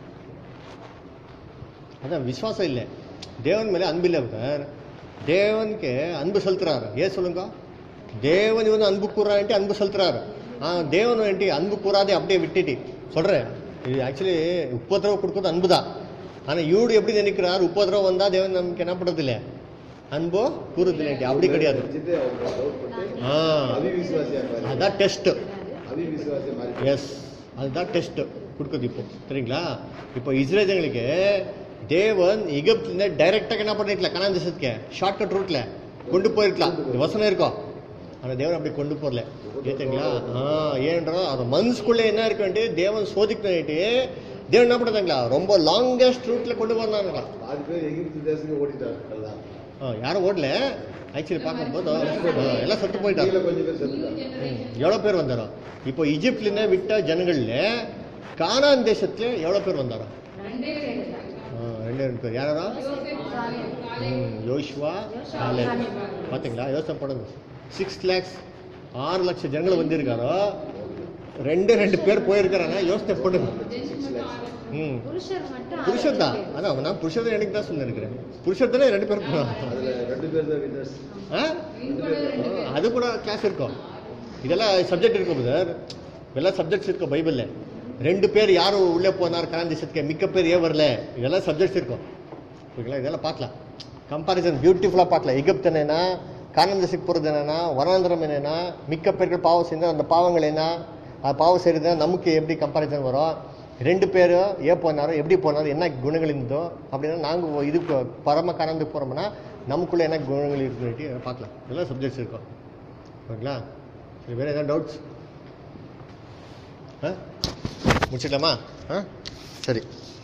அதான் விசுவாசம் இல்லை தேவன் ಮೇಲೆ அன்பில்லை சார் தேவனுக்கு அன்பு செலுத்துறாரு ஏன் சொல்லுங்க தேவன் இவன் அன்பு கூறான்ட்டு அன்பு செலுத்துறாரு ஆ தேவன் ఏంటి அன்பு கூறாதே அப்படியே விட்டுட்டு சொல்றேன் இது ஆக்சுவலி உபதிரவம் கொடுக்குறது அன்பு தான் ஆனால் இவடு எப்படி நினைக்கிறார் உபதிரவம் வந்தா தேவன் நமக்கு என்ன பண்றது இல்லை அன்போ கூறுறது இல்லை அப்படி கிடையாது வச்சுட்டு அவங்க டவுட் பண்ணி ஆ அவிவிசுவாசியா மாறி அதான் டெஸ்ட் அவிவிசுவாசியா மாறி எஸ் அதுதான் டெஸ்ட் கொடுக்குது இப்போ சரிங்களா இப்போ இஸ்ரேலுங்களுக்கு தேவன் எகிப்துல டைரக்டாக என்ன பண்ணிருக்கல கனான் தேசத்துக்கு ஷார்ட்கட் ரூட்ல கொண்டு போயிருக்கலாம் இது வசனம் இருக்கும் ஆனால் தேவன் அப்படி கொண்டு போகல ஏத்துங்களா ஆ ஏன்றா அது மனசுக்குள்ளே என்ன இருக்குன்ட்டு தேவன் சோதிக்கணும்ட்டு தேவன் என்ன பண்ணுறாங்களா ரொம்ப லாங்கஸ்ட் ரூட்ல கொண்டு போனாங்களா பாதி பேர் எகிப்து தேசத்துக்கு ஓடிட்டாரு எல்லாம் ஆ யாரும் ஓடல ஆக்சுவலி பார்க்கும்போது ஆ, எல்லாம் செத்து போயிட்டாங்க கீழே கொஞ்சம் பேர் செத்துட்டாங்க ம், எவ்வளோ பேர் வந்தாரோ இப்போ இஜிப்ட்லேருந்து விட்ட ஜனங்கள்ல கானான் தேசத்துல எவ்வளோ பேர் வந்தாரோ ரெண்டே ரெண்டு ஆ, ரெண்டே ரெண்டு பேர் யாரா யோசேப் காலேப். ம், யோசுவா காலேப் பார்த்தீங்களா யோசனை பண்ணுங்க சிக்ஸ் லேக்ஸ் ஆறு லட்சம் ஜனங்கள் வந்திருக்காரோ ரெண்டு ரெண்டு பேர் போயிருக்கிறாங்க யோசனை பண்ணுங்க ஜென்ஸ் மட்டும் ஆறு. ம் புருஷர் மட்டும் புருஷர் தான் அதான் நான் புருஷர் எனக்கு தான் சொல்லியிருக்கிறேன் புருஷர் தானே ரெண்டு பேர் போனாங்க அதுல ரெண்டு பேர் தான் வின்னர்ஸ் ஆ win பண்ணது ரெண்டு பேர். அது கூட கிளாஸ் இருக்கும் இதெல்லாம் சப்ஜெக்ட் இருக்கும் சார் இதெல்லாம் சப்ஜெக்ட்ஸ் இருக்கும் பைபிளில் ரெண்டு பேர் யாரும் உள்ளே போனார் கலான் தேசத்துக்கு மிக்க பேர் ஏன் வரல இதெல்லாம் சப்ஜெக்ட்ஸ் இருக்கும் ஓகேங்களா இதெல்லாம் பார்க்கலாம் கம்பாரிசன் பியூட்டிஃபுல்லாக பார்க்கலாம் எகிப்து என்னன்னா கானான் தேசத்துக்கு போகிறது என்னன்னா வனாந்திரம் என்னன்னா மிக்க பேர்கள் பாவம் செஞ்சா அந்த பாவங்கள் என்ன அது பாவம் செய்கிறது நமக்கு எப்படி கம்பாரிசன் வரும் ரெண்டு பேர் ஏன் போனாரோ எப்படி போனாரோ என்ன குணங்கள் இருந்ததோ அப்படின்னா நாங்கள் இதுக்கு பரம காரணத்துக்கு போகிறோம்னா நமக்குள்ளே என்ன குணங்கள் இருக்குன்னு பார்க்கலாம் இதெல்லாம் சப்ஜெக்ட்ஸ் இருக்கும் ஓகேங்களா சரி வேறு எதாவது டவுட்ஸ் ஆ முடிச்சிடலாமா ஆ சரி